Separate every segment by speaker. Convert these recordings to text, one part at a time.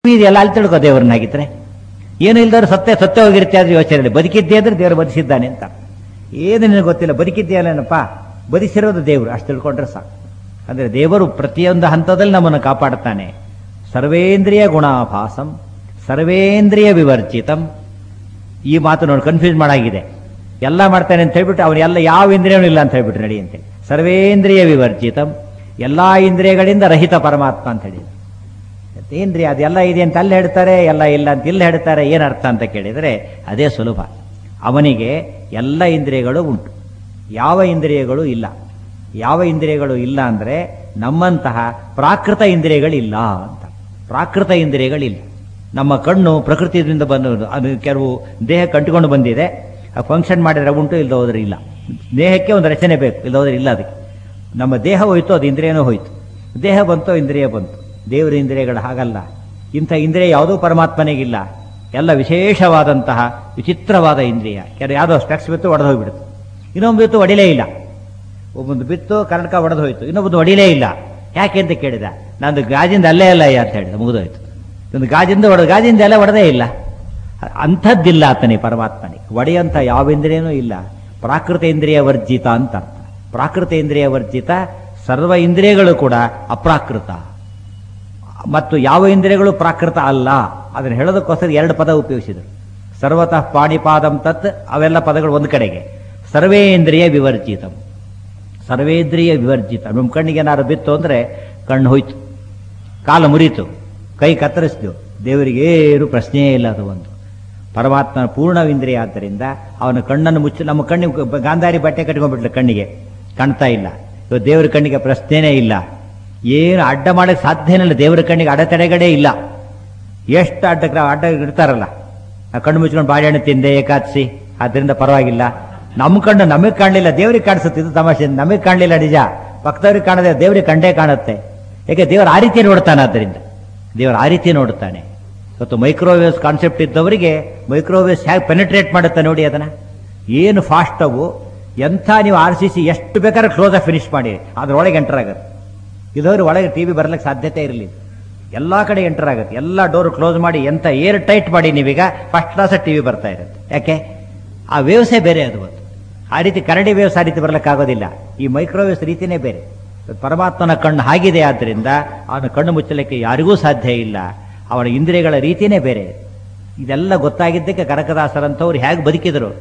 Speaker 1: B ಇದೆಯಲ್ಲ ಅಲ್ಲಿ ತಿಳ್ಕೋ ದೇವ್ರನ್ನಾಗಿದ್ರೆ ಏನು ಇಲ್ದವ್ರು ಸತ್ಯ ಸತ್ಯ ಹೋಗಿರುತ್ತೆ ಆದ್ರೆ ಯೋಚನೆ ಇಲ್ಲ ಬದುಕಿದ್ದೆ ಅಂದ್ರೆ ದೇವರು ಬದುಕಿದ್ದಾನೆ ಅಂತ ಏನು ನಿನಗೆ ಗೊತ್ತಿಲ್ಲ ಬದುಕಿದ್ದೀಯಲ್ಲೇನಪ್ಪ ಬದುಕಿಸಿರೋದು ದೇವರು ಅಷ್ಟು ತಿಳ್ಕೊಂಡ್ರೆ ಸಾಕು ಅಂದ್ರೆ ದೇವರು ಪ್ರತಿಯೊಂದು ಹಂತದಲ್ಲಿ ನಮ್ಮನ್ನು ಕಾಪಾಡುತ್ತಾನೆ ಸರ್ವೇಂದ್ರಿಯ ಗುಣಾಭಾಸಂ ಸರ್ವೇಂದ್ರಿಯ ವಿವರ್ಜಿತಂ ಈ ಮಾತು ನೋಡಿ ಕನ್ಫ್ಯೂಸ್ ಮಾಡಾಗಿದೆ ಎಲ್ಲ ಮಾಡ್ತಾನೆ ಅಂತ ಹೇಳ್ಬಿಟ್ಟು ಅವನು ಎಲ್ಲ ಯಾವ ಇಂದ್ರಿಯನೂ ಇಲ್ಲ ಅಂತ ಹೇಳ್ಬಿಟ್ಟು ನಡೆಯಂತೆ ಸರ್ವೇಂದ್ರಿಯ ವಿವರ್ಜಿತಂ ಎಲ್ಲಾ ಇಂದ್ರಿಯಗಳಿಂದ ರಹಿತ ಪರಮಾತ್ಮ ಅಂತ ಹೇಳಿ ಏನ್ರಿ ಅದೆಲ್ಲ ಇದೆ ಅಂತ ಅಲ್ಲಿ ಹೇಳ್ತಾರೆ ಎಲ್ಲ ಇಲ್ಲ ಅಂತ ಇಲ್ಲಿ ಹೇಳ್ತಾರೆ ಏನ್ ಅರ್ಥ ಅಂತ ಕೇಳಿದರೆ ಅದೇ ಸುಲಭ ಅವನಿಗೆ ಎಲ್ಲ ಇಂದ್ರಿಯಗಳು ಉಂಟು ಯಾವ ಇಂದ್ರಿಯಗಳು ಇಲ್ಲ ಯಾವ ಇಂದ್ರಿಯಗಳು ಇಲ್ಲ ಅಂದ್ರೆ ನಮ್ಮಂತಹ ಪ್ರಾಕೃತ ಇಂದ್ರಿಯಗಳಿಲ್ಲ ಅಂತ ಪ್ರಾಕೃತ ಇಂದ್ರಿಯಗಳಿಲ್ಲ ನಮ್ಮ ಕಣ್ಣು ಪ್ರಕೃತಿಯಿಂದ ಬಂದು ಅದು ಕೆಲವು ದೇಹ ಕಂಡುಕೊಂಡು ಬಂದಿದೆ ಫಂಕ್ಷನ್ ಮಾಡಿದ್ರೆ ಉಂಟು ಇಲ್ಲದ ಹೋದ್ರೆ ಇಲ್ಲ ದೇಹಕ್ಕೆ ಒಂದು ರಚನೆ ಬೇಕು ಇಲ್ಲದ ಹೋದ್ರೆ ಇಲ್ಲ ಅದಕ್ಕೆ ನಮ್ಮ ದೇಹ ಹೋಯ್ತು ಅದು ಇಂದ್ರಿಯನೂ ಹೋಯ್ತು ದೇಹ ಬಂತು ಇಂದ್ರಿಯ ಬಂತು ದೇವರ ಇಂದ್ರಿಯಗಳು ಹಾಗಲ್ಲ ಇಂಥ ಇಂದ್ರಿಯ ಯಾವುದೂ ಪರಮಾತ್ಮನಿಗಿಲ್ಲ ಎಲ್ಲ ವಿಶೇಷವಾದಂತಹ ವಿಚಿತ್ರವಾದ ಇಂದ್ರಿಯ ಕೆಲವು ಯಾವುದೋ ಸ್ಪೆಕ್ಸ್ ಬಿತ್ತು ಒಡೆದು ಹೋಗ್ಬಿಡುತ್ತೆ ಇನ್ನೊಂದು ಬಿತ್ತು ಒಡಿಲೇ ಇಲ್ಲ ಒಬ್ಬೊಂದು ಬಿತ್ತು ಕರ್ನಾಟಕ ಒಡೆದು ಹೋಯ್ತು ಇನ್ನೊಬ್ಬದು ಒಡಿಲೇ ಇಲ್ಲ ಯಾಕೆ ಅಂತ ಕೇಳಿದ ನಂದು ಗಾಜಿಂದ ಅಲ್ಲೇ ಅಲ್ಲ ಅಂತ ಹೇಳಿದ ಮುಗಿದೋಯ್ತು ಒಂದು ಗಾಜಿಂದ ಒಡೆದು ಗಾಜಿಂದ ಎಲ್ಲ ಒಡೆದೇ ಇಲ್ಲ ಅಂಥದ್ದಿಲ್ಲ ಆತನಿಗೆ ಪರಮಾತ್ಮನಿಗೆ ಒಡೆಯಂತ ಯಾವ ಇಂದ್ರಿಯನೂ ಇಲ್ಲ ಪ್ರಾಕೃತ ಇಂದ್ರಿಯ ವರ್ಜಿತ ಅಂತ ಅರ್ಥ ಪ್ರಾಕೃತ ಇಂದ್ರಿಯ ವರ್ಜಿತ ಸರ್ವ ಇಂದ್ರಿಯಗಳು ಕೂಡ ಅಪ್ರಾಕೃತ ಮತ್ತು ಯಾವ ಇಂದ್ರಿಯಗಳು ಪ್ರಾಕೃತ ಅಲ್ಲ ಅದನ್ನು ಹೇಳೋದಕ್ಕೋಸ್ಕರ ಎರಡು ಪದ ಉಪಯೋಗಿಸಿದರು ಸರ್ವತಃ ಪಾಣಿಪಾದಂ ತತ್ ಅವೆಲ್ಲ ಪದಗಳು ಒಂದು ಕಡೆಗೆ ಸರ್ವೇಂದ್ರಿಯ ವಿವರ್ಜಿತಂ ಸರ್ವೇಂದ್ರಿಯ ವಿವರ್ಜಿತ ನಮ್ಮ ಕಣ್ಣಿಗೆ ಏನಾದ್ರು ಬಿತ್ತು ಅಂದ್ರೆ ಕಣ್ಣು ಹೋಯ್ತು ಕಾಲು ಮುರಿತು ಕೈ ಕತ್ತರಿಸಿದ್ವು ದೇವರಿಗೆ ಏನು ಪ್ರಶ್ನೆಯೇ ಇಲ್ಲ ಅದು ಒಂದು ಪರಮಾತ್ಮನ ಪೂರ್ಣ ಇಂದ್ರಿಯ ಆದ್ದರಿಂದ ಅವನ ಕಣ್ಣನ್ನು ಮುಚ್ಚಿ ನಮ್ಮ ಕಣ್ಣಿಗೆ ಗಾಂಧಾರಿ ಬಟ್ಟೆ ಕಟ್ಕೊಂಡ್ಬಿಟ್ಲು ಕಣ್ಣಿಗೆ ಕಾಣ್ತಾ ಇಲ್ಲ ಇವತ್ತು ದೇವರ ಕಣ್ಣಿಗೆ ಪ್ರಶ್ನೆನೇ ಇಲ್ಲ ಏನು ಅಡ್ಡ ಮಾಡಕ್ಕೆ ಸಾಧ್ಯನೇ ಇಲ್ಲ ದೇವರ ಕಣ್ಣಿಗೆ ಅಡೆತಡೆಗಳೇ ಇಲ್ಲ ಎಷ್ಟು ಅಡ್ಡ ಅಡ್ಡ ಇಡ್ತಾರಲ್ಲ ಆ ಕಣ್ಣು ಮುಚ್ಕೊಂಡು ಬಾಳೆಹಣ್ಣು ತಿಂದೆ ಏಕಾದಶಿ ಆದ್ರಿಂದ ಪರವಾಗಿಲ್ಲ ನಮ್ಮ ಕಣ್ಣು ನಮಗೆ ಕಾಣಲಿಲ್ಲ ದೇವ್ರಿಗೆ ಕಾಣಿಸುತ್ತೆ ಇದು ತಮಾಷೆ ನಮಗೆ ಕಾಣಲಿಲ್ಲ ನಿಜ ಪಕ್ಕದವ್ರಿಗೆ ಕಾಣದೆ ದೇವ್ರಿಗೆ ಕಂಡೇ ಕಾಣುತ್ತೆ ಯಾಕೆ ದೇವರು ಆ ರೀತಿ ನೋಡ್ತಾನೆ ಆದ್ದರಿಂದ ದೇವರು ಆ ರೀತಿ ನೋಡುತ್ತಾನೆ ಇವತ್ತು ಮೈಕ್ರೋವೇವ್ಸ್ ಕಾನ್ಸೆಪ್ಟ್ ಇದ್ದವರಿಗೆ ಮೈಕ್ರೋವೇವ್ಸ್ ಹೇಗೆ ಪೆನಿಟ್ರೇಟ್ ಮಾಡುತ್ತೆ ನೋಡಿ ಅದನ್ನ ಏನು ಫಾಸ್ಟ್ ಅವು ಎಂಥ ನೀವು ಆರ್ ಸಿ ಸಿ ಎಷ್ಟು ಬೇಕಾದ್ರೆ ಕ್ಲೋಸ್ ಆಗಿ ಫಿನಿಶ್ ಮಾಡಿ ಅದ್ರೊಳಗೆ ಎಂಟರ್ ಆಗುತ್ತೆ ಇದವ್ರು ಒಳಗೆ ಟಿವಿ ಬರ್ಲಿಕ್ಕೆ ಸಾಧ್ಯತೆ ಇರಲಿಲ್ಲ ಎಲ್ಲಾ ಕಡೆ ಎಂಟರ್ ಆಗುತ್ತೆ ಎಲ್ಲ ಡೋರ್ ಕ್ಲೋಸ್ ಮಾಡಿ ಎಂತ ಏರ್ ಟೈಟ್ ಮಾಡಿ ನೀವೀಗ ಫಸ್ಟ್ ಕ್ಲಾಸ್ ಟಿವಿ ಬರ್ತಾ ಇರುತ್ತೆ ಯಾಕೆ ಆ ವೇವ್ಸೇ ಬೇರೆ ಅದು ಒಂದು ಆ ರೀತಿ ಕರಡಿ ವೇವ್ಸ್ ಆ ರೀತಿ ಬರ್ಲಿಕ್ಕಾಗೋದಿಲ್ಲ ಈ ಮೈಕ್ರೋವೇವ್ಸ್ ರೀತಿನೇ ಬೇರೆ ಪರಮಾತ್ಮನ ಕಣ್ಣು ಹಾಗಿದೆ ಆದ್ದರಿಂದ ಅವನ ಕಣ್ಣು ಮುಚ್ಚಲಿಕ್ಕೆ ಯಾರಿಗೂ ಸಾಧ್ಯ ಇಲ್ಲ ಅವನ ಇಂದ್ರಿಯಗಳ ರೀತಿನೇ ಬೇರೆ ಇದೆಲ್ಲ ಗೊತ್ತಾಗಿದ್ದಕ್ಕೆ ಕನಕದಾಸರಂಥವ್ರು ಹೇಗೆ ಬದುಕಿದರು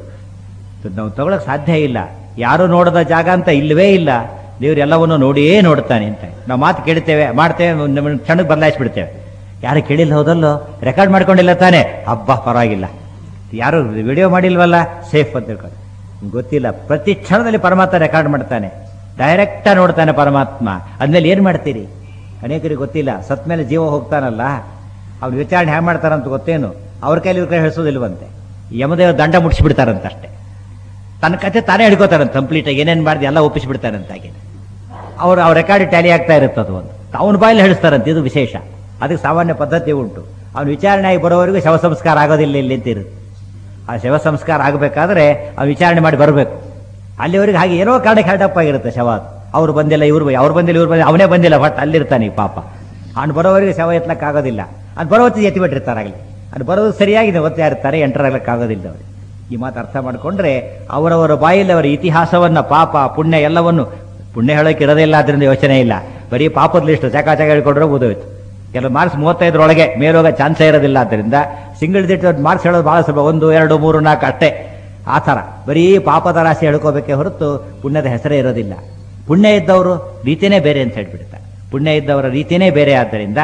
Speaker 1: ನಾವು ತಗೊಳಕ್ ಸಾಧ್ಯ ಇಲ್ಲ ಯಾರು ನೋಡದ ಜಾಗ ಅಂತ ಇಲ್ಲವೇ ಇಲ್ಲ ದೇವ್ರು ಎಲ್ಲವನ್ನು ನೋಡಿಯೇ ನೋಡ್ತಾನೆ ಅಂತ ನಾವು ಮಾತು ಕೇಳ್ತೇವೆ ಮಾಡ್ತೇವೆ ನಮ್ಮ ಕ್ಷಣಕ್ಕೆ ಬದಲಾಯಿಸ್ಬಿಡ್ತೇವೆ ಯಾರು ಕೇಳಿಲ್ಲ ಹೋದಲ್ಲೋ ರೆಕಾರ್ಡ್ ಮಾಡ್ಕೊಂಡಿಲ್ಲ ತಾನೆ ಹಬ್ಬ ಪರವಾಗಿಲ್ಲ ಯಾರು ವಿಡಿಯೋ ಮಾಡಿಲ್ವಲ್ಲ ಸೇಫ್ ಅಂತ ತಿಳ್ಕೊಂಡು ಗೊತ್ತಿಲ್ಲ ಪ್ರತಿ ಕ್ಷಣದಲ್ಲಿ ಪರಮಾತ್ಮ ರೆಕಾರ್ಡ್ ಮಾಡ್ತಾನೆ ಡೈರೆಕ್ಟ ನೋಡ್ತಾನೆ ಪರಮಾತ್ಮ ಅದ್ಮೇಲೆ ಏನ್ ಮಾಡ್ತೀರಿ ಅನೇಕರಿಗೆ ಗೊತ್ತಿಲ್ಲ ಸತ್ ಮೇಲೆ ಜೀವ ಹೋಗ್ತಾನಲ್ಲ ಅವ್ರು ವಿಚಾರಣೆ ಹ್ಯಾಂಗ ಮಾಡ್ತಾರಂತ ಗೊತ್ತೇನು ಅವ್ರ ಕೈಲಿ ಇವ್ರ ಕೈ ಹೇಳಿಸೋದಿಲ್ವಂತೆ ಯಮದೇವ ದಂಡ ಮುಟ್ಟಿಸ್ಬಿಡ್ತಾರಂತ ಅಷ್ಟೇ ತನ್ನ ಕತೆ ತಾನೇ ಹಿಡ್ಕೋತಾರಂತ ಕಂಪ್ಲೀಟ್ ಆಗಿ ಏನೇನ್ ಮಾಡಿದೆ ಎಲ್ಲ ಒಪ್ಪಿಸ್ಬಿಡ್ತಾರಂತ ಹಾಗೆ ಅವ್ರು ಅವ್ರ ರೆಕಾರ್ಡ್ ಟ್ಯಾಲಿ ಆಗ್ತಾ ಇರುತ್ತೆ ಅದು ಒಂದು ಅವನ ಬಾಯಲ್ಲಿ ಹೇಳಿಸ್ತಾರಂತೆ ಇದು ವಿಶೇಷ ಅದಕ್ಕೆ ಸಾಮಾನ್ಯ ಪದ್ಧತಿ ಉಂಟು ಅವ್ನು ವಿಚಾರಣೆ ಆಗಿ ಬರೋವರೆಗೂ ಶವ ಸಂಸ್ಕಾರ ಆಗೋದಿಲ್ಲ ಇಲ್ಲಿ ಅಂತ ಇರುತ್ತೆ ಆ ಶವ ಸಂಸ್ಕಾರ ಆಗಬೇಕಾದ್ರೆ ಅವ್ನು ವಿಚಾರಣೆ ಮಾಡಿ ಬರಬೇಕು ಅಲ್ಲಿವರೆಗೆ ಹಾಗೆ ಏನೋ ಕಾರಣಕ್ಕೆ ಹೆಲ್ಡಪ್ ಆಗಿರುತ್ತೆ ಶವ ಅದು. ಅವ್ರು ಬಂದಿಲ್ಲ ಇವ್ರು ಅವ್ರು ಬಂದಿಲ್ಲ ಇವ್ರು ಬಂದಿಲ್ಲ ಅವನೇ ಬಂದಿಲ್ಲ ಬಟ್ ಅಲ್ಲಿರ್ತಾನೆ ಈ ಪಾಪ ಅವ್ನು ಬರೋವರೆಗೆ ಶವ ಎತ್ತಲಕ್ಕೆ ಆಗೋದಿಲ್ಲ ಅದು ಬರೋ ಹೊತ್ತಿಗೆ ಎತ್ತಿ ಬಿಟ್ಟಿರ್ತಾರಾಗಲಿ ಅದು ಬರೋದು ಸರಿಯಾಗಿದೆ ಒತ್ತಾ ಇರ್ತಾರೆ ಎಂಟರ್ ಆಗ್ಲಿಕ್ಕೆ ಆಗೋದಿಲ್ಲ ಅವ್ರಿಗೆ ಈ ಮಾತು ಅರ್ಥ ಮಾಡ್ಕೊಂಡ್ರೆ ಅವರವರ ಬಾಯಲ್ಲಿ ಅವರ ಇತಿಹಾಸವನ್ನ ಪಾಪ ಪುಣ್ಯ ಎಲ್ಲವನ್ನು ಪುಣ್ಯ ಹೇಳೋಕೆ ಇರೋದೇ ಇಲ್ಲ ಅದರಿಂದ ಯೋಚನೆ ಇಲ್ಲ ಬರೀ ಪಾಪದ ಲಿಸ್ಟ್ ಚಕ ಚಕ ಹೇಳ್ಕೊಂಡ್ರೆ ಓದೋಯ್ತು ಕೆಲವು ಮಾರ್ಕ್ಸ್ ಮೂವತ್ತೈದರೊಳಗೆ ಮೇಲೋಗ ಚಾನ್ಸೇ ಇರೋದಿಲ್ಲ ಆದ್ದರಿಂದ ಸಿಂಗಲ್ ಡಿಟ್ ಮಾರ್ಕ್ಸ್ ಹೇಳೋದು ಬಹಳ ಸ್ವಲ್ಪ ಒಂದು ಎರಡು ಮೂರು ನಾಲ್ಕು ಅಷ್ಟೇ ಆ ಥರ ಬರೀ ಪಾಪದ ರಾಶಿ ಹೇಳ್ಕೋಬೇಕೇ ಹೊರತು ಪುಣ್ಯದ ಹೆಸರೇ ಇರೋದಿಲ್ಲ ಪುಣ್ಯ ಇದ್ದವರು ರೀತಿನೇ ಬೇರೆ ಅಂತ ಹೇಳ್ಬಿಡ್ತಾರೆ ಪುಣ್ಯ ಇದ್ದವರ ರೀತಿನೇ ಬೇರೆ ಆದ್ದರಿಂದ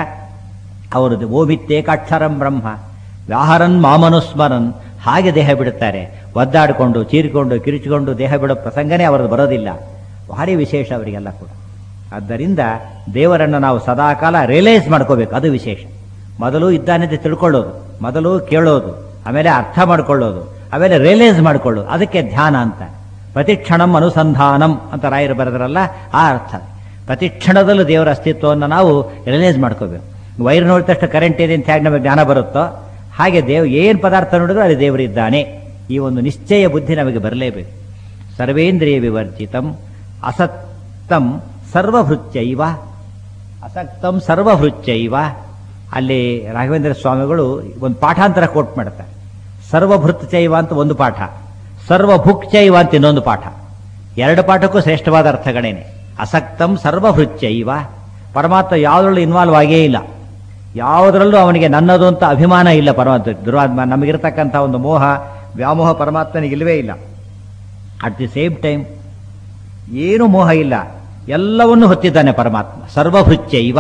Speaker 1: ಅವರದು ಓಮಿತ್ತೇಕಾಕ್ಷರಂ ಬ್ರಹ್ಮ ವ್ಯಾಹರನ್ ಮಾಮನುಸ್ಮರನ್ ಹಾಗೆ ದೇಹ ಬಿಡುತ್ತಾರೆ ಒದ್ದಾಡಿಕೊಂಡು ಚೀರಿಕೊಂಡು ಕಿರಿಚಿಕೊಂಡು ದೇಹ ಬಿಡೋ ಪ್ರಸಂಗನೇ ಅವರದ್ದು ಬರೋದಿಲ್ಲ ಭಾರಿ ವಿಶೇಷ ಅವರಿಗೆಲ್ಲ ಕೂಡ ಆದ್ದರಿಂದ ದೇವರನ್ನು ನಾವು ಸದಾಕಾಲ ರಿಯಲೈಸ್ ಮಾಡ್ಕೋಬೇಕು ಅದು ವಿಶೇಷ ಮೊದಲು ಇದ್ದಾನೆ ಅಂತ ತಿಳ್ಕೊಳ್ಳೋದು ಮೊದಲು ಕೇಳೋದು ಆಮೇಲೆ ಅರ್ಥ ಮಾಡ್ಕೊಳ್ಳೋದು ಆಮೇಲೆ ರಿಯಲೈಸ್ ಮಾಡ್ಕೊಳ್ಳೋದು ಅದಕ್ಕೆ ಧ್ಯಾನ ಅಂತ ಪ್ರತಿಕ್ಷಣಂ ಅನುಸಂಧಾನಂ ಅಂತ ರಾಯರು ಬರೆದ್ರಲ್ಲ ಆ ಅರ್ಥ ಪ್ರತಿ ಕ್ಷಣದಲ್ಲೂ ದೇವರ ಅಸ್ತಿತ್ವವನ್ನು ನಾವು ರಿಯಲೈಸ್ ಮಾಡ್ಕೋಬೇಕು ವೈರ್ ನೋಡಿದ ತಕ್ಷಣ ಕರೆಂಟ್ ಇದೆ ಅಂತ ಹೇಗೆ ನಮಗೆ ಜ್ಞಾನ ಬರುತ್ತೋ ಹಾಗೆ ದೇವ್ ಏನ್ ಪದಾರ್ಥ ನೋಡಿದ್ರು ಅಲ್ಲಿ ದೇವರಿದ್ದಾನೆ ಈ ಒಂದು ನಿಶ್ಚಯ ಬುದ್ಧಿ ನಮಗೆ ಬರಲೇಬೇಕು ಸರ್ವೇಂದ್ರಿಯ ವಿವರ್ಜಿತಂ ಅಸಕ್ತಂ ಸರ್ವಭೃತ್ಯೈವ ಅಸಕ್ತಂ ಸರ್ವಭೃತ್ಯೈವ ಅಲ್ಲಿ ರಾಘವೇಂದ್ರ ಸ್ವಾಮಿಗಳು ಒಂದು ಪಾಠಾಂತರ ಕೋಟ್ ಮಾಡ್ತಾರೆ ಸರ್ವಭೃತ್ ಚೈವ ಅಂತ ಒಂದು ಪಾಠ ಸರ್ವಭುಕ್ ಚೈವ ಅಂತ ಇನ್ನೊಂದು ಪಾಠ ಎರಡು ಪಾಠಕ್ಕೂ ಶ್ರೇಷ್ಠವಾದ ಅರ್ಥಗಳೇನೆ ಅಸಕ್ತಂ ಸರ್ವಭೃತ್ ಚೈವ ಪರಮಾತ್ಮ ಯಾವುದ್ರಲ್ಲೂ ಇನ್ವಾಲ್ವ್ ಆಗೇ ಇಲ್ಲ ಯಾವುದರಲ್ಲೂ ಅವನಿಗೆ ನನ್ನದು ಅಂತ ಅಭಿಮಾನ ಇಲ್ಲ ಪರಮಾತ್ಮ ದುರಾತ್ಮ ನಮಗಿರ್ತಕ್ಕಂಥ ಒಂದು ಮೋಹ ವ್ಯಾಮೋಹ ಪರಮಾತ್ಮನಿಗೆ ಇಲ್ಲವೇ ಇಲ್ಲ ಅಟ್ ದಿ ಸೇಮ್ ಟೈಮ್ ಏನು ಮೋಹ ಇಲ್ಲ ಎಲ್ಲವನ್ನೂ ಹೊತ್ತಿದ್ದಾನೆ ಪರಮಾತ್ಮ ಸರ್ವಭೃತ್ಯ ಇವ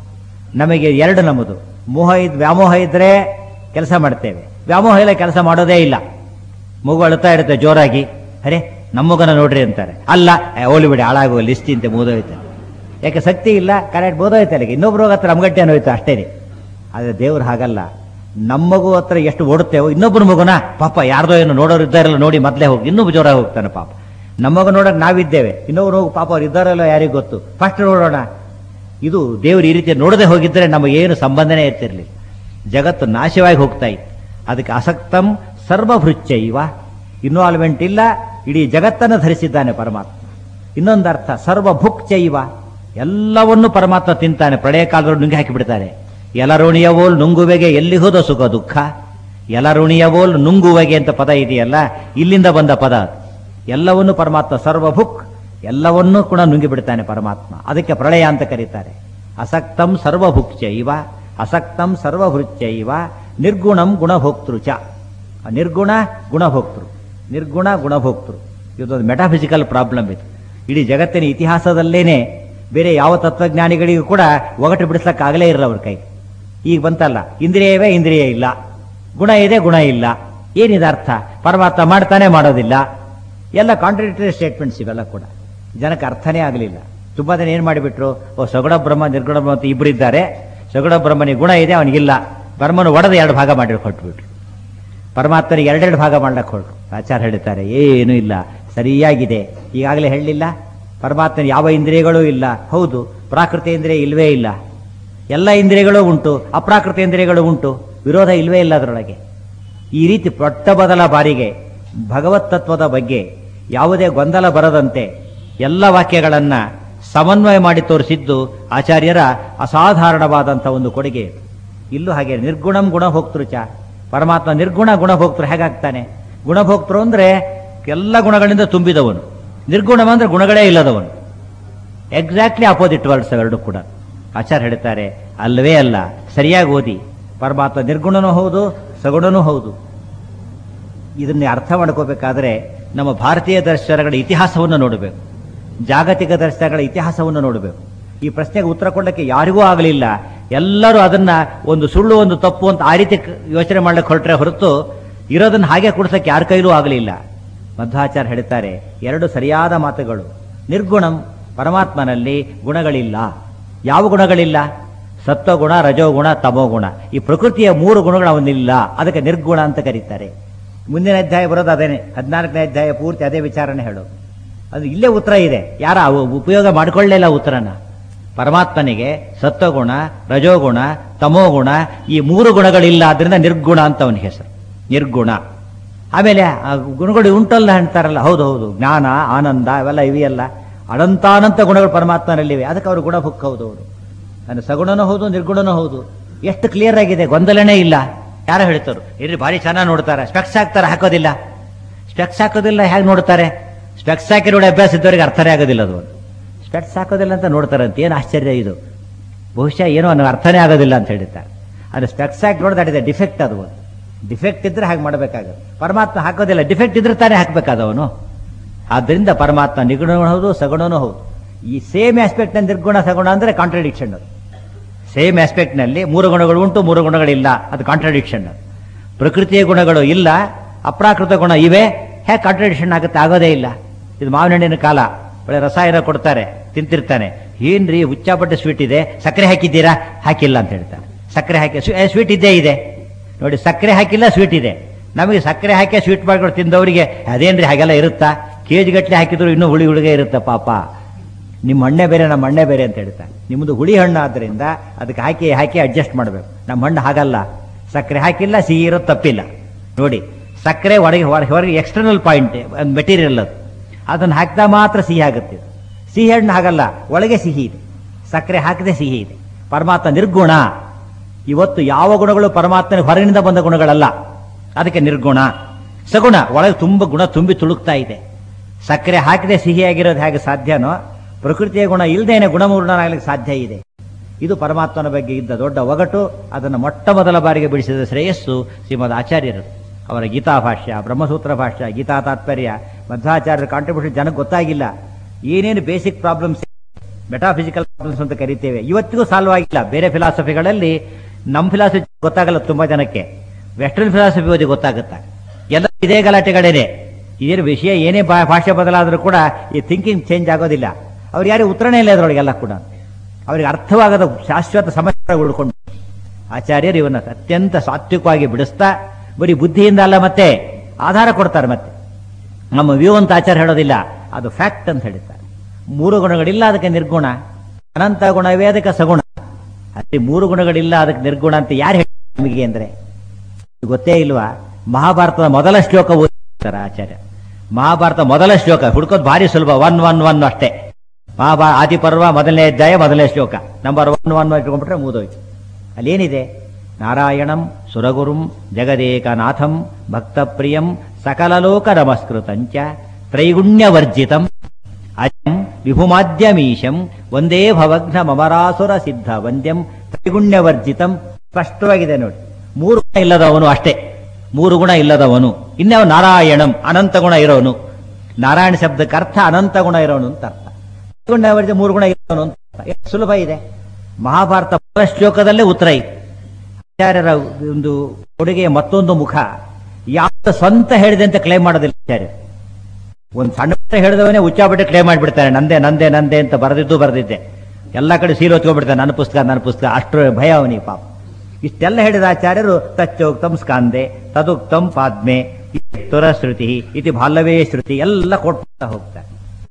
Speaker 1: ನಮಗೆ ಎರಡು ನಮ್ಮದು ಮೋಹ ಇದ್ ವ್ಯಾಮೋಹ ಇದ್ರೆ ಕೆಲಸ ಮಾಡ್ತೇವೆ ವ್ಯಾಮೋಹ ಇಲ್ಲ ಕೆಲಸ ಮಾಡೋದೇ ಇಲ್ಲ ಮಗು ಅಳ್ತಾ ಇರುತ್ತೆ ಜೋರಾಗಿ ಅರೆ ನಮ್ಮ ಮಗನ ನೋಡ್ರಿ ಅಂತಾರೆ ಅಲ್ಲ ಓಲಿ ಬಿಡಿ ಹಾಳಾಗುವ ಲಿಸ್ಟ್ ಇಂತೆ ಮುಗಿದೋಯ್ತಾರೆ ಯಾಕೆ ಶಕ್ತಿ ಇಲ್ಲ ಕರೆಕ್ಟ್ ಬೋಧೋಯ್ತು ಅಲ್ಲಿಗೆ ಇನ್ನೊಬ್ರು ಹತ್ರ ನಮ್ಗಟ್ಟೆ ಅನ್ನೋಯ್ತು ಅಷ್ಟೇನೆ ಆದರೆ ದೇವ್ರು ಹಾಗಲ್ಲ ನಮ್ಮ ಮಗು ಹತ್ರ ಎಷ್ಟು ಓಡುತ್ತೇವೋ ಇನ್ನೊಬ್ಬರ ಮಗುನ ಪಾಪ ಯಾರ್ದೋ ಏನು ನೋಡೋರು ಇದ್ದಾರಲ್ಲ ನೋಡಿ ಮೊದಲೇ ಹೋಗಿ ಇನ್ನೊಬ್ಬ ಜೋರಾಗಿ ಹೋಗ್ತಾನೆ ಪಾಪ ನಮ್ಮ ಮಗ ನೋಡಕ್ ನಾವಿದ್ದೇವೆ ಇನ್ನೊಬ್ರು ಹೋಗಿ ಪಾಪ ಅವ್ರು ಇದ್ದಾರಲ್ಲ ಯಾರಿಗೂ ಗೊತ್ತು ಫಸ್ಟ್ ನೋಡೋಣ ಇದು ದೇವ್ರು ಈ ರೀತಿ ನೋಡದೆ ಹೋಗಿದ್ರೆ ನಮಗೇನು ಸಂಬಂಧನೇ ಇರ್ತಿರ್ಲಿಲ್ಲ ಜಗತ್ತು ನಾಶವಾಗಿ ಹೋಗ್ತಾ ಇತ್ತು ಅದಕ್ಕೆ ಅಸಕ್ತಂ ಸರ್ವಭೃತ್ಯ ಇವ ಇನ್ವಾಲ್ವ್ಮೆಂಟ್ ಇಲ್ಲ ಇಡೀ ಜಗತ್ತನ್ನು ಧರಿಸಿದ್ದಾನೆ ಪರಮಾತ್ಮ ಇನ್ನೊಂದು ಅರ್ಥ ಸರ್ವಭುಕ್ ಚೈವ ಎಲ್ಲವನ್ನೂ ಪರಮಾತ್ಮ ತಿಂತಾನೆ ಪ್ರಳಯ ಕಾಲದಲ್ಲಿ ನುಂಗಿ ಹಾಕಿಬಿಡ್ತಾನೆ ಎಲರುಣಿಯವೋಲ್ ನುಂಗುವೆಗೆ ಎಲ್ಲಿ ಹೋದ ಸುಖ ದುಃಖ ಎಲರುಣಿಯವೋಲ್ ನುಂಗುವೆಗೆ ಅಂತ ಪದ ಇದೆಯಲ್ಲ ಇಲ್ಲಿಂದ ಬಂದ ಪದ ಅದು. ಎಲ್ಲವನ್ನೂ ಪರಮಾತ್ಮ ಸರ್ವಭುಕ್ ಎಲ್ಲವನ್ನೂ ಕೂಡ ನುಂಗಿ ಬಿಡ್ತಾನೆ ಪರಮಾತ್ಮ ಅದಕ್ಕೆ ಪ್ರಳಯ ಅಂತ ಕರೀತಾರೆ ಅಸಕ್ತಂ ಸರ್ವಭುಕ್ಚ ಇವ ಅಸಕ್ತಂ ಸರ್ವಭೃತ್ಯ ಇವ ನಿರ್ಗುಣಂ ಗುಣಭೋಕ್ತೃ ಚ ನಿರ್ಗುಣ ಗುಣಭೋಕ್ತೃ ನಿರ್ಗುಣ ಗುಣಭೋಕ್ತೃ ಇದೊಂದು ಮೆಟಾಫಿಸಿಕಲ್ ಪ್ರಾಬ್ಲಮ್ ಇದು ಇಡೀ ಜಗತ್ತಿನ ಇತಿಹಾಸದಲ್ಲೇನೆ ಬೇರೆ ಯಾವ ತತ್ವಜ್ಞಾನಿಗಳಿಗೂ ಕೂಡ ಒಗಟು ಬಿಡಿಸ್ಲಕ್ಕಾಗಲೇ ಇರಲ್ಲ ಅವ್ರ ಕೈ ಈಗ ಬಂತಲ್ಲ ಇಂದ್ರಿಯವೇ ಇಂದ್ರಿಯ ಇಲ್ಲ ಗುಣ ಇದೆ ಗುಣ ಇಲ್ಲ ಏನಿದೆ ಅರ್ಥ ಪರಮಾತ್ಮ ಮಾಡ್ತಾನೆ ಮಾಡೋದಿಲ್ಲ ಎಲ್ಲ ಕಾಂಟ್ರಡಿಕ್ಟರಿ ಸ್ಟೇಟ್ಮೆಂಟ್ಸ್ ಇವೆಲ್ಲ ಕೂಡ ಜನಕ್ಕೆ ಅರ್ಥನೇ ಆಗಲಿಲ್ಲ ತುಂಬಾ ಜನ ಏನ್ ಮಾಡಿಬಿಟ್ರು ಓ ಸಗುಣ ಬ್ರಹ್ಮ ನಿರ್ಗುಣ ಬ್ರಹ್ಮ ಅಂತ ಇಬ್ಬರಿದ್ದಾರೆ ಸಗುಣ ಬ್ರಹ್ಮನಿಗೆ ಗುಣ ಇದೆ ಅವನಿಗಿಲ್ಲ ಬ್ರಹ್ಮನು ಒಡೆದ ಎರಡು ಭಾಗ ಮಾಡಿ ಕೊಟ್ಬಿಟ್ರು ಪರಮಾತ್ಮನಿಗೆ ಎರಡೆರಡು ಭಾಗ ಮಾಡ್ಲಕ್ಕೆ ಹೊರಟು ಆಚಾರ ಹೇಳ್ತಾರೆ ಏನೂ ಇಲ್ಲ ಸರಿಯಾಗಿದೆ ಈಗಾಗಲೇ ಹೇಳಲಿಲ್ಲ ಪರಮಾತ್ಮನ ಯಾವ ಇಂದ್ರಿಯಗಳೂ ಇಲ್ಲ ಹೌದು ಪ್ರಾಕೃತ ಇಂದ್ರಿಯ ಇಲ್ವೇ ಇಲ್ಲ ಎಲ್ಲ ಇಂದ್ರಿಯಗಳು ಉಂಟು ಅಪ್ರಾಕೃತ ಇಂದ್ರಿಯಗಳು ಉಂಟು ವಿರೋಧ ಇಲ್ವೇ ಇಲ್ಲ ಅದರೊಳಗೆ ಈ ರೀತಿ ಪಟ್ಟ ಬದಲ ಬಾರಿಗೆ ಭಗವತ್ ತತ್ವದ ಬಗ್ಗೆ ಯಾವುದೇ ಗೊಂದಲ ಬರದಂತೆ ಎಲ್ಲ ವಾಕ್ಯಗಳನ್ನ ಸಮನ್ವಯ ಮಾಡಿ ತೋರಿಸಿದ್ದು ಆಚಾರ್ಯರ ಅಸಾಧಾರಣವಾದಂಥ ಒಂದು ಕೊಡುಗೆ ಇಲ್ಲೂ ಹಾಗೆ ನಿರ್ಗುಣಂ ಗುಣಭೋಕ್ತೃ ಚ ಪರಮಾತ್ಮ ನಿರ್ಗುಣ ಗುಣಭೋಕ್ತೃ ಹೇಗಾಗ್ತಾನೆ ಗುಣಭೋಕ್ತೃ ಅಂದ್ರೆ ಎಲ್ಲ ಗುಣಗಳಿಂದ ತುಂಬಿದವನು ನಿರ್ಗುಣಂ ಅಂದ್ರೆ ಗುಣಗಳೇ ಇಲ್ಲದವನು ಎಕ್ಸಾಕ್ಟ್ಲಿ ಅಪೋಸಿಟ್ ವರ್ಡ್ಸ್ ಎರಡು ಕೂಡ ಆಚಾರ್ಯ ಹೇಳ್ತಾರೆ ಅಲ್ಲವೇ ಅಲ್ಲ ಸರಿಯಾಗಿ ಓದಿ ಪರಮಾತ್ಮ ನಿರ್ಗುಣನೂ ಹೌದು ಸಗುಣನೂ ಹೌದು ಇದನ್ನೇ ಅರ್ಥ ಮಾಡ್ಕೋಬೇಕಾದ್ರೆ ನಮ್ಮ ಭಾರತೀಯ ದರ್ಶನಗಳ ಇತಿಹಾಸವನ್ನು ನೋಡಬೇಕು ಜಾಗತಿಕ ದರ್ಶನಗಳ ಇತಿಹಾಸವನ್ನು ನೋಡಬೇಕು ಈ ಪ್ರಶ್ನೆಗೆ ಉತ್ತರ ಕೊಡಲಿಕ್ಕೆ ಯಾರಿಗೂ ಆಗಲಿಲ್ಲ ಎಲ್ಲರೂ ಅದನ್ನ ಒಂದು ಸುಳ್ಳು ಒಂದು ತಪ್ಪು ಅಂತ ಆ ರೀತಿ ಕ- ಯೋಚನೆ ಮಾಡ್ಲಿಕ್ಕೆ ಹೊರಟ್ರೆ ಹೊರತು ಇರೋದನ್ನ ಹಾಗೆ ಕೊಡ್ಸಕ್ಕೆ ಯಾರ ಕೈಲೂ ಆಗಲಿಲ್ಲ ಮಧ್ವಾಚಾರ್ಯ ಹೇಳ್ತಾರೆ ಎರಡು ಸರಿಯಾದ ಮಾತುಗಳು ನಿರ್ಗುಣಂ ಪರಮಾತ್ಮನಲ್ಲಿ ಗುಣಗಳಿಲ್ಲ ಯಾವ ಗುಣಗಳಿಲ್ಲ ಸತ್ವಗುಣ ರಜೋಗುಣ ತಮೋಗುಣ ಈ ಪ್ರಕೃತಿಯ ಮೂರು ಗುಣಗಳು ಅವನಿಲ್ಲ ಅದಕ್ಕೆ ನಿರ್ಗುಣ ಅಂತ ಕರೀತಾರೆ ಮುಂದಿನ ಅಧ್ಯಾಯ ಬರೋದು ಅದೇನೆ ಹದಿನಾಲ್ಕನೇ ಅಧ್ಯಾಯ ಪೂರ್ತಿ ಅದೇ ವಿಚಾರಣೆ ಹೇಳೋದು ಅದು ಇಲ್ಲೇ ಉತ್ತರ ಇದೆ ಯಾರ ಅವು ಉಪಯೋಗ ಮಾಡಿಕೊಳ್ಳಲಿಲ್ಲ ಉತ್ತರನ ಪರಮಾತ್ಮನಿಗೆ ಸತ್ವಗುಣ ರಜೋಗುಣ ತಮೋಗುಣ ಈ ಮೂರು ಗುಣಗಳಿಲ್ಲ ಆದ್ರಿಂದ ನಿರ್ಗುಣ ಅಂತ ಅವನ ಹೆಸರು ನಿರ್ಗುಣ ಆಮೇಲೆ ಆ ಗುಣಗಳು ಉಂಟಲ್ಲ ಅಂತಾರಲ್ಲ ಹೌದು ಹೌದು ಜ್ಞಾನ ಆನಂದ ಇವೆಲ್ಲ ಇವೆಯಲ್ಲ ಅನಂತಾನಂತ ಗುಣಗಳು ಪರಮಾತ್ಮನಲ್ಲಿವೆ ಅದಕ್ಕೆ ಅವರು ಗುಣ ಬುಕ್ ಹೌದು ಅವರು ನಾನು ಸಗುಣನೂ ಹೌದು ನಿರ್ಗುಣನೂ ಹೌದು ಎಷ್ಟು ಕ್ಲಿಯರ್ ಆಗಿದೆ ಗೊಂದಲನೇ ಇಲ್ಲ ಯಾರು ಹೇಳ್ತಾರು ಇರ್ರಿ ಭಾರಿ ಚೆನ್ನಾಗಿ ನೋಡ್ತಾರೆ ಸ್ಪೆಕ್ಸ್ ಹಾಕ್ತಾರೆ ಹಾಕೋದಿಲ್ಲ ಸ್ಪೆಕ್ಸ್ ಹಾಕೋದಿಲ್ಲ ಹೇಗೆ ನೋಡ್ತಾರೆ ಸ್ಪೆಕ್ಸ್ ಹಾಕಿ ನೋಡಿ ಅಭ್ಯಾಸ ಇದ್ದವರಿಗೆ ಅರ್ಥನೇ ಆಗೋದಿಲ್ಲ ಅದು ಸ್ಪೆಕ್ಸ್ ಹಾಕೋದಿಲ್ಲ ಅಂತ ನೋಡ್ತಾರೆ ಅಂತ ಏನು ಆಶ್ಚರ್ಯ ಇದು ಬಹುಶಃ ಏನೋ ನನಗೆ ಅರ್ಥನೇ ಆಗೋದಿಲ್ಲ ಅಂತ ಹೇಳಿದ್ದಾರೆ ಅದು ಸ್ಪೆಕ್ಸ್ ಹಾಕಿ ನೋಡಿದಾಡಿದೆ ಡಿಫೆಕ್ಟ್ ಅದು ಒಂದು ಡಿಫೆಕ್ಟ್ ಇದ್ರೆ ಹಾಗೆ ಮಾಡಬೇಕಾಗುತ್ತೆ ಪರಮಾತ್ಮ ಹಾಕೋದಿಲ್ಲ ಡಿಫೆಕ್ಟ್ ಇದ್ರೆ ತಾನೇ ಹಾಕಬೇಕಾದವನು ಆದ್ದರಿಂದ ಪರಮಾತ್ಮ ನಿಗುಣನೂ ಹೌದು ಸಗುಣನೂ ಹೌದು ಈ ಸೇಮ್ ಆಸ್ಪೆಕ್ಟ್ ನಿರ್ಗುಣ ಸಗುಣ ಅಂದ್ರೆ ಕಾಂಟ್ರಡಿಕ್ಷನ್ ಅದು ಸೇಮ್ ಆಸ್ಪೆಕ್ಟ್ ನಲ್ಲಿ ಮೂರು ಗುಣಗಳು ಉಂಟು ಮೂರು ಗುಣಗಳಿಲ್ಲ ಅದು ಕಾಂಟ್ರಡಿಕ್ಷನ್ ಪ್ರಕೃತಿಯ ಗುಣಗಳು ಇಲ್ಲ ಅಪ್ರಾಕೃತ ಗುಣ ಇವೆ ಹೇಗೆ ಕಾಂಟ್ರಡಿಕ್ಷನ್ ಆಗುತ್ತೆ ಆಗೋದೇ ಇಲ್ಲ ಇದು ಮಾವಿನ ಹಣ್ಣಿನ ಕಾಲ ಒಳ್ಳೆ ರಸಾಯನ ಕೊಡ್ತಾರೆ ತಿಂತಿರ್ತಾನೆ ಏನ್ರಿ ಉಚ್ಚಾಪಟ್ಟೆ ಸ್ವೀಟ್ ಇದೆ ಸಕ್ಕರೆ ಹಾಕಿದ್ದೀರಾ ಹಾಕಿಲ್ಲ ಅಂತ ಹೇಳ್ತಾರೆ ಸಕ್ಕರೆ ಹಾಕಿ ಸ್ವೀಟ್ ಇದ್ದೇ ಇದೆ ನೋಡಿ ಸಕ್ಕರೆ ಹಾಕಿಲ್ಲ ಸ್ವೀಟ್ ಇದೆ ನಮಗೆ ಸಕ್ಕರೆ ಹಾಕಿ ಸ್ವೀಟ್ ಮಾಡ್ಕೊಂಡು ತಿಂದವರಿಗೆ ಅದೇನ್ರಿ ಹಾಗೆಲ್ಲ ಇರುತ್ತಾ ಕೆಜಿ ಗಟ್ಟಲೆ ಹಾಕಿದ್ರು ಇನ್ನೂ ಹುಳಿ ಹುಳಿಗೆ ಇರುತ್ತೆ ಪಾಪ ನಿಮ್ಮ ಹಣ್ಣೆ ಬೇರೆ ನಮ್ಮ ಹಣ್ಣೆ ಬೇರೆ ಅಂತ ಹೇಳ್ತಾರೆ ನಿಮ್ಮದು ಹುಳಿ ಹಣ್ಣು ಆದ್ರಿಂದ ಅದಕ್ಕೆ ಹಾಕಿ ಹಾಕಿ ಅಡ್ಜಸ್ಟ್ ಮಾಡಬೇಕು ನಮ್ಮ ಹಣ್ಣು ಹಾಗಲ್ಲ ಸಕ್ಕರೆ ಹಾಕಿಲ್ಲ ಸಿಹಿ ಇರೋದು ತಪ್ಪಿಲ್ಲ ನೋಡಿ ಸಕ್ಕರೆ ಒಳಗೆ ಹೊರ- ಹೊರಗೆ ಎಕ್ಸ್ಟರ್ನಲ್ ಪಾಯಿಂಟ್ ಒಂದು ಮೆಟೀರಿಯಲ್ ಅದು ಅದನ್ನು ಹಾಕಿದಾಗ ಮಾತ್ರ ಸಿಹಿ ಆಗುತ್ತೆ ಇದು. ಸಿಹಿ ಹಣ್ಣು ಹಾಗಲ್ಲ ಒಳಗೆ ಸಿಹಿ ಇದೆ ಸಕ್ಕರೆ ಹಾಕದೆ ಸಿಹಿ ಇದೆ ಪರಮಾತ್ಮ ನಿರ್ಗುಣ ಇವತ್ತು ಯಾವ ಗುಣಗಳು ಪರಮಾತ್ಮನ ಹೊರಗಿನಿಂದ ಬಂದ ಗುಣಗಳಲ್ಲ ಅದಕ್ಕೆ ನಿರ್ಗುಣ ಸಗುಣ ಒಳಗೆ ತುಂಬ ಗುಣ ತುಂಬಿ ತುಳುಕ್ತಾ ಇದೆ ಸಕ್ಕರೆ ಹಾಕಿದೆ ಸಿಹಿಯಾಗಿರೋದು ಹೇಗೆ ಸಾಧ್ಯನೋ ಪ್ರಕೃತಿಯ ಗುಣ ಇಲ್ಲದೇನೆ ಗುಣಮೂರ್ಣನಾಗಲಿಕ್ಕೆ ಸಾಧ್ಯ ಇದೆ ಇದು ಪರಮಾತ್ಮನ ಬಗ್ಗೆ ಇದ್ದ ದೊಡ್ಡ ಒಗಟು ಅದನ್ನು ಮೊಟ್ಟ ಮೊದಲ ಬಾರಿಗೆ ಬಿಡಿಸಿದ ಶ್ರೇಯಸ್ಸು ಶ್ರೀಮದ್ ಆಚಾರ್ಯರು ಅವರ ಗೀತಾ ಭಾಷ್ಯ ಬ್ರಹ್ಮಸೂತ್ರ ಭಾಷ್ಯ ಗೀತಾ ತಾತ್ಪರ್ಯ ಮಧ್ವಾಚಾರ್ಯರ ಕಾಂಟ್ರಿಬ್ಯೂಷನ್ ಜನಕ್ಕೆ ಗೊತ್ತಾಗಿಲ್ಲ ಏನೇನು ಬೇಸಿಕ್ ಪ್ರಾಬ್ಲಮ್ಸ್ ಮೆಟಾಫಿಸಿಕಲ್ ಪ್ರಾಬ್ಲಮ್ಸ್ ಅಂತ ಕರಿತೇವೆ ಇವತ್ತಿಗೂ ಸಾಲ್ವ್ ಆಗಿಲ್ಲ ಬೇರೆ ಫಿಲಾಸಫಿಗಳಲ್ಲಿ ನಮ್ಮ ಫಿಲಾಸಫಿ ಗೊತ್ತಾಗಲ್ಲ ತುಂಬಾ ಜನಕ್ಕೆ ವೆಸ್ಟರ್ನ್ ಫಿಲಾಸಫಿ ಓದಿ ಗೊತ್ತಾಗುತ್ತಾ ಎಲ್ಲ ಇದೇ ಗಲಾಟೆಗಳೇನೆ ಇದೇನು ವಿಷಯ ಏನೇ ಭಾ- ಭಾಷೆ ಬದಲಾದರೂ ಕೂಡ ಈ ಥಿಂಕಿಂಗ್ ಚೇಂಜ್ ಆಗೋದಿಲ್ಲ ಅವ್ರು ಯಾರು ಉತ್ತರನೇ ಇಲ್ಲ ಅದರೊಳಗೆಲ್ಲ ಕೂಡ ಅವರಿಗೆ ಅರ್ಥವಾಗದ ಶಾಶ್ವತ ಸಮಸ್ಯೆ ಉಳ್ಕೊಂಡು ಆಚಾರ್ಯರು ಇವನ್ನ ಅತ್ಯಂತ ಸಾತ್ವಿಕವಾಗಿ ಬಿಡಿಸ್ತಾ ಬರೀ ಬುದ್ಧಿಯಿಂದ ಅಲ್ಲ ಮತ್ತೆ ಆಧಾರ ಕೊಡ್ತಾರೆ ಮತ್ತೆ ನಮ್ಮ ವ್ಯೂ ಅಂತ ಆಚಾರ ಹೇಳೋದಿಲ್ಲ ಅದು ಫ್ಯಾಕ್ಟ್ ಅಂತ ಹೇಳ್ತಾರೆ ಮೂರು ಗುಣಗಳಿಲ್ಲ ಅದಕ್ಕೆ ನಿರ್ಗುಣ ಅನಂತ ಗುಣವೇ ಅದಕ್ಕೆ ಸಗುಣ ಅದೇ ಮೂರು ಗುಣಗಳಿಲ್ಲ ಅದಕ್ಕೆ ನಿರ್ಗುಣ ಅಂತ ಯಾರು ಹೇಳ್ತಾರೆ ನಮಗೆ ಅಂದ್ರೆ ಗೊತ್ತೇ ಇಲ್ವಾ ಮಹಾಭಾರತದ ಮೊದಲ ಶ್ಲೋಕ ಓದ್ತಾರೆ ಆಚಾರ್ಯ ಮಹಾಭಾರತ ಮೊದಲ ಶ್ಲೋಕ ಹುಡ್ಕೋದು ಭಾರಿ ಸುಲಭ ಒನ್ ಒನ್ ಒನ್ ಅಷ್ಟೇ ಮಹಾಭಾರ ಆದಿಪರ್ವ ಮೊದಲನೇ ಅಧ್ಯಾಯ ಮೊದಲನೇ ಶ್ಲೋಕ ನಂಬರ್ ಒನ್ ಒನ್ ಇಟ್ಕೊಂಡ್ಬಿಟ್ರೆ ಮುಗಿದೋಯ್ತು ಅಲ್ಲೇನಿದೆ ನಾರಾಯಣಂ ಸುರಗುರುಂ ಜಗದೇಕನಾಥಂ ಭಕ್ತಪ್ರಿಯಂ ಸಕಲಲೋಕ ನಮಸ್ಕೃತಂಚ ತ್ರೈಗುಣ್ಯವರ್ಜಿತಂ ಅಜಂ ವಿಭುಮಾದ್ಯಮೀಶಂ ಒಂದೇ ಭವಘ್ನ ಮಮರಾಸುರ ಸಿದ್ಧ ವಂದ್ಯಂ ತ್ರೈಗುಣ್ಯವರ್ಜಿತಂ ಸ್ಪಷ್ಟವಾಗಿದೆ ನೋಡಿ ಮೂರು ಗುಣ ಇಲ್ಲದವನು ಅಷ್ಟೇ ಮೂರು ಗುಣ ಇಲ್ಲದವನು ಇನ್ಯಾವ ನಾರಾಯಣಂ ಅನಂತ ಗುಣ ಇರೋನು ನಾರಾಯಣ ಶಬ್ದಕ್ಕೆ ಅರ್ಥ ಅನಂತ ಗುಣ ಇರೋನು ಅಂತ ಅರ್ಥ ತ್ರೈಗುಣ್ಯವರ್ಜಿ ಮೂರು ಗುಣ ಇರೋನು ಅಂತ ಅರ್ಥ. ಎಷ್ಟು ಸುಲಭ ಇದೆ ಮಹಾಭಾರತ ಮೊದಲ ಶ್ಲೋಕದಲ್ಲೇ ಉತ್ತರ ಇದೆ ಆಚಾರ್ಯರ ಒಂದು ಕೊಡುಗೆಯ ಮತ್ತೊಂದು ಮುಖ ಯಾವ ಸ್ವಂತ ಹೇಳಿದೆ ಅಂತ ಕ್ಲೈಮ್ ಮಾಡೋದಿಲ್ಲ ಆಚಾರ್ಯ ಒಂದು ಸಣ್ಣ ಪುಟ್ಟ ಹೇಳಿದವನೇ ಉಚ್ಚಾಬಿಟ್ಟು ಕ್ಲೇಮ್ ಮಾಡಿಬಿಡ್ತಾನೆ ನಂದೇ ನಂದೇ ನಂದೇ ಅಂತ ಬರೆದಿದ್ದು ಬರೆದಿದ್ದೆ ಎಲ್ಲ ಕಡೆ ಸೀಲ್ ಹೊತ್ಕೊಂಡ್ಬಿಡ್ತಾನೆ ನನ್ನ ಪುಸ್ತಕ ನನ್ನ ಪುಸ್ತಕ ಅಷ್ಟು ಭಯ ಅವನಿಗೆ ಪಾಪ ಇಷ್ಟೆಲ್ಲ ಹೇಳಿದ ಆಚಾರ್ಯರು ತಚ್ಚೋಕ್ತಂ ಸ್ಕಾಂದೆ ತದುಕ್ತಂ ಪಾದ್ಮೆ ತುರ ಶ್ರುತಿ ಇತಿ ಬಾಲ್ಲವೇ ಶ್ರುತಿ ಎಲ್ಲ ಕೊಡ್ತಾ ಹೋಗ್ತಾರೆ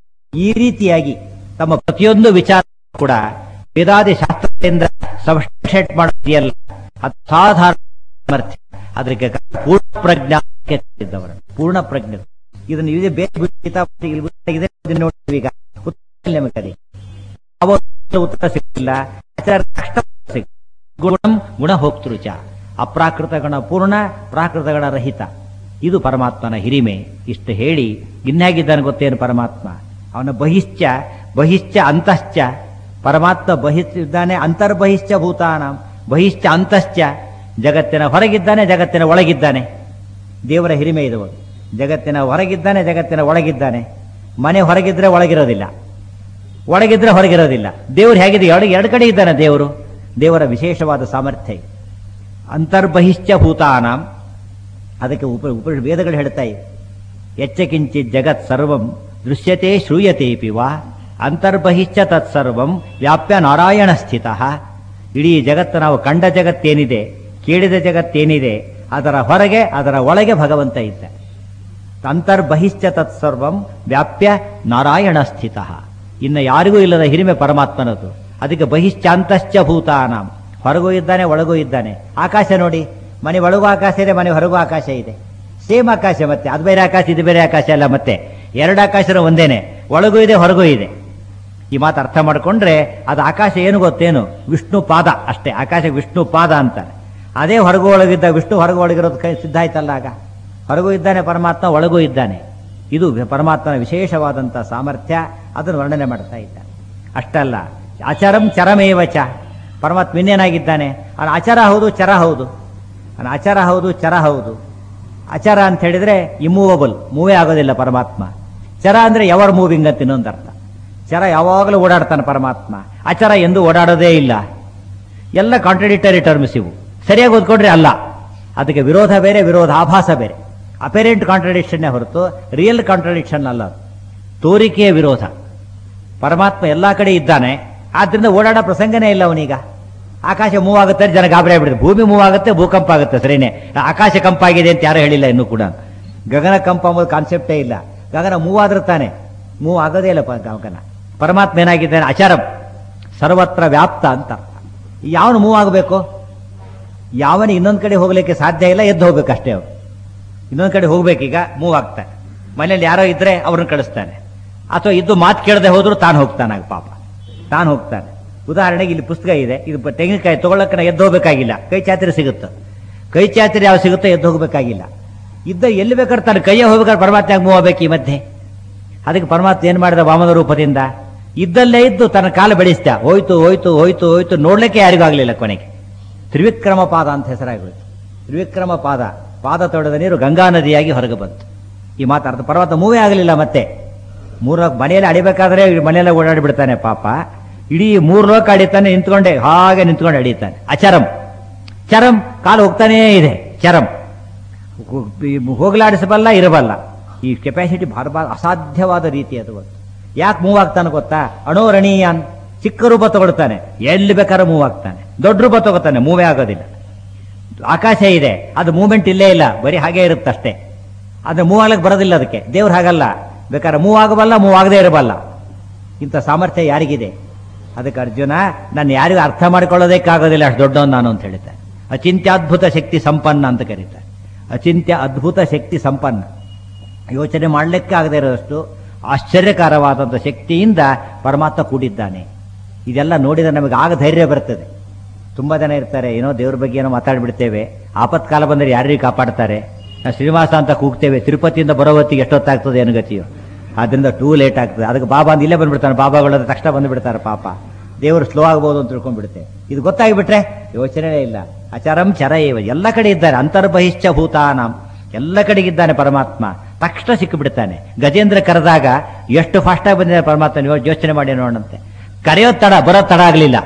Speaker 1: ಈ ರೀತಿಯಾಗಿ ತಮ್ಮ ಪ್ರತಿಯೊಂದು ವಿಚಾರ ಕೂಡ ವೇದಾದಿ ಶಾಸ್ತ್ರದಿಂದ ಸಬ್ಸ್ಟೇಟ್ ಮಾಡೋದಿಯಲ್ಲ ಅದು ಸಾಧಾರಣ ಸಾಮರ್ಥ್ಯ ಅದಕ್ಕೆ ಪೂರ್ಣ ಪ್ರಜ್ಞಾಕ್ಕೆ ಇದ್ದವರು ಪೂರ್ಣ ಪ್ರಜ್ಞೆ ಇದನ್ನು ಇದೇ ಬೇರೆ ಬಿಟ್ಟು ಇಲ್ಲಿ ಬಿಟ್ಟು ಇದೆ ಇದನ್ನ ನೋಡ್ತೀವಿ ಈಗ ಉತ್ತರ ಇಲ್ಲ ನಮಗೆ ಅದಕ್ಕೆ. ಅವತ್ತು ಉತ್ತರ ಸಿಕ್ಕಿಲ್ಲ ಆಚಾರ ಕಷ್ಟ ಸಿಕ್ ಗುಣಂ ಗುಣ ಹೋಗ್ತೃಚ ಅಪ್ರಾಕೃತ ಗಣ ಪೂರ್ಣ ಪ್ರಾಕೃತ ಗಣ ರಹಿತ ಇದು ಪರಮಾತ್ಮನ ಹಿರಿಮೆ ಇಷ್ಟು ಹೇಳಿ ಇನ್ಯಾಗಿದ್ದಾನೆ ಗೊತ್ತೇನು ಪರಮಾತ್ಮ ಅವನ ಬಹಿಶ್ಚ ಬಹಿಶ್ಚ ಅಂತಶ್ಚ ಪರಮಾತ್ಮ ಬಹಿಷ್ಠಿದ್ದಾನೆ ಅಂತರ್ಬಹಿಶ್ಚ ಭೂತಾನ ಬಹಿಶ್ಚ ಅಂತಶ್ಚ ಜಗತ್ತಿನ ಹೊರಗಿದ್ದಾನೆ ಜಗತ್ತಿನ ಒಳಗಿದ್ದಾನೆ ದೇವರ ಹಿರಿಮೆ ಇದು ಒಂದು. ಜಗತ್ತಿನ ಹೊರಗಿದ್ದಾನೆ ಜಗತ್ತಿನ ಒಳಗಿದ್ದಾನೆ ಮನೆ ಹೊರಗಿದ್ರೆ ಒಳಗಿರೋದಿಲ್ಲ ಒಳಗಿದ್ರೆ ಹೊರಗಿರೋದಿಲ್ಲ ದೇವರು ಹೇಗಿದೆ ಒಳಗೆ ಎರಡು ಕಡೆ ಇದ್ದಾನೆ ದೇವರು ದೇವರ ವಿಶೇಷವಾದ ಸಾಮರ್ಥ್ಯ ಇದು. ಅಂತರ್ಬಹಿಶ್ಚ ಭೂತಾನಾಂ ಅದಕ್ಕೆ ಉಪ ಉಪ ವೇದಗಳು ಹೇಳ್ತಾ ಇವೆ ಎಚ್ಚಕಿಂಚಿತ್ ಜಗತ್ ಸರ್ವಂ ದೃಶ್ಯತೆ ಶ್ರೂಯತೆಪಿ ವಾ ಅಂತರ್ಬಹಿಶ್ಚ ತತ್ಸರ್ವಂ ವ್ಯಾಪ್ಯ ನಾರಾಯಣ ಸ್ಥಿತ ಇಡೀ ಜಗತ್ತು ನಾವು ಕಂಡ ಜಗತ್ತೇನಿದೆ ಕೇಳಿದ ಜಗತ್ತೇನಿದೆ ಅದರ ಹೊರಗೆ ಅದರ ಒಳಗೆ ಭಗವಂತ ಇದ್ದ ಅಂತರ್ಬಹಿಶ್ಚ ತತ್ಸರ್ವಂ ವ್ಯಾಪ್ಯ ನಾರಾಯಣ ಸ್ಥಿತ ಇನ್ನು ಯಾರಿಗೂ ಇಲ್ಲದ ಹಿರಿಮೆ ಪರಮಾತ್ಮನದು ಅದಕ್ಕೆ ಬಹಿಶ್ಚಾಂತಶ್ಚ ಭೂತಾನಾಂ ಹೊರಗೂ ಇದ್ದಾನೆ ಒಳಗೂ ಇದ್ದಾನೆ ಆಕಾಶ ನೋಡಿ ಮನೆ ಒಳಗೂ ಆಕಾಶ ಇದೆ ಮನೆ ಹೊರಗೂ ಆಕಾಶ ಇದೆ ಸೇಮ್ ಆಕಾಶ ಮತ್ತೆ ಅದು ಬೇರೆ ಆಕಾಶ ಇದು ಬೇರೆ ಆಕಾಶ ಅಲ್ಲ ಮತ್ತೆ ಎರಡು ಆಕಾಶನೂ ಒಂದೇನೆ ಒಳಗೂ ಇದೆ ಹೊರಗೂ ಇದೆ ಈ ಮಾತು ಅರ್ಥ ಮಾಡ್ಕೊಂಡ್ರೆ ಅದು ಆಕಾಶ ಏನು ಗೊತ್ತೇನು ವಿಷ್ಣು ಪಾದ ಅಷ್ಟೇ ಆಕಾಶ ವಿಷ್ಣು ಪಾದ ಅಂತಾನೆ ಅದೇ ಹೊರಗೂ ಒಳಗಿದ್ದ ವಿಷ್ಣು ಹೊರಗೂ ಒಳಗಿರೋದು ಕೈ ಸಿದ್ಧ ಆಯ್ತಲ್ಲ ಆಗ ಹೊರಗೂ ಇದ್ದಾನೆ ಪರಮಾತ್ಮ ಒಳಗೂ ಇದ್ದಾನೆ ಇದು ಪರಮಾತ್ಮನ ವಿಶೇಷವಾದಂಥ ಸಾಮರ್ಥ್ಯ ಅದನ್ನು ವರ್ಣನೆ ಮಾಡ್ತಾ ಇದ್ದಾನೆ ಅಷ್ಟಲ್ಲ ಆಚಾರಂ ಚರಮೇವಚ ಪರಮಾತ್ಮ ಇನ್ನೇನಾಗಿದ್ದಾನೆ ಅವನ ಆಚಾರ ಹೌದು ಚರ ಹೌದು ಅವನ ಆಚಾರ ಹೌದು ಚರ ಹೌದು ಆಚಾರ ಅಂತ ಹೇಳಿದ್ರೆ ಇಮ್ಮೂವಬಲ್ ಮೂವೇ ಆಗೋದಿಲ್ಲ ಪರಮಾತ್ಮ ಚರ ಅಂದ್ರೆ ಎವರ್ ಮೂವಿಂಗ್ ಅಂತ ಇನ್ನೊಂದು ಅರ್ಥ ಚರ ಯಾವಾಗಲೂ ಓಡಾಡ್ತಾನೆ ಪರಮಾತ್ಮ ಆಚಾರ ಎಂದು ಓಡಾಡೋದೇ ಇಲ್ಲ ಎಲ್ಲ ಕಾಂಟ್ರಡಿಕ್ಟರಿ ಟರ್ಮ್ಸ್ ಇವು ಸರಿಯಾಗಿ ಓದ್ಕೊಂಡ್ರೆ ಅಲ್ಲ ಅದಕ್ಕೆ ವಿರೋಧ ಬೇರೆ ವಿರೋಧಾಭಾಸ ಬೇರೆ ಅಪೆರೆಂಟ್ ಕಾಂಟ್ರಡಿಕ್ಷನ್ನೇ ಹೊರತು ರಿಯಲ್ ಕಾಂಟ್ರಡಿಕ್ಷನ್ ಅಲ್ಲ ಅದು. ತೋರಿಕೆಯ ವಿರೋಧ ಪರಮಾತ್ಮ ಎಲ್ಲಾ ಕಡೆ ಇದ್ದಾನೆ ಆದ್ರಿಂದ ಓಡಾಡೋ ಪ್ರಸಂಗನೇ ಇಲ್ಲ ಅವನೀಗ ಆಕಾಶ ಮೂವ್ ಆಗುತ್ತೆ ಜನ ಗಾಬರಿ ಆಗ್ಬಿಡುತ್ತೆ ಭೂಮಿ ಮೂವ್ ಆಗುತ್ತೆ ಭೂಕಂಪ ಆಗುತ್ತೆ ಸರಿನೇ ಆಕಾಶ ಕಂಪ ಆಗಿದೆ ಅಂತ ಯಾರು ಹೇಳಿಲ್ಲ ಇನ್ನೂ ಕೂಡ ಗಗನ ಕಂಪ ಎಂಬುದು ಕಾನ್ಸೆಪ್ಟೇ ಇಲ್ಲ ಗಗನ ಮೂವ್ ಆದ್ರೆ ತಾನೆ ಮೂವ್ ಆಗೋದೇ ಇಲ್ಲ ಪ- ಗಗನ ಪರಮಾತ್ಮ ಏನಾಗಿದ್ದಾನೆ ಅಚಾರಂ ಸರ್ವತ್ರ ವ್ಯಾಪ್ತ ಅಂತ ಅರ್ಥ ಯಾವನು ಮೂವ್ ಆಗಬೇಕು ಯಾವನು ಇನ್ನೊಂದು ಕಡೆ ಹೋಗ್ಲಿಕ್ಕೆ ಸಾಧ್ಯ ಇಲ್ಲ ಎದ್ದು ಹೋಗ್ಬೇಕು ಅಷ್ಟೇ ಅವ್ರು ಇನ್ನೊಂದು ಕಡೆ ಹೋಗ್ಬೇಕೀಗ ಮೂವ್ ಆಗ್ತಾನೆ ಮನೇಲಿ ಯಾರೋ ಇದ್ರೆ ಅವ್ರನ್ನ ಕಳಿಸ್ತಾನೆ ಅಥವಾ ಇದ್ದು ಮಾತು ಕೇಳದೆ ಹೋದ್ರು ತಾನು ಹೋಗ್ತಾನೆ ಆಗ ಪಾಪ ತಾನು ಹೋಗ್ತಾನೆ ಉದಾಹರಣೆಗೆ ಇಲ್ಲಿ ಪುಸ್ತಕ ಇದೆ ಇದು ಬ- ತೆಂಗಿನಕಾಯಿ ತಗೊಳ್ಳೋಕೆ ಎದ್ದು ಹೋಗ್ಬೇಕಾಗಿಲ್ಲ ಕೈ ಚಾತ್ರಿ ಸಿಗುತ್ತೆ ಕೈ ಚಾತ್ರಿ ಯಾವ ಸಿಗುತ್ತೋ ಎದ್ದು ಹೋಗ್ಬೇಕಾಗಿಲ್ಲ ಇದ್ದ ಎಲ್ಲಿ ಬೇಕಾದ್ರೆ ತಾನು ಕೈಯ ಹೋಗ್ಬೇಕಾದ್ರೆ ಪರಮಾತ್ಮ ಮೂವ್ ಆಗ್ಬೇಕು ಈ ಮಧ್ಯೆ ಅದಕ್ಕೆ ಪರಮಾತ್ಮ ಏನ್ ಮಾಡಿದ ವಾಮನ ರೂಪದಿಂದ ಇದ್ದಲ್ಲೇ ಇದ್ದು ತನ್ನ ಕಾಲು ಬೆಳೆಸ್ದ ಹೋಯ್ತು ಹೋಯ್ತು ಹೋಯ್ತು ಹೋಯ್ತು ನೋಡ್ಲಿಕ್ಕೆ ಯಾರಿಗೂ ಆಗ್ಲಿಲ್ಲ ಕೊನೆಗೆ ತ್ರಿವಿಕ್ರಮ ಪಾದ ಅಂತ ಹೆಸರಾಗೋಯ್ತು ತ್ರಿವಿಕ್ರಮ ಪಾದ ಪಾದ ತೊಳೆದ ನೀರು ಗಂಗಾ ನದಿಯಾಗಿ ಹೊರಗೆ ಬಂತು ಈ ಮಾತಾಡ್ತ ಪರ್ವತ ಮೂವೇ ಆಗಲಿಲ್ಲ ಮತ್ತೆ ಮೂರ್ನಾಲ್ಕು ಮನೆಯಲ್ಲಿ ಅಡಿಬೇಕಾದ್ರೆ ಮನೆಯಲ್ಲ ಓಡಾಡಿ ಬಿಡ್ತಾನೆ ಪಾಪ ಇಡೀ ಮೂರ್ ಲೋಕ ಅಡಿತಾನೆ ನಿಂತ್ಕೊಂಡೆ ಹಾಗೆ ನಿಂತ್ಕೊಂಡು ಅಡಿತಾನೆ ಅಚರಂ ಚರಂ ಕಾಲು ಹೋಗ್ತಾನೇ ಇದೆ ಚರಂ ಹೋ- ಈ ಹೋಗಲಾಡಿಸಬಲ್ಲ ಇರಬಲ್ಲ ಈ ಕೆಪಾಸಿಟಿ ಭಾಳ ಭಾಳ ಅಸಾಧ್ಯವಾದ ರೀತಿ ಅದು ಒಂದು ಯಾಕೆ ಮೂವ್ ಆಗ್ತಾನೆ ಗೊತ್ತಾ ಅಣೋರಣೀಯಾನ್ ಚಿಕ್ಕ ರೂಪ ತಗೊಳ್ತಾನೆ ಎಲ್ಲಿ ಬೇಕಾದ್ರೂ ಮೂವ್ ಆಗ್ತಾನೆ ದೊಡ್ಡ ರೂಪ ತಗೋತಾನೆ ಮೂವೇ ಆಗೋದಿಲ್ಲ ಆಕಾಶ ಇದೆ ಅದು ಮೂವ್ಮೆಂಟ್ ಇಲ್ಲೇ ಇಲ್ಲ ಬರೀ ಹಾಗೆ ಇರುತ್ತಷ್ಟೇ ಅದು ಮೂವ್ ಆಗ್ಲಿಕ್ಕೆ ಬರೋದಿಲ್ಲ ಅದಕ್ಕೆ ದೇವ್ರು ಹಾಗಲ್ಲ ಬೇಕಾದ್ರೆ ಮೂವ್ ಆಗಬಲ್ಲ ಮೂವ್ ಆಗದೆ ಇರಬಲ್ಲ ಇಂಥ ಸಾಮರ್ಥ್ಯ ಯಾರಿಗಿದೆ ಅದಕ್ಕೆ ಅರ್ಜುನ ನಾನು ಯಾರಿಗೂ ಅರ್ಥ ಮಾಡಿಕೊಳ್ಳೋದಕ್ಕಾಗೋದಿಲ್ಲ ಅಷ್ಟು ದೊಡ್ಡವನು ನಾನು ಅಂತ ಹೇಳ್ತಾರೆ ಅಚಿಂತ್ಯದ್ಭುತ ಶಕ್ತಿ ಸಂಪನ್ನ ಅಂತ ಕರೀತಾರೆ ಅಚಿಂತ್ಯ ಅದ್ಭುತ ಶಕ್ತಿ ಸಂಪನ್ನ ಯೋಚನೆ ಮಾಡಲಿಕ್ಕೆ ಆಗದೆ ಇರೋದಷ್ಟು ಆಶ್ಚರ್ಯಕರವಾದಂಥ ಶಕ್ತಿಯಿಂದ ಪರಮಾತ್ಮ ಕೂಡಿದ್ದಾನೆ ಇದೆಲ್ಲ ನೋಡಿದರೆ ನಮಗೆ ಆಗ ಧೈರ್ಯ ಬರ್ತದೆ ತುಂಬಾ ಜನ ಇರ್ತಾರೆ ಏನೋ ದೇವ್ರ ಬಗ್ಗೆ ಏನೋ ಮಾತಾಡ್ಬಿಡ್ತೇವೆ ಆಪತ್ಕಾಲ ಬಂದರೆ ಯಾರಿಗೆ ಕಾಪಾಡ್ತಾರೆ ನಾವು ಶ್ರೀನಿವಾಸ ಅಂತ ಕೂಗ್ತೇವೆ ತಿರುಪತಿಯಿಂದ ಬರೋ ಹೊತ್ತಿಗೆ ಎಷ್ಟೊತ್ತಾಗ್ತದೆ ಏನು ಗತಿಯೋ ಆದ್ರಿಂದ ಟೂ ಲೇಟ್ ಆಗ್ತದೆ ಅದಕ್ಕೆ ಬಾಬಾ ಅಂತ ಇಲ್ಲೇ ಬಂದ್ಬಿಡ್ತಾನೆ ಬಾಬಾಗಳ ತಕ್ಷಣ ಬಂದ್ಬಿಡ್ತಾರೆ ಪಾಪ ದೇವರು ಸ್ಲೋ ಆಗ್ಬೋದು ಅಂತ ತಿಳ್ಕೊಂಡ್ಬಿಡುತ್ತೆ ಇದು ಗೊತ್ತಾಗಿಬಿಟ್ರೆ ಯೋಚನೆ ಇಲ್ಲ ಅಚರಂ ಚರ ಏವ ಎಲ್ಲ ಕಡೆ ಇದ್ದಾರೆ ಅಂತರ್ಬಹಿಶ್ಚ ಭೂತಾನಾಂ ಎಲ್ಲ ಕಡೆಗಿದ್ದಾನೆ ಪರಮಾತ್ಮ ತಕ್ಷಣ ಸಿಕ್ಕಿಬಿಡ್ತಾನೆ ಗಜೇಂದ್ರ ಕರೆದಾಗ ಎಷ್ಟು ಫಾಸ್ಟ್ ಆಗಿ ಬಂದಿದೆ ಪರಮಾತ್ಮ ನೀವು ಯೋಚನೆ ಮಾಡಿ ನೋಡಂತೆ ಕರೆಯೋ ತಡ ಬರೋ ತಡ ಆಗಲಿಲ್ಲ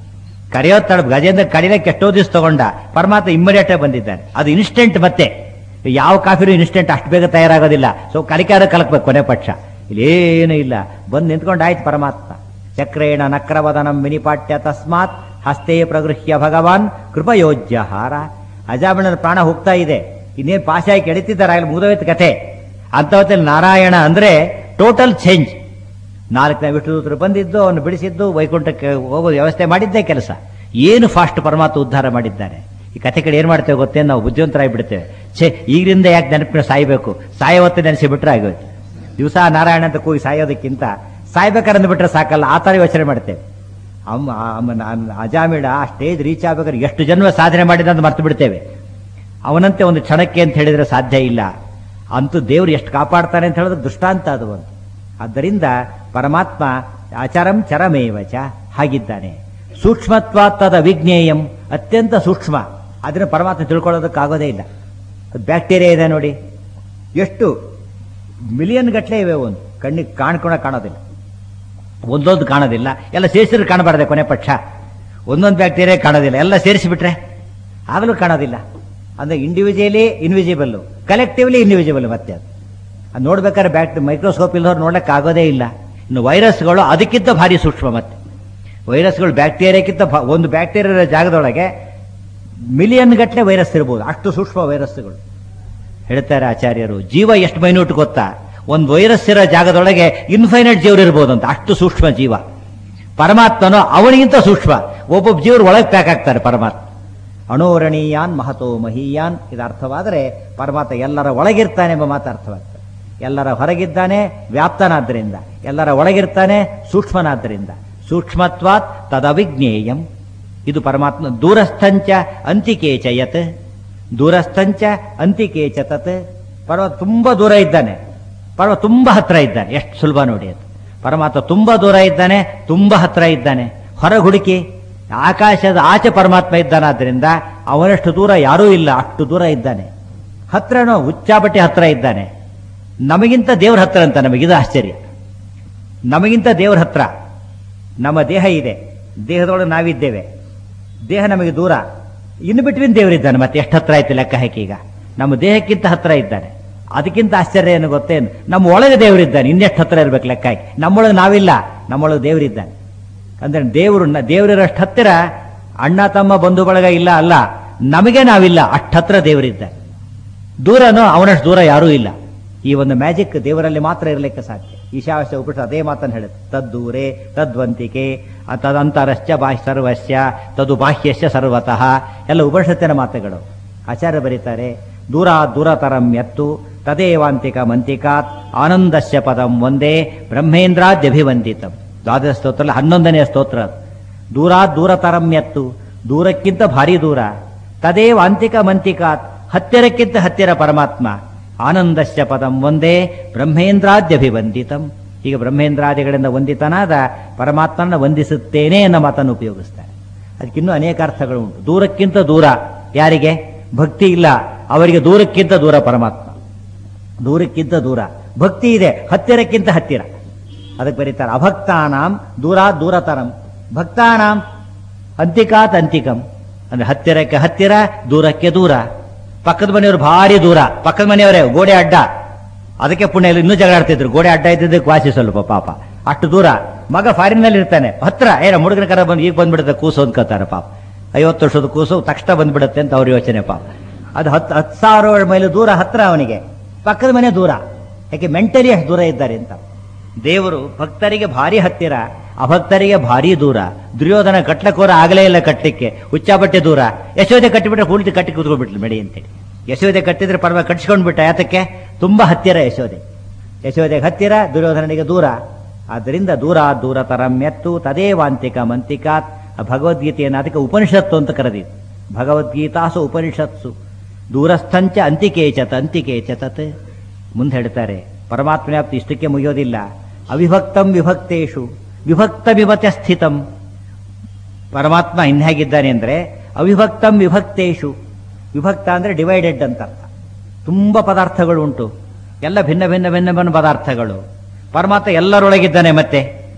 Speaker 1: ಕರೆಯೋ ತಡ ಗಜೇಂದ್ರ ಕಡಿಲಕ್ಕೆ ಎಷ್ಟೋ ದಿವಸ ತಗೊಂಡ ಪರಮಾತ್ಮ ಇಮ್ಮಿಡಿಯೇಟ್ ಆಗಿ ಬಂದಿದ್ದಾನೆ ಅದು ಇನ್ಸ್ಟೆಂಟ್ ಮತ್ತೆ ಯಾವ ಕಾಫಿನೂ ಇನ್ಸ್ಟೆಂಟ್ ಅಷ್ಟು ಬೇಗ ತಯಾರಾಗೋದಿಲ್ಲ ಸೊ ಕಲಿಕಾರ ಕಲಕ್ಬೇಕು ಕೊನೆ ಪಕ್ಷ ಇಲ್ಲೇನೂ ಇಲ್ಲ ಬಂದು ನಿಂತ್ಕೊಂಡಾಯ್ತು ಪರಮಾತ್ಮ ಚಕ್ರೇಣ ನಕ್ರವದನಂ ವಿನಿಪಾಟ್ಯ ತಸ್ಮಾತ್ ಹಸ್ತೇ ಪ್ರಗೃಹ್ಯ ಭಗವಾನ್ ಕೃಪಯೋಜ್ಯ ಹಾರ ಅಜಾಮಿಳನ ಪ್ರಾಣ ಹೋಗ್ತಾ ಇದೆ ಇನ್ನೇನು ಪಾಶಾಯಿ ಕೆಡಿತಿದ್ದಾರೆ ಆಗಲಿ ಮುಗಿದೋಯ್ತು ಕಥೆ ಅಂತವತ್ತಲ್ಲಿ ನಾರಾಯಣ ಅಂದ್ರೆ ಟೋಟಲ್ ಚೇಂಜ್ ನಾಲ್ಕನೇ ವಿಷ್ಣುದೂತರು ಬಂದಿದ್ದು ಅವನು ಬಿಡಿಸಿದ್ದು ವೈಕುಂಠಕ್ಕೆ ಹೋಗೋ ವ್ಯವಸ್ಥೆ ಮಾಡಿದ್ದೇ ಕೆಲಸ ಏನು ಫಾಸ್ಟ್ ಪರಮಾತ್ಮ ಉದ್ಧಾರ ಮಾಡಿದ್ದಾರೆ ಈ ಕಥೆ ಕಡೆ ಏನ್ ಮಾಡ್ತೇವೆ ಗೊತ್ತೇನು ನಾವು ಬುದ್ಧಿವಂತರಾಗಿ ಬಿಡ್ತೇವೆ ಛೇ ಈಗರಿಂದ ಯಾಕೆ ನೆನಪಿನ ಸಾಯ್ಬೇಕು ಸಾಯವತ್ತು ನೆನೆಸಿ ಬಿಟ್ರೆ ಆಗೋಯ್ತು ದಿವಸ ನಾರಾಯಣ ಅಂತ ಕೂಗಿ ಸಾಯೋದಕ್ಕಿಂತ ಸಾಯ್ಬೇಕಾದ್ರೆ ಬಿಟ್ರೆ ಸಾಕಲ್ಲ ಆ ಥರ ಯೋಚನೆ ಮಾಡ್ತೇವೆ ಅಮ್ಮ ಅಮ್ಮ- ನಾನ್- ಅಜಾಮಿಡ ಆ ಸ್ಟೇಜ್ ರೀಚ್ ಆಗ್ಬೇಕಾದ್ರೆ ಎಷ್ಟು ಜನ್ಮ ಸಾಧನೆ ಮಾಡಿದ ಅಂತ ಮರ್ತು ಬಿಡ್ತೇವೆ ಅವನಂತೆ ಒಂದು ಕ್ಷಣಕ್ಕೆ ಅಂತ ಹೇಳಿದ್ರೆ ಸಾಧ್ಯ ಇಲ್ಲ ಅಂತೂ ದೇವರು ಎಷ್ಟು ಕಾಪಾಡ್ತಾನೆ ಅಂತ ಹೇಳಿದ್ರೆ ದೃಷ್ಟಾಂತ ಅದು ಒಂದು ಆದ್ದರಿಂದ ಪರಮಾತ್ಮ ಆಚಾರಂ ಚರಮೇವಚ ಹಾಗಿದ್ದಾನೆ ಸೂಕ್ಷ್ಮತ್ವ ತದ ವಿಜ್ಞೇಯಂ ಅತ್ಯಂತ ಸೂಕ್ಷ್ಮ ಅದನ್ನು ಪರಮಾತ್ಮ ತಿಳ್ಕೊಳ್ಳೋದಕ್ಕಾಗೋದೇ ಇಲ್ಲ ಬ್ಯಾಕ್ಟೀರಿಯಾ ಇದೆ ನೋಡಿ ಎಷ್ಟು ಮಿಲಿಯನ್ ಗಟ್ಟಲೆ ಇವೆ ಒಂದು ಕಣ್ಣಿಗೆ ಕಾಣ್ಕೊಂಡ ಕಾಣೋದಿಲ್ಲ ಒಂದೊಂದು ಕಾಣೋದಿಲ್ಲ ಎಲ್ಲ ಸೇರಿಸಿದ್ರೆ ಕಾಣಬಾರ್ದೆ ಕೊನೆ ಪಕ್ಷ ಒಂದೊಂದು ಬ್ಯಾಕ್ಟೀರಿಯಾ ಕಾಣೋದಿಲ್ಲ ಎಲ್ಲ ಸೇರಿಸಿಬಿಟ್ರೆ ಆಗಲೂ ಕಾಣೋದಿಲ್ಲ ಅಂದ್ರೆ ಇಂಡಿವಿಜುವಲಿ ಇನ್ವಿಜಿಬಲ್ ಕಲೆಕ್ಟಿವ್ಲಿ ಇನ್ವಿಜಿಬಲ್ ಮತ್ತೆ ಅದು ಅದು ನೋಡ್ಬೇಕಾದ್ರೆ ಬ್ಯಾಕ್ಟ್ ಮೈಕ್ರೋಸ್ಕೋಪ್ ಇಲ್ಲದವ್ರು ನೋಡಕ್ಕೆ ಆಗೋದೇ ಇಲ್ಲ ಇನ್ನು ವೈರಸ್ಗಳು ಅದಕ್ಕಿಂತ ಭಾರಿ ಸೂಕ್ಷ್ಮ ಮತ್ತೆ ವೈರಸ್ಗಳು ಬ್ಯಾಕ್ಟೀರಿಯಾಕ್ಕಿಂತ ಭಾ- ಒಂದು ಬ್ಯಾಕ್ಟೀರಿಯಾ ಜಾಗದೊಳಗೆ ಮಿಲಿಯನ್ ಗಟ್ಟಲೆ ವೈರಸ್ ಇರ್ಬೋದು ಅಷ್ಟು ಸೂಕ್ಷ್ಮ ವೈರಸ್ಗಳು ಹೇಳ್ತಾರೆ ಆಚಾರ್ಯರು ಜೀವ ಎಷ್ಟು ಮೈನ್ಯೂಟ್ ಗೊತ್ತಾ ಒಂದು ವೈರಸ್ ಇರೋ ಜಾಗದೊಳಗೆ ಇನ್ಫೈನೈಟ್ ಜೀವರು ಇರ್ಬೋದು ಅಂತ ಅಷ್ಟು ಸೂಕ್ಷ್ಮ ಜೀವ ಪರಮಾತ್ಮನು ಅವನಿಗಿಂತ ಸೂಕ್ಷ್ಮ ಒಬ್ಬೊಬ್ಬ ಜೀವರು ಒಳಗೆ ಪ್ಯಾಕ್ ಆಗ್ತಾರೆ ಪರಮಾತ್ಮ ಅಣೋರಣೀಯಾನ್ ಮಹತೋ ಮಹೀಯಾನ್ ಇದು ಅರ್ಥವಾದರೆ ಪರಮಾತ್ಮ ಎಲ್ಲರ ಒಳಗಿರ್ತಾನೆ ಎಂಬ ಮಾತು ಅರ್ಥವಾಗ್ತದೆ ಎಲ್ಲರ ಹೊರಗಿದ್ದಾನೆ ವ್ಯಾಪ್ತನಾದ್ದರಿಂದ ಎಲ್ಲರ ಒಳಗಿರ್ತಾನೆ ಸೂಕ್ಷ್ಮನಾದ್ದರಿಂದ ಸೂಕ್ಷ್ಮತ್ವಾತ್ ತದವಿಜ್ಞೇಯಂ ಇದು ಪರಮಾತ್ಮ ದೂರಸ್ಥಂಚ ಅಂತಿಕೇಚ ಯತ್ ದೂರಸ್ಥಂಚ ಅಂತಿಕೇಚ ತತ್ ಪರಮಾತ್ಮ ತುಂಬಾ ದೂರ ಇದ್ದಾನೆ ಪರಮಾತ್ಮ ತುಂಬಾ ಹತ್ರ ಇದ್ದಾನೆ ಎಷ್ಟು ಸುಲಭ ನೋಡಿ ಅದು ಪರಮಾತ್ಮ ತುಂಬಾ ದೂರ ಇದ್ದಾನೆ ತುಂಬಾ ಹತ್ರ ಇದ್ದಾನೆ ಹೊರ ಹುಡುಕಿ ಆಕಾಶದ ಆಚೆ ಪರಮಾತ್ಮ ಇದ್ದಾನಾದ್ರಿಂದ ಅವನಷ್ಟು ದೂರ ಯಾರೂ ಇಲ್ಲ ಅಷ್ಟು ದೂರ ಇದ್ದಾನೆ ಹತ್ರನೋ ಹುಚ್ಚಾಬಟ್ಟಿ ಹತ್ರ ಇದ್ದಾನೆ ನಮಗಿಂತ ದೇವ್ರ ಹತ್ರ ಅಂತ ನಮಗಿದು ಆಶ್ಚರ್ಯ ನಮಗಿಂತ ದೇವ್ರ ಹತ್ರ ನಮ್ಮ ದೇಹ ಇದೆ ದೇಹದೊಳಗೆ ನಾವಿದ್ದೇವೆ ದೇಹ ನಮಗೆ ದೂರ ಇನ್ನು ಬಿಟ್ವಿನ್ ದೇವರಿದ್ದಾನೆ ಮತ್ತೆ ಎಷ್ಟು ಹತ್ರ ಆಯ್ತು ಲೆಕ್ಕ ಹಾಕಿ ಈಗ ನಮ್ಮ ದೇಹಕ್ಕಿಂತ ಹತ್ರ ಇದ್ದಾನೆ ಅದಕ್ಕಿಂತ ಆಶ್ಚರ್ಯ ಏನು ಗೊತ್ತೇನು ನಮ್ಮ ಒಳಗೆ ದೇವರಿದ್ದಾನೆ ಇನ್ನೆಷ್ಟು ಹತ್ರ ಇರ್ಬೇಕು ಲೆಕ್ಕ ಹಾಕಿ ನಮ್ಮೊಳಗೆ ನಾವಿಲ್ಲ ನಮ್ಮೊಳಗೆ ದೇವರಿದ್ದಾನೆ ಅಂದ್ರೆ ದೇವರು ದೇವರಿರೋಷ್ಟು ಹತ್ತಿರ ಅಣ್ಣ ತಮ್ಮ ಬಂಧು ಬಳಗ ಇಲ್ಲ ಅಲ್ಲ ನಮಗೆ ನಾವಿಲ್ಲ ಅಷ್ಟು ಹತ್ರ ದೇವರಿದ್ದಾನೆ ದೂರನೋ ಅವನಷ್ಟು ದೂರ ಯಾರೂ ಇಲ್ಲ ಈ ಒಂದು ಮ್ಯಾಜಿಕ್ ದೇವರಲ್ಲಿ ಮಾತ್ರ ಇರಲಿಕ್ಕೆ ಸಾಧ್ಯ ಈಶಾವಾಸ್ಯ ಉಪನಿಷತ್ ಅದೇ ಮಾತನ್ನು ಹೇಳುತ್ತೆ ತದ್ದೂರೆ ತದ್ವಂತಿಕೆ ಅ- ತದಂತರಶ್ಚ ಬಾಹ್ಯ ಸರ್ವಸ್ಯ ತದು ಬಾಹ್ಯಶ್ಚ ಸರ್ವತಃ ಎಲ್ಲ ಉಪನಿಷತ್ತಿನ ಮಾತುಗಳು ಆಚಾರ್ಯ ಬರೀತಾರೆ ದೂರ ದೂರತರಂ ಎತ್ತು ತದೇವಾಂತಿಕ ಮಂತಿಕಾತ್ ಆನಂದಸ್ಯ ಪದಂ ಒಂದೇ ಬ್ರಹ್ಮೇಂದ್ರಾದ್ಯಭಿವಂದಿತಂ ದ್ವಾದಶ ಸ್ತೋತ್ರ ಹನ್ನೊಂದನೆಯ ಸ್ತೋತ್ರ ಅದು. ದೂರಾತ್ ದೂರತರಮ್ಯತ್ತು ದೂರಕ್ಕಿಂತ ಭಾರಿ ದೂರ ತದೇವ ಅಂತಿಕ ಮಂತಿಕಾತ್ ಹತ್ತಿರಕ್ಕಿಂತ ಹತ್ತಿರ ಪರಮಾತ್ಮ ಆನಂದಶ್ಚ ಪದಂ ಒಂದೇ ಬ್ರಹ್ಮೇಂದ್ರಾದ್ಯಭಿವಂದಿತಂ ಈಗ ಬ್ರಹ್ಮೇಂದ್ರಾದಿಗಳಿಂದ ವಂದಿತನಾದ ಪರಮಾತ್ಮನ ವಂದಿಸುತ್ತೇನೆ ಎನ್ನ ಮಾತನ್ನು ಉಪಯೋಗಿಸ್ತಾರೆ ಅದಕ್ಕಿನ್ನೂ ಅನೇಕ ಅರ್ಥಗಳು ಉಂಟು ದೂರಕ್ಕಿಂತ ದೂರ ಯಾರಿಗೆ ಭಕ್ತಿ ಇಲ್ಲ ಅವರಿಗೆ ದೂರಕ್ಕಿಂತ ದೂರ ಪರಮಾತ್ಮ ದೂರಕ್ಕಿಂತ ದೂರ ಭಕ್ತಿ ಇದೆ ಹತ್ತಿರಕ್ಕಿಂತ ಹತ್ತಿರ ಅದಕ್ಕೆ ಬರೀತಾರೆ ಅಭಕ್ತಾನಾಂ ದೂರ ದೂರತರಂ ಭಕ್ತಾನಾಂ ಅಂತಿಕಾತ್ ಅಂತಿಕಂ ಅಂದ್ರೆ ಹತ್ತಿರಕ್ಕೆ ಹತ್ತಿರ ದೂರಕ್ಕೆ ದೂರ ಪಕ್ಕದ ಮನೆಯವರು ಭಾರಿ ದೂರ ಪಕ್ಕದ ಮನೆಯವರೇ ಗೋಡೆ ಅಡ್ಡ ಅದಕ್ಕೆ ಪುಣ್ಯ ಇಲ್ಲ, ಇನ್ನೂ ಜಗಳ ಆಡ್ತಿದ್ರು ಗೋಡೆ ಅಡ್ಡ ಇದ್ದಿದ್ದಕ್ಕೆ ವಾಸಿ ಸ್ವಲ್ಪ ಪಾಪ ಅಷ್ಟು ದೂರ ಮಗ ಫಾರಿನ್ ನಲ್ಲಿ ಇರ್ತಾನೆ ಹತ್ರ ಏನ ಮುಡುಗನ ಕರ ಬಂದು ಈಗ ಬಂದ್ಬಿಡುತ್ತೆ ಕೂಸು ಅಂದ್ಕೋತಾರೆ ಪಾಪ ಐವತ್ತು ವರ್ಷದ ಕೂಸು ತಕ್ಷಣ ಬಂದ್ಬಿಡುತ್ತೆ ಅಂತ ಅವ್ರ ಯೋಚನೆ ಪಾಪ ಅದು ಹತ್ತು ಹತ್ತು ಸಾವಿರ ಮೈಲು ದೂರ ಹತ್ರ ಅವನಿಗೆ ಪಕ್ಕದ ಮನೆ ದೂರ ಯಾಕೆ ಮೆಂಟಲಿ ಅಷ್ಟು ದೂರ ಇದ್ದಾರೆ ಅಂತ ದೇವರು ಭಕ್ತರಿಗೆ ಭಾರಿ ಹತ್ತಿರ ಅಭಕ್ತರಿಗೆ ಭಾರಿ ದೂರ ದುರ್ಯೋಧನ ಕಟ್ಲಕ್ಕೋರ ಆಗಲೇ ಇಲ್ಲ ಕಟ್ಟಲಿಕ್ಕೆ ಹುಚ್ಚಾಬಟ್ಟೆ ದೂರ ಯಶೋದೆ ಕಟ್ಟಿಬಿಟ್ರೆ ಕೂಲ್ತಿ ಕಟ್ಟಿ ಕೂತ್ಕೊಂಡ್ಬಿಟ್ಲು ಮಡಿ ಅಂತೇಳಿ ಯಶೋದೆ ಕಟ್ಟಿದ್ರೆ ಪರಮ ಕಟ್ಸ್ಕೊಂಡ್ ಬಿಟ್ಟ ಯಾತಕ್ಕೆ ತುಂಬಾ ಹತ್ತಿರ ಯಶೋದೆ ಯಶೋದೆಗೆ ಹತ್ತಿರ ದುರ್ಯೋಧನನಿಗೆ ದೂರ ಆದ್ದರಿಂದ ದೂರ ದೂರ ತರಮ್ಯತ್ತು ತದೇವಾಂತಿಕ ಮಂತಿಕಾತ್ ಆ ಭಗವದ್ಗೀತೆಯನ್ನು ಅದಕ್ಕೆ ಉಪನಿಷತ್ತು ಅಂತ ಕರೆದಿತ್ತು ಭಗವದ್ಗೀತಾಸು ಉಪನಿಷತ್ಸು ದೂರಸ್ಥಂಚ ಅಂತಿಕೇಚತ್ ಅಂತಿಕೇಚತತ್ ಮುಂದೆ ಹೇಳ್ತಾರೆ ಪರಮಾತ್ಮ ವ್ಯಾಪ್ತಿ ಇಷ್ಟಕ್ಕೆ ಮುಗಿಯೋದಿಲ್ಲ ಅವಿಭಕ್ತಂ ವಿಭಕ್ತೇಶು ವಿಭಕ್ತ ವಿಭತ ಸ್ಥಿತಂ ಪರಮಾತ್ಮ ಇನ್ಹೇಗಿದ್ದಾನೆ ಅಂದ್ರೆ ಅವಿಭಕ್ತಂ ವಿಭಕ್ತೇಶು ವಿಭಕ್ತ ಅಂದ್ರೆ ಡಿವೈಡೆಡ್ ಅಂತ ಅರ್ಥ ತುಂಬ ಪದಾರ್ಥಗಳು ಉಂಟು ಎಲ್ಲ ಭಿನ್ನ ಭಿನ್ನ ಭಿನ್ನ ಭಿನ್ನ ಪದಾರ್ಥಗಳು ಪರಮಾತ್ಮ ಎಲ್ಲರೊಳಗಿದ್ದಾನೆ ಮತ್ತೆ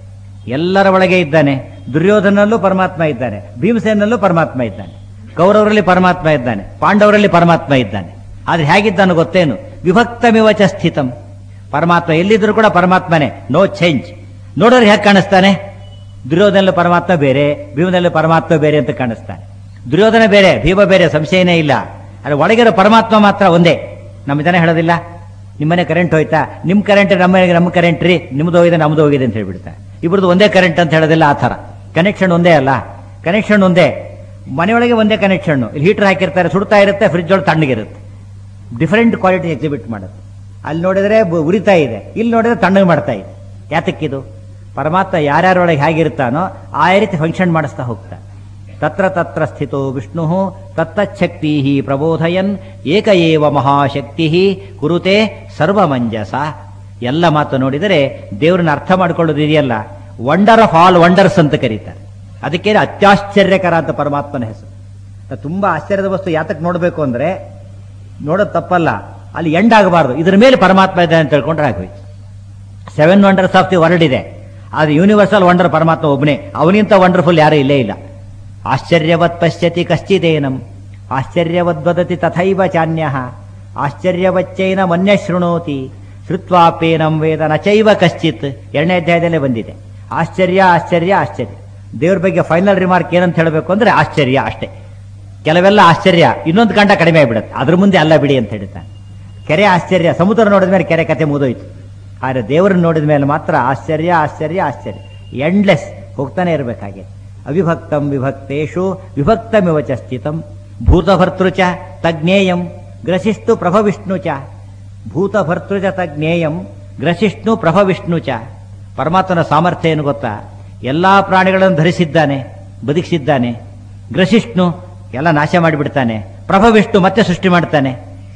Speaker 1: ಎಲ್ಲರ ಒಳಗೆ ಇದ್ದಾನೆ ದುರ್ಯೋಧನಲ್ಲೂ ಪರಮಾತ್ಮ ಇದ್ದಾನೆ ಭೀಮಸೇನಲ್ಲೂ ಪರಮಾತ್ಮ ಇದ್ದಾನೆ ಕೌರವರಲ್ಲಿ ಪರಮಾತ್ಮ ಇದ್ದಾನೆ ಪಾಂಡವರಲ್ಲಿ ಪರಮಾತ್ಮ ಇದ್ದಾನೆ ಆದ್ರೆ ಹೇಗಿದ್ದಾನು ಗೊತ್ತೇನು ವಿಭಕ್ತಮಿವಚ ಸ್ಥಿತಂ ಪರಮಾತ್ಮ ಎಲ್ಲಿದ್ರು ಕೂಡ ಪರಮಾತ್ಮನೇ ನೋ ಚೇಂಜ್ ನೋಡೋರು ಹೇಗೆ ಕಾಣಿಸ್ತಾನೆ ದುರ್ಯೋಧನಲ್ಲಿ ಪರಮಾತ್ಮ ಬೇರೆ ಭೀಮನಲ್ಲಿ ಪರಮಾತ್ಮ ಬೇರೆ ಅಂತ ಕಾಣಿಸ್ತಾನೆ ದುರ್ಯೋಧನ ಬೇರೆ ಭೀಮ ಬೇರೆ ಸಂಶಯನೇ ಇಲ್ಲ ಆದ್ರೆ ಒಳಗಿರೋ ಪರಮಾತ್ಮ ಮಾತ್ರ ಒಂದೇ ನಮ್ಮ ಜನ ಹೇಳೋದಿಲ್ಲ ನಿಮ್ಮನೆ ಕರೆಂಟ್ ಹೋಯ್ತಾ ನಿಮ್ ಕರೆಂಟ್ ನಮ್ಮ ಮನೆಗೆ ನಮ್ಮ ಕರೆಂಟ್ ರೀ ನಿಮ್ದು ಹೋಗಿದೆ ನಮ್ದು ಹೋಗಿದೆ ಅಂತ ಹೇಳ್ಬಿಡ್ತಾರೆ ಇಬ್ರದ್ದು ಒಂದೇ ಕರೆಂಟ್ ಅಂತ ಹೇಳೋದಿಲ್ಲ ಆ ಥರ ಕನೆಕ್ಷನ್ ಒಂದೇ ಅಲ್ಲ ಕನೆಕ್ಷನ್ ಒಂದೇ ಮನೆಯೊಳಗೆ ಒಂದೇ ಕನೆಕ್ಷನ್ ಇಲ್ಲಿ ಹೀಟರ್ ಹಾಕಿರ್ತಾರೆ ಸುಡ್ತಾ ಇರುತ್ತೆ ಫ್ರಿಜ್ ಒಳಗೆ ತಣ್ಣಗಿರುತ್ತೆ ಡಿಫರೆಂಟ್ ಕ್ವಾಲಿಟಿ ಎಕ್ಸಿಬಿಟ್ ಮಾಡುತ್ತೆ ಅಲ್ಲಿ ನೋಡಿದ್ರೆ ಬ- ಉರಿತಾ ಇದೆ ಇಲ್ಲಿ ನೋಡಿದ್ರೆ ತಣ್ಣಗೆ ಮಾಡ್ತಾ ಇದೆ ಯಾತಕ್ಕಿದು ಪರಮಾತ್ಮ ಯಾರ್ಯಾರೊಳಗೆ ಹೇಗಿರ್ತಾನೋ ಆ ರೀತಿ ಫಂಕ್ಷನ್ ಮಾಡಿಸ್ತಾ ಹೋಗ್ತಾ ತತ್ರ ತತ್ರ ಸ್ಥಿತೋ ವಿಷ್ಣು ತತ್ತಚ್ಛಕ್ತಿ ಪ್ರಬೋಧಯನ್ ಏಕ ಏವ ಮಹಾಶಕ್ತಿ ಕುರುತೆ ಸರ್ವಮಂಜಸ ಎಲ್ಲ ಮಾತು ನೋಡಿದರೆ ದೇವರನ್ನ ಅರ್ಥ ಮಾಡ್ಕೊಳ್ಳೋದು ಇದೆಯಲ್ಲ ವಂಡರ್ ಆಫ್ ಆಲ್ ವಂಡರ್ಸ್ ಅಂತ ಕರೀತಾರೆ ಅದಕ್ಕೆ ಅತ್ಯಾಶ್ಚರ್ಯಕರ ಅಂತ ಪರಮಾತ್ಮನ ಹೆಸರು ತುಂಬಾ ಆಶ್ಚರ್ಯದ ವಸ್ತು ಯಾತಕ್ಕೆ ನೋಡಬೇಕು ಅಂದ್ರೆ ನೋಡೋದು ತಪ್ಪಲ್ಲ ಅಲ್ಲಿ ಎಂಡ್ ಆಗಬಾರ್ದು ಇದ್ರ ಮೇಲೆ ಪರಮಾತ್ಮ ಇದೆ ಅಂತ ತಿಳ್ಕೊಂಡ್ರೆ ಆಗೋಯ್ತು seven wonders of the world ಇದೆ ಆದ್ರೆ ಯೂನಿವರ್ಸಲ್ ವಂಡರ್ ಪರಮಾತ್ಮ ಒಬ್ಬನೇ ಅವನಿಂತ ವಂಡರ್ಫುಲ್ ಯಾರೂ ಇಲ್ಲೇ ಇಲ್ಲ ಆಶ್ಚರ್ಯವತ್ ಪಶ್ಯತಿ ಕಶ್ಚಿದೇನಂ ಆಶ್ಚರ್ಯವದ್ವದತಿ ತಥೈವ ಚಾನ್ಯ ಆಶ್ಚರ್ಯವಚ್ಚೈನ ಮನ್ಯ ಶೃಣೋತಿ ಶ್ರುತ್ವಾಪೇನಂ ವೇದ ನಚೈವ ಕಶ್ಚಿತ್ ಎರಡನೇ ಅಧ್ಯಾಯದಲ್ಲೇ ಬಂದಿದೆ ಆಶ್ಚರ್ಯ ಆಶ್ಚರ್ಯ ಆಶ್ಚರ್ಯ ದೇವ್ರ ಬಗ್ಗೆ ಫೈನಲ್ ರಿಮಾರ್ಕ್ ಏನಂತ ಹೇಳಬೇಕು ಅಂದ್ರೆ ಆಶ್ಚರ್ಯ ಅಷ್ಟೇ ಕೆಲವೆಲ್ಲ ಆಶ್ಚರ್ಯ ಇನ್ನೊಂದು ಗಂಟ ಕಡಿಮೆ ಆಗಿಬಿಡುತ್ತೆ ಅದ್ರ ಮುಂದೆ ಅಲ್ಲ ಬಿಡಿ ಅಂತ ಹೇಳ್ತಾನೆ ಕೆರೆ ಆಶ್ಚರ್ಯ ಸಮುದ್ರ ನೋಡಿದ ಮೇಲೆ ಕೆರೆ ಕತೆ ಮುಗಿದೋಯ್ತು ಆದರೆ ದೇವರನ್ನು ನೋಡಿದ ಮೇಲೆ ಮಾತ್ರ ಆಶ್ಚರ್ಯ ಆಶ್ಚರ್ಯ ಆಶ್ಚರ್ಯ ಎಂಡ್ಲೆಸ್ ಹೋಗ್ತಾನೆ ಇರಬೇಕಾಗೆ ಅವಿಭಕ್ತಂ ವಿಭಕ್ತೇಶು ವಿಭಕ್ತಮಿವ ಚ ಸ್ಥಿತಂ ಭೂತಭರ್ತೃ ಚ ತಜ್ಞೇಯಂ ಗ್ರಸಿಸ್ತು ಪ್ರಭವಿಷ್ಣು ಚ ಭೂತಭರ್ತೃ ಚ ತಜ್ಞೇಯಂ ಗ್ರಸಿಷ್ಣು ಪ್ರಭವಿಷ್ಣು ಚ ಪರಮಾತ್ಮನ ಸಾಮರ್ಥ್ಯ ಏನು ಗೊತ್ತಾ ಎಲ್ಲಾ ಪ್ರಾಣಿಗಳನ್ನು ಧರಿಸಿದ್ದಾನೆ ಬದುಕಿಸಿದ್ದಾನೆ ಗ್ರಸಿಷ್ಣು ಎಲ್ಲ ನಾಶ ಮಾಡಿಬಿಡ್ತಾನೆ ಪ್ರಭವಿಷ್ಣು ಮತ್ತೆ ಸೃಷ್ಟಿ ಮಾಡ್ತಾನೆ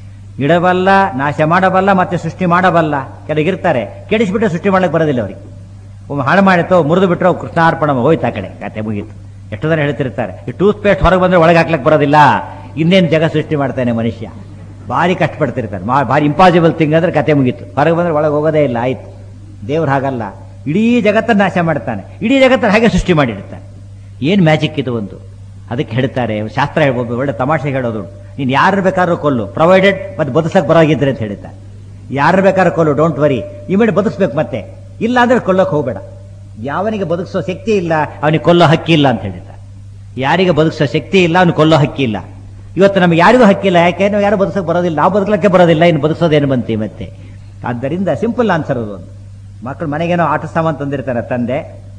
Speaker 1: ಇಡಬಲ್ಲ ನಾಶ ಮಾಡಬಲ್ಲ ಮತ್ತೆ ಸೃಷ್ಟಿ ಮಾಡಬಲ್ಲ ಕೆಲಗಿರ್ತಾರೆ ಕೆಡಿಸ್ಬಿಟ್ಟು ಸೃಷ್ಟಿ ಮಾಡಕ್ಕೆ ಬರೋದಿಲ್ಲ ಅವರಿಗೆ ಒಮ್ಮೆ ಹಾಳು ಮಾಡಿತೋ ಮುರಿದು ಬಿಟ್ಟರು ಕೃಷ್ಣಾರ್ಪಣ ಹೋಯ್ತು ಆ ಕಡೆ ಕತೆ ಮುಗೀತು ಎಷ್ಟು ಜನ ಹೇಳ್ತಿರ್ತಾರೆ ಈ ಟೂತ್ ಪೇಸ್ಟ್ ಹೊರಗೆ ಬಂದ್ರೆ ಒಳಗೆ ಹಾಕ್ಲಕ್ಕೆ ಬರೋದಿಲ್ಲ ಇನ್ನೇನು ಜಗ ಸೃಷ್ಟಿ ಮಾಡ್ತಾನೆ ಮನುಷ್ಯ ಭಾರಿ ಕಷ್ಟಪಡ್ತಿರ್ತಾರೆ ಮಾ- ಭಾರಿ ಇಂಪಾಸಿಬಲ್ ಥಿಂಗ್ ಅಂದ್ರೆ ಕತೆ ಮುಗೀತು ಹೊರಗೆ ಬಂದ್ರೆ ಒಳಗೆ ಹೋಗೋದೇ ಇಲ್ಲ ಆಯ್ತು ದೇವ್ರು ಹಾಗಲ್ಲ ಇಡೀ ಜಗತ್ತನ್ನು ನಾಶ ಮಾಡ್ತಾನೆ ಇಡೀ ಜಗತ್ತನ್ನು ಹಾಗೆ ಸೃಷ್ಟಿ ಮಾಡಿರ್ತಾನೆ ಏನು ಮ್ಯಾಜಿಕ್ ಇದು ಒಂದು ಅದಕ್ಕೆ ಹೇಳ್ತಾರೆ ಶಾಸ್ತ್ರ ಹೇಳ್ಬೋದು ಒಳ್ಳೆ ತಮಾಷೆ ಹೇಳೋದು ನೀನು ಯಾರು ಬೇಕಾದ್ರೂ ಕೊಲ್ಲು ಪ್ರೊವೈಡೆಡ್ ಮತ್ತೆ ಬದುಸಕ್ ಬರೋಗಿದ್ರೆ ಅಂತ ಹೇಳ್ತಾರೆ ಯಾರು ಬೇಕಾದ್ರೂ ಕೊಲ್ಲು ಡೋಂಟ್ ವರಿ ಇಮಿಡಿಯೇಟ್ ಬದುಕ್ಸ್ಬೇಕು ಮತ್ತೆ ಇಲ್ಲ ಅಂದ್ರೆ ಕೊಲ್ಲೋಕೆ ಹೋಗಬೇಡ ಯಾವನಿಗೆ ಬದುಕಿಸೋ ಶಕ್ತಿ ಇಲ್ಲ ಅವನಿಗೆ ಕೊಲ್ಲೋ ಹಕ್ಕಿ ಇಲ್ಲ ಅಂತ ಹೇಳಿದ್ದಾರೆ ಯಾರಿಗೆ ಬದುಕಿಸೋ ಶಕ್ತಿ ಇಲ್ಲ ಅವನು ಕೊಲ್ಲೋ ಹಕ್ಕಿ ಇಲ್ಲ ಇವತ್ತು ನಮಗೆ ಯಾರಿಗೂ ಹಕ್ಕಿಲ್ಲ ಯಾಕೆ ನಾವು ಯಾರು ಬದುಕಕ್ಕೆ ಬರೋದಿಲ್ಲ ನಾವು ಬದುಕಲಿಕ್ಕೆ ಬರೋದಿಲ್ಲ ಇನ್ನು ಬದುಕಿಸೋದೇನು ಬಂತಿ ಮತ್ತೆ ಆದ್ದರಿಂದ ಸಿಂಪಲ್ ಆನ್ಸರ್ ಅದು ಒಂದು ಮಕ್ಕಳು ಮನೆಗೇನೋ ಆಟ ಸಾಮಾನು ತಂದಿರ್ತಾರೆ ತಂದೆ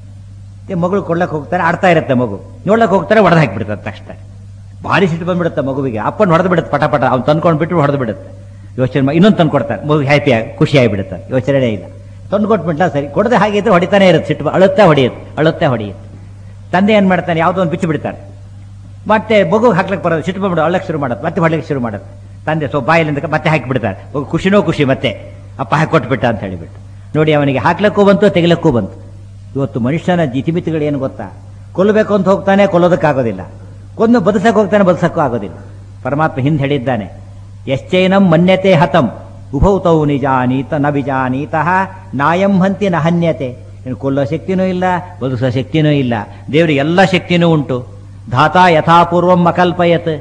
Speaker 1: ಮತ್ತೆ ಮಗಳು ಕೊಡ್ಲಕ್ಕೆ ಹೋಗ್ತಾರೆ ಆಡ್ತಾ ಇರುತ್ತೆ ಮಗು ನೋಡ್ಲಕ್ಕೆ ಹೋಗ್ತಾರೆ ಹೊಡೆದು ಹಾಕಿಬಿಡ್ತಾರೆ ತಕ್ಷಣ ಭಾರಿ ಸಿಟ್ಟು ಬಂದ್ಬಿಡುತ್ತೆ ಮಗುವಿಗೆ ಅಪ್ಪನ ಹೊಡೆದು ಬಿಡುತ್ತೆ ಪಟ ಪಟ ಅವ್ನು ತಂದ್ಕೊಂಡು ಬಿಟ್ಟು ಹೊಡೆದು ಬಿಡುತ್ತೆ ಯೋಚನೆ ಮಾ- ಇನ್ನೊಂದು ತಂದು ಕೊಡ್ತಾರೆ ಮಗು ಹ್ಯಾಪಿ ಆಗಿ ಖುಷಿ ಆಗಿಬಿಡುತ್ತೆ ಯೋಚನೆ ಇಲ್ಲ ತಂದು ಕೊಟ್ಬಿಟ್ಲ ಸರಿ ಕೊಡದೆ ಹಾಗೆ ಇದ್ರೆ ಹೊಡಿತಾನೆ ಇರುತ್ತೆ ಸಿಟ್ಟು ಅಳುತ್ತಾ ಹೊಡೆಯುತ್ತೆ ಅಳುತ್ತಾ ಹೊಡೆಯುತ್ತೆ ತಂದೆ ಏನ್ ಮಾಡ್ತಾನೆ ಯಾವುದೋ ಒಂದು ಬಿಚ್ಚಿ ಬಿಡ್ತಾರೆ ಮತ್ತೆ ಮಗು ಹಾಕ್ಲಿಕ್ಕೆ ಬರೋದು ಸಿಟ್ಟು ಬಂದ್ಬಿಡು ಅಳ್ಳಕ್ಕೆ ಶುರು ಮಾಡೋದು ಮತ್ತೆ ಹೊಡ್ಲಿಕ್ಕೆ ಶುರು ಮಾಡೋದು ತಂದೆ ಸೊ ಬಾಯಿಲಿಂದ ಮತ್ತೆ ಹಾಕಿಬಿಡ್ತಾರೆ ಮಗು ಖುಷಿನೋ ಖುಷಿ ಮತ್ತೆ ಅಪ್ಪ ಹಾಕೊಟ್ಬಿಟ್ಟ ಅಂತ ಹೇಳಿಬಿಟ್ಟು ನೋಡಿ ಅವನಿಗೆ ಹಾಕ್ಲಿಕ್ಕೂ ಬಂತು ತೆಗಿಲಕ್ಕೂ ಬಂತು ಇವತ್ತು ಮನುಷ್ಯನ ಜಿತಿಮಿತಿಗಳು ಏನು ಗೊತ್ತಾ ಕೊಲ್ಲಬೇಕು ಅಂತ ಹೋಗ್ತಾನೆ ಕೊಲ್ಲೋದಕ್ಕಾಗೋದಿಲ್ಲ ಕೊಂದು ಬದುಸಕ್ಕೆ ಹೋಗ್ತಾನೆ ಬದುಸಕ್ಕೂ ಆಗೋದಿಲ್ಲ ಪರಮಾತ್ಮ ಹಿಂದೆ ಹೇಳಿದ್ದಾನೆ ಯಶ್ಚೈನಂ ಮನ್ಯತೆ ಹತಂ ಉಭೌತೌ ನಿಜಾನೀತ ನ ಬಿಜಾನೀತಃ ನಾಯಂ ಹಂತಿ ನ ಹನ್ಯತೆ ಇನ್ನು ಕೊಲ್ಲೋ ಶಕ್ತಿನೂ ಇಲ್ಲ ಬದುಕೋ ಶಕ್ತಿನೂ ಇಲ್ಲ ದೇವರಿಗೆ ಎಲ್ಲ ಶಕ್ತಿನೂ ಉಂಟು ಧಾತಾ ಯಥಾಪೂರ್ವಂ ಅಕಲ್ಪಯತ್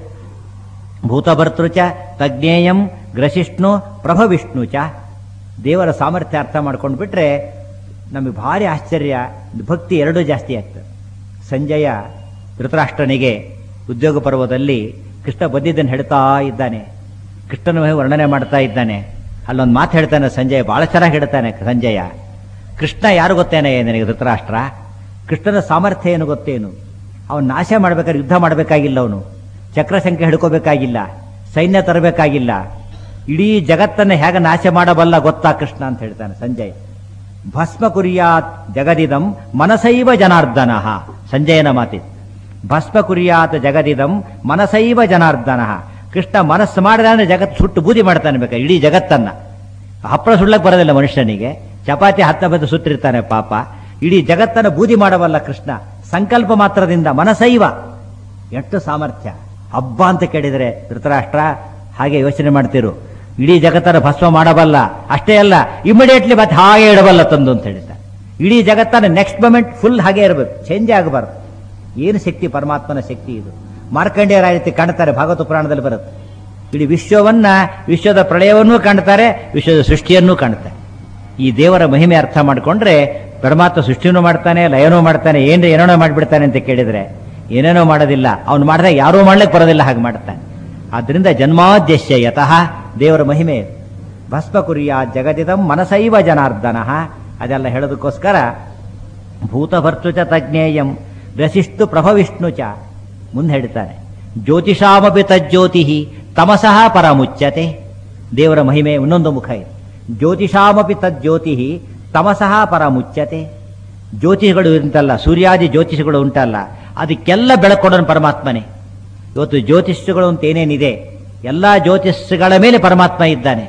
Speaker 1: ಭೂತಭರ್ತೃ ಚ ತಜ್ಞೇಯಂ ಗ್ರಸಿಷ್ಣು ಪ್ರಭವಿಷ್ಣು ಚ ದೇವರ ಸಾಮರ್ಥ್ಯ ಅರ್ಥ ಮಾಡ್ಕೊಂಡು ಬಿಟ್ರೆ ನಮಗೆ ಭಾರಿ ಆಶ್ಚರ್ಯ ಭಕ್ತಿ ಎರಡೂ ಜಾಸ್ತಿ ಆಗ್ತದೆ ಸಂಜಯ ಧೃತರಾಷ್ಟ್ರನಿಗೆ ಉದ್ಯೋಗ ಪರ್ವದಲ್ಲಿ ಕೃಷ್ಣ ಬಂದಿದ್ದನ್ನು ಹೇಳ್ತಾ ಇದ್ದಾನೆ ಕೃಷ್ಣನ ವರ್ಣನೆ ಮಾಡ್ತಾ ಇದ್ದಾನೆ ಅಲ್ಲೊಂದು ಮಾತು ಹೇಳ್ತಾನೆ ಸಂಜಯ ಬಹಳ ಚೆನ್ನಾಗಿ ಹೇಳ್ತಾನೆ ಸಂಜಯ ಕೃಷ್ಣ ಯಾರು ಗೊತ್ತೇನೆ ನಿನಗೆ ಧೃತರಾಷ್ಟ್ರ ಕೃಷ್ಣನ ಸಾಮರ್ಥ್ಯ ಏನು ಗೊತ್ತೇನು ಅವನು ನಾಶ ಮಾಡ್ಬೇಕಾದ್ರೆ ಯುದ್ಧ ಮಾಡಬೇಕಾಗಿಲ್ಲ ಅವನು ಚಕ್ರಸಂಖ್ಯೆ ಹಿಡ್ಕೋಬೇಕಾಗಿಲ್ಲ ಸೈನ್ಯ ತರಬೇಕಾಗಿಲ್ಲ ಇಡೀ ಜಗತ್ತನ್ನು ಹೇಗೆ ನಾಶ ಮಾಡಬಲ್ಲ ಗೊತ್ತಾ ಕೃಷ್ಣ ಅಂತ ಹೇಳ್ತಾನೆ ಸಂಜಯ್ ಭಸ್ಮ ಕುರಿಯಾತ್ ಜಗದಿದಂ ಮನಸೈವ ಜನಾರ್ದನ ಸಂಜಯನ ಮಾತಿ ಭಸ್ಮ ಕುರಿಯಾತ್ ಜಗದಿದಂ ಮನಸೈವ ಜನಾರ್ದನ ಕೃಷ್ಣ ಮನಸ್ಸು ಮಾಡಿದ ಅಂದ್ರೆ ಜಗತ್ತು ಸುಟ್ಟು ಬೂದಿ ಮಾಡ್ತಾನೆ ಬೇಕಾದ್ರೆ ಇಡೀ ಜಗತ್ತನ್ನ ಹಪ್ಪಳ ಸುಡ್ಲಕ್ಕೆ ಬರೋದಿಲ್ಲ ಮನುಷ್ಯನಿಗೆ ಚಪಾತಿ ಹತ್ತ ಬದ್ದು ಸುತ್ತಿರ್ತಾನೆ ಪಾಪ ಇಡೀ ಜಗತ್ತನ್ನ ಬೂದಿ ಮಾಡಬಲ್ಲ ಕೃಷ್ಣ ಸಂಕಲ್ಪ ಮಾತ್ರದಿಂದ ಮನಸೈವ ಎಷ್ಟು ಸಾಮರ್ಥ್ಯ ಹಬ್ಬ ಅಂತ ಕೇಳಿದರೆ ಧೃತರಾಷ್ಟ್ರ ಹಾಗೆ ಯೋಚನೆ ಮಾಡ್ತಿರು ಇಡೀ ಜಗತ್ತನ್ನ ಭಸ್ಮ ಮಾಡಬಲ್ಲ ಅಷ್ಟೇ ಅಲ್ಲ ಇಮಿಡಿಯೇಟ್ಲಿ ಮತ್ತೆ ಹಾಗೆ ಇಡಬಲ್ಲ ತಂದು ಅಂತ ಹೇಳಿದ್ದಾರೆ ಇಡೀ ಜಗತ್ತನ್ನ ನೆಕ್ಸ್ಟ್ ಮೊಮೆಂಟ್ ಫುಲ್ ಹಾಗೆ ಇರಬೇಕು ಚೇಂಜ್ ಆಗಬಾರ್ದು ಏನು ಶಕ್ತಿ ಪರಮಾತ್ಮನ ಶಕ್ತಿ ಇದು ಮಾರ್ಕಂಡೇಯರ ರೀತಿ ಕಾಣ್ತಾರೆ ಭಾಗವತ ಪುರಾಣದಲ್ಲಿ ಬರುತ್ತೆ ಇಡೀ ವಿಶ್ವವನ್ನ ವಿಶ್ವದ ಪ್ರಳಯವನ್ನೂ ಕಾಣ್ತಾರೆ ವಿಶ್ವದ ಸೃಷ್ಟಿಯನ್ನೂ ಕಾಣ್ತಾರೆ ಈ ದೇವರ ಮಹಿಮೆ ಅರ್ಥ ಮಾಡಿಕೊಂಡ್ರೆ ಪರಮಾತ್ಮ ಸೃಷ್ಟಿನೂ ಮಾಡ್ತಾನೆ ಲಯನೂ ಮಾಡ್ತಾನೆ ಏನ್ರಿ ಏನೇನೋ ಮಾಡಿಬಿಡ್ತಾನೆ ಅಂತ ಕೇಳಿದ್ರೆ ಏನೇನೋ ಮಾಡೋದಿಲ್ಲ ಅವ್ನು ಮಾಡಿದಾಗ ಯಾರೂ ಮಾಡ್ಲಿಕ್ಕೆ ಬರೋದಿಲ್ಲ ಹಾಗೆ ಮಾಡ್ತಾನೆ ಆದ್ರಿಂದ ಜನ್ಮಾದ್ಯಶ್ಯ ಯತಃ ದೇವರ ಮಹಿಮೆ ಇದು. ಭಸ್ಮ ಕುರಿಯ ಜಗದಿದಂ ಮನಸೈವ ಜನಾರ್ದನ ಅದೆಲ್ಲ ಹೇಳೋದಕ್ಕೋಸ್ಕರ ಭೂತಭರ್ತೃ ಚ ತಜ್ಞೇಯಂ ರಸಿಷ್ಠು ಪ್ರಭವಿಷ್ಣು ಚ ಮುಂದೆ ಹೇಳ್ತಾನೆ ಜ್ಯೋತಿಷಾಮಪಿ ತಜ್ಜ್ಯೋತಿ ತಮಸಃ ಪರಮುಚ್ಯತೆ ದೇವರ ಮಹಿಮೆ ಇನ್ನೊಂದು ಮುಖ ಇದೆ ಜ್ಯೋತಿಷಾಮಪಿ ತಜ್ಜ್ಯೋತಿ ತಮಸಃ ಪರಮುಚ್ಯತೆ ಜ್ಯೋತಿಷಗಳು ಉಂಟಲ್ಲ ಸೂರ್ಯಾದಿ ಜ್ಯೋತಿಷಗಳು ಉಂಟಲ್ಲ ಅದಕ್ಕೆಲ್ಲ ಬೆಳಕೊಡೋನು ಪರಮಾತ್ಮನೇ ಇವತ್ತು ಜ್ಯೋತಿಷ್ಯಗಳು ಅಂತ ಏನೇನಿದೆ ಎಲ್ಲಾ ಜ್ಯೋತಿಷ್ಯಗಳ ಮೇಲೆ ಪರಮಾತ್ಮ ಇದ್ದಾನೆ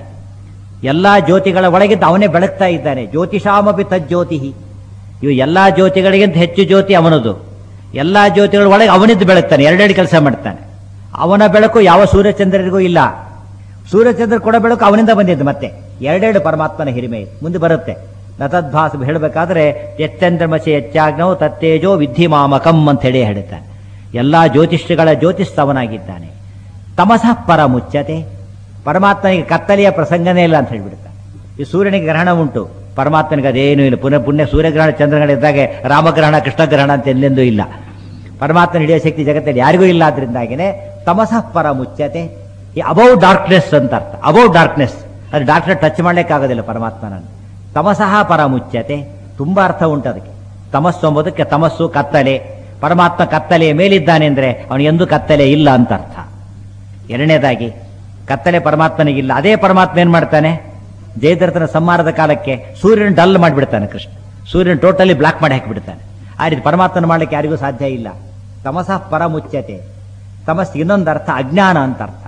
Speaker 1: ಎಲ್ಲಾ ಜ್ಯೋತಿಗಳ ಒಳಗಿದ್ದ ಅವನೇ ಬೆಳಗ್ತಾ ಇದ್ದಾನೆ ಜ್ಯೋತಿಷಾಮಪಿ ತಜ್ಜ್ಯೋತಿ ಇವು ಎಲ್ಲಾ ಜ್ಯೋತಿಗಳಿಗಿಂತ ಹೆಚ್ಚು ಜ್ಯೋತಿ ಅವನದು ಎಲ್ಲಾ ಜ್ಯೋತಿಗಳ ಒಳಗೆ ಅವನಿದ್ದು ಬೆಳಗ್ತಾನೆ ಎರಡೆರಡು ಕೆಲಸ ಮಾಡ್ತಾನೆ ಅವನ ಬೆಳಕು ಯಾವ ಸೂರ್ಯಚಂದ್ರರಿಗೂ ಇಲ್ಲ ಸೂರ್ಯಚಂದ್ರ ಕೊಡ ಬೆಳಕು ಅವನಿಂದ ಬಂದಿದ್ದು ಮತ್ತೆ ಎರಡೆರಡು ಪರಮಾತ್ಮನ ಹಿರಿಮೆ ಇದೆ. ಮುಂದೆ ಬರುತ್ತೆ ನತದ್ಭಾಸ ಹೇಳಬೇಕಾದ್ರೆ ಎಚ್ಚಂದ್ರಮಸೆ ಹೆಚ್ಚಾಗ್ನವು ತತ್ತೇಜೋ ವಿದ್ಧಿಮಾಮಕಂ ಅಂತ ಹೇಳಿ ಹೇಳ್ತಾನೆ ಎಲ್ಲಾ ಜ್ಯೋತಿಷ್ಯಗಳ ಜ್ಯೋತಿಸ್ತವನಾಗಿದ್ದಾನೆ ತಮಸಃ ಪರ ಮುಚ್ಚತೆ ಪರಮಾತ್ಮನಿಗೆ ಕತ್ತಲೆಯ ಪ್ರಸಂಗನೇ ಇಲ್ಲ ಅಂತ ಹೇಳ್ಬಿಡ್ತಾನೆ ಈ ಸೂರ್ಯನಿಗೆ ಗ್ರಹಣ ಉಂಟು ಪರಮಾತ್ಮನಿಗೆ ಅದೇನೂ ಇಲ್ಲ ಪುನಃ ಪುಣ್ಯ ಸೂರ್ಯಗ್ರಹಣ ಚಂದ್ರಗಳಿದ್ದಾಗೆ ರಾಮಗ್ರಹಣ ಕೃಷ್ಣಗ್ರಹಣ ಅಂತ ಎಲ್ಲೆಂದೂ ಇಲ್ಲ ಪರಮಾತ್ಮನ ಹಿಡಿಯೋ ಶಕ್ತಿ ಜಗತ್ತಲ್ಲಿ ಯಾರಿಗೂ ಇಲ್ಲ ಆದ್ರಿಂದಾಗಿನೇ ತಮಸಃ ಪರ ಮುಚ್ಚತೆ ಈ ಅಬೌವ್ ಡಾರ್ಕ್ನೆಸ್ ಅಂತ ಅರ್ಥ ಅಬೌವ್ ಡಾರ್ಕ್ನೆಸ್ ಅದು ಡಾಕ್ಟರ್ ಟಚ್ ಮಾಡ್ಲಿಕ್ಕಾಗೋದಿಲ್ಲ ಪರಮಾತ್ಮನನ್ನು ತಮಸಃ ಪರ ಮುಚ್ಚತೆ ತುಂಬಾ ಅರ್ಥ ಉಂಟು ಅದಕ್ಕೆ ತಮಸ್ಸು ಎಂಬುದಕ್ಕೆ ತಮಸ್ಸು ಕತ್ತಲೆ ಪರಮಾತ್ಮ ಕತ್ತಲೆಯ ಮೇಲಿದ್ದಾನೆ ಅಂದ್ರೆ ಅವನು ಎಂದೂ ಕತ್ತಲೆ ಇಲ್ಲ ಅಂತ ಅರ್ಥ ಎರಡನೇದಾಗಿ ಕತ್ತಲೆ ಪರಮಾತ್ಮನಿಗಿಲ್ಲ ಅದೇ ಪರಮಾತ್ಮ ಏನ್ ಮಾಡ್ತಾನೆ ಜಯದ್ರಥನ ಸಂಹಾರದ ಕಾಲಕ್ಕೆ ಸೂರ್ಯನ ಡಲ್ ಮಾಡಿಬಿಡ್ತಾನೆ ಕೃಷ್ಣ ಸೂರ್ಯನ ಟೋಟಲಿ ಬ್ಲಾಕ್ ಮಾಡಿ ಹಾಕಿಬಿಡ್ತಾನೆ ಆ ರೀತಿ ಪರಮಾತ್ಮನ ಮಾಡ್ಲಿಕ್ಕೆ ಯಾರಿಗೂ ಸಾಧ್ಯ ಇಲ್ಲ ತಮಸಃ ಪರ ಮುಚ್ಚತೆ ತಮಸ್ ಇನ್ನೊಂದು ಅರ್ಥ ಅಜ್ಞಾನ ಅಂತ ಅರ್ಥ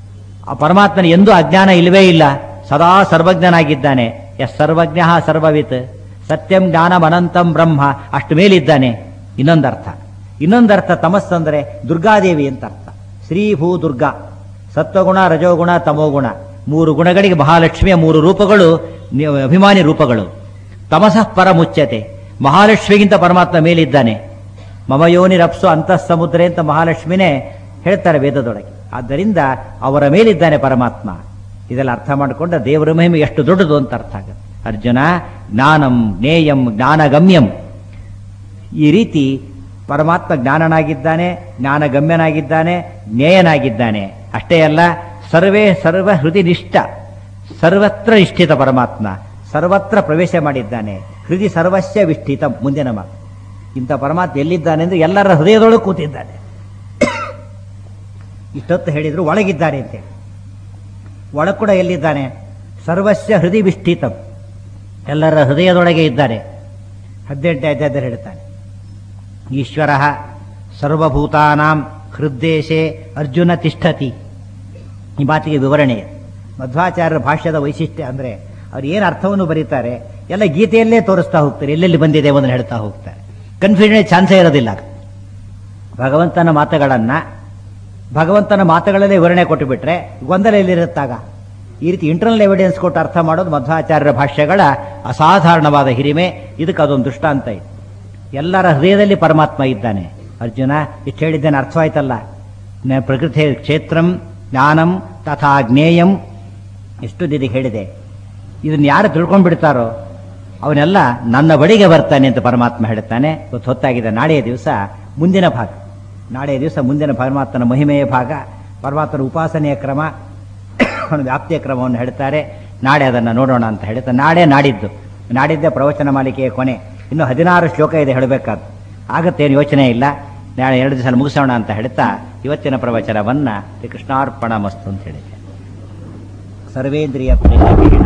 Speaker 1: ಆ ಪರಮಾತ್ಮನ ಎಂದೂ ಅಜ್ಞಾನ ಇಲ್ಲವೇ ಇಲ್ಲ ಸದಾ ಸರ್ವಜ್ಞನಾಗಿದ್ದಾನೆ ಎಸ್ ಸರ್ವಜ್ಞ ಸರ್ವವಿತ್ ಸತ್ಯಂ ಜ್ಞಾನಂ ಅನಂತಂ ಬ್ರಹ್ಮ ಅಷ್ಟು ಮೇಲಿದ್ದಾನೆ ಇನ್ನೊಂದರ್ಥ ಇನ್ನೊಂದರ್ಥ ತಮಸ್ಸಂದ್ರೆ ದುರ್ಗಾದೇವಿ ಅಂತ ಅರ್ಥ ಶ್ರೀ ಭೂ ದುರ್ಗಾ ಸತ್ವಗುಣ ರಜೋಗುಣ ತಮೋಗುಣ ಮೂರು ಗುಣಗಳಿಗೆ ಮಹಾಲಕ್ಷ್ಮಿಯ ಮೂರು ರೂಪಗಳು ನಿ- ಅಭಿಮಾನಿ ರೂಪಗಳು ತಮಸಃ ಪರ ಮುಚ್ಚತೆ ಮಹಾಲಕ್ಷ್ಮಿಗಿಂತ ಪರಮಾತ್ಮ ಮೇಲಿದ್ದಾನೆ ಮಮ ಯೋನಿರಪ್ಸು ಅಂತಃ ಸಮುದ್ರ ಅಂತ ಮಹಾಲಕ್ಷ್ಮಿನೇ ಹೇಳ್ತಾರೆ ವೇದದೊಳಗೆ ಆದ್ದರಿಂದ ಅವರ ಮೇಲಿದ್ದಾನೆ ಪರಮಾತ್ಮ ಇದೆಲ್ಲ ಅರ್ಥ ಮಾಡಿಕೊಂಡ ದೇವರ ಮಹಿಮೆ ಎಷ್ಟು ದೊಡ್ಡದು ಅಂತ ಅರ್ಥ ಆಗುತ್ತೆ ಅರ್ಜುನ ಜ್ಞಾನಂ ಜ್ಞೇಯಂ ಜ್ಞಾನಗಮ್ಯಂ ಈ ರೀತಿ ಪರಮಾತ್ಮ ಜ್ಞಾನನಾಗಿದ್ದಾನೆ ಜ್ಞಾನಗಮ್ಯನಾಗಿದ್ದಾನೆ ಜ್ಞೇಯನಾಗಿದ್ದಾನೆ ಅಷ್ಟೇ ಅಲ್ಲ ಸರ್ವೇ ಸರ್ವ ಹೃದಯ ನಿಷ್ಠ ಸರ್ವತ್ರ ನಿಷ್ಠಿತ ಪರಮಾತ್ಮ ಸರ್ವತ್ರ ಪ್ರವೇಶ ಮಾಡಿದ್ದಾನೆ ಹೃದಯ ಸರ್ವಸ್ಯ ವಿಷ್ಠಿತ ಮುಂದಿನ ಮಾತು ಇಂಥ ಪರಮಾತ್ಮ ಎಲ್ಲಿದ್ದಾನೆ ಅಂದ್ರೆ ಎಲ್ಲರ ಹೃದಯದೊಳಗೆ ಕೂತಿದ್ದಾನೆ ಇಷ್ಟೊತ್ತು ಹೇಳಿದ್ರು ಒಳಗಿದ್ದಾನೆ ಅಂತೇಳಿ ಒಳಗ್ ಕೂಡ ಎಲ್ಲಿದ್ದಾನೆ ಸರ್ವಸ್ಯ ಹೃದಯ ವಿಷ್ಠಿತಂ ಎಲ್ಲರ ಹೃದಯದೊಳಗೆ ಇದ್ದಾನೆ ಹದಿನೆಂಟನೇ ಅಧ್ಯಾಯದಲ್ಲಿ ಹೇಳ್ತಾನೆ ಈಶ್ವರ ಸರ್ವಭೂತಾನಾಂ ಹೃದ್ದೇಶೆ ಅರ್ಜುನ ತಿಷ್ಠತಿ ಈ ಮಾತಿಗೆ ವಿವರಣೆ ಮಧ್ವಾಚಾರ್ಯರ ಭಾಷ್ಯದ ವೈಶಿಷ್ಟ್ಯ ಅಂದರೆ ಅವ್ರು ಏನು ಅರ್ಥವನ್ನು ಬರೀತಾರೆ ಎಲ್ಲ ಗೀತೆಯಲ್ಲೇ ತೋರಿಸ್ತಾ ಹೋಗ್ತಾರೆ ಎಲ್ಲೆಲ್ಲಿ ಬಂದಿದೆ ಒಂದು ಹೇಳ್ತಾ ಹೋಗ್ತಾರೆ ಕನ್ಫ್ಯೂಷನ್ ಚಾನ್ಸೇ ಇರೋದಿಲ್ಲ ಭಗವಂತನ ಮಾತುಗಳನ್ನು ಭಗವಂತನ ಮಾತುಗಳಲ್ಲೇ ವಿವರಣೆ ಕೊಟ್ಟು ಬಿಟ್ರೆ ಗೊಂದಲ ಎಲ್ಲಿರುತ್ತಾಗ ಈ ರೀತಿ ಇಂಟರ್ನಲ್ ಎವಿಡೆನ್ಸ್ ಕೊಟ್ಟು ಅರ್ಥ ಮಾಡೋದು ಮಧ್ವಾಚಾರ್ಯರ ಭಾಷ್ಯಗಳ ಅಸಾಧಾರಣವಾದ ಹಿರಿಮೆ ಇದಕ್ಕೆ ಅದೊಂದು ದೃಷ್ಟಾಂತ ಇದೆ ಎಲ್ಲರ ಹೃದಯದಲ್ಲಿ ಪರಮಾತ್ಮ ಇದ್ದಾನೆ ಅರ್ಜುನ ಇಷ್ಟು ಹೇಳಿದ್ದೇನೆ ಅರ್ಥವಾಯ್ತಲ್ಲ ನ- ಪ್ರಕೃತಿ ಕ್ಷೇತ್ರಂ ಜ್ಞಾನಂ ತಥಾ ಜ್ಞೇಯಂ ಎಷ್ಟು ನಿಧಿ ಹೇಳಿದೆ ಇದನ್ನ ಯಾರು ತಿಳ್ಕೊಂಡ್ಬಿಡ್ತಾರೋ ಅವನೆಲ್ಲ ನನ್ನ ಬಳಿಗೆ ಬರ್ತಾನೆ ಅಂತ ಪರಮಾತ್ಮ ಹೇಳ್ತಾನೆ ಇವತ್ತು ಹೊತ್ತಾಗಿದೆ ನಾಳೆಯ ದಿವಸ ಮುಂದಿನ ಭಾಗ ನಾಳೆಯ ದಿವಸ ಮುಂದಿನ ಪರಮಾತ್ಮನ ಮಹಿಮೆಯ ಭಾಗ ಪರಮಾತ್ಮನ ಉಪಾಸನೆಯ ಕ್ರಮ ಅವನ ವ್ಯಾಪ್ತಿಯ ಕ್ರಮವನ್ನು ಹೇಳ್ತಾರೆ ನಾಳೆ ಅದನ್ನು ನೋಡೋಣ ಅಂತ ಹೇಳ್ತಾರೆ ನಾಳೆ ನಾಡಿದ್ದು ನಾಡಿದ್ದೇ ಪ್ರವಚನ ಮಾಲಿಕೆಯ ಕೊನೆ ಇನ್ನು ಹದಿನಾರು ಶ್ಲೋಕ ಇದೆ ಹೇಳಬೇಕಾದ್ದು ಆಗತ್ತೇನು ಯೋಚನೆ ಇಲ್ಲ ನಾಳೆ ಎರಡು ದಿವಸ ಮುಗಿಸೋಣ ಅಂತ ಹೇಳ್ತಾ ಇವತ್ತಿನ ಪ್ರವಚನವನ್ನ ಶ್ರೀ ಕೃಷ್ಣಾರ್ಪಣ ಮಸ್ತು ಅಂತ ಹೇಳಿದೆ ಸರ್ವೇಂದ್ರಿಯ ಪ್ರೇರಕೇಣ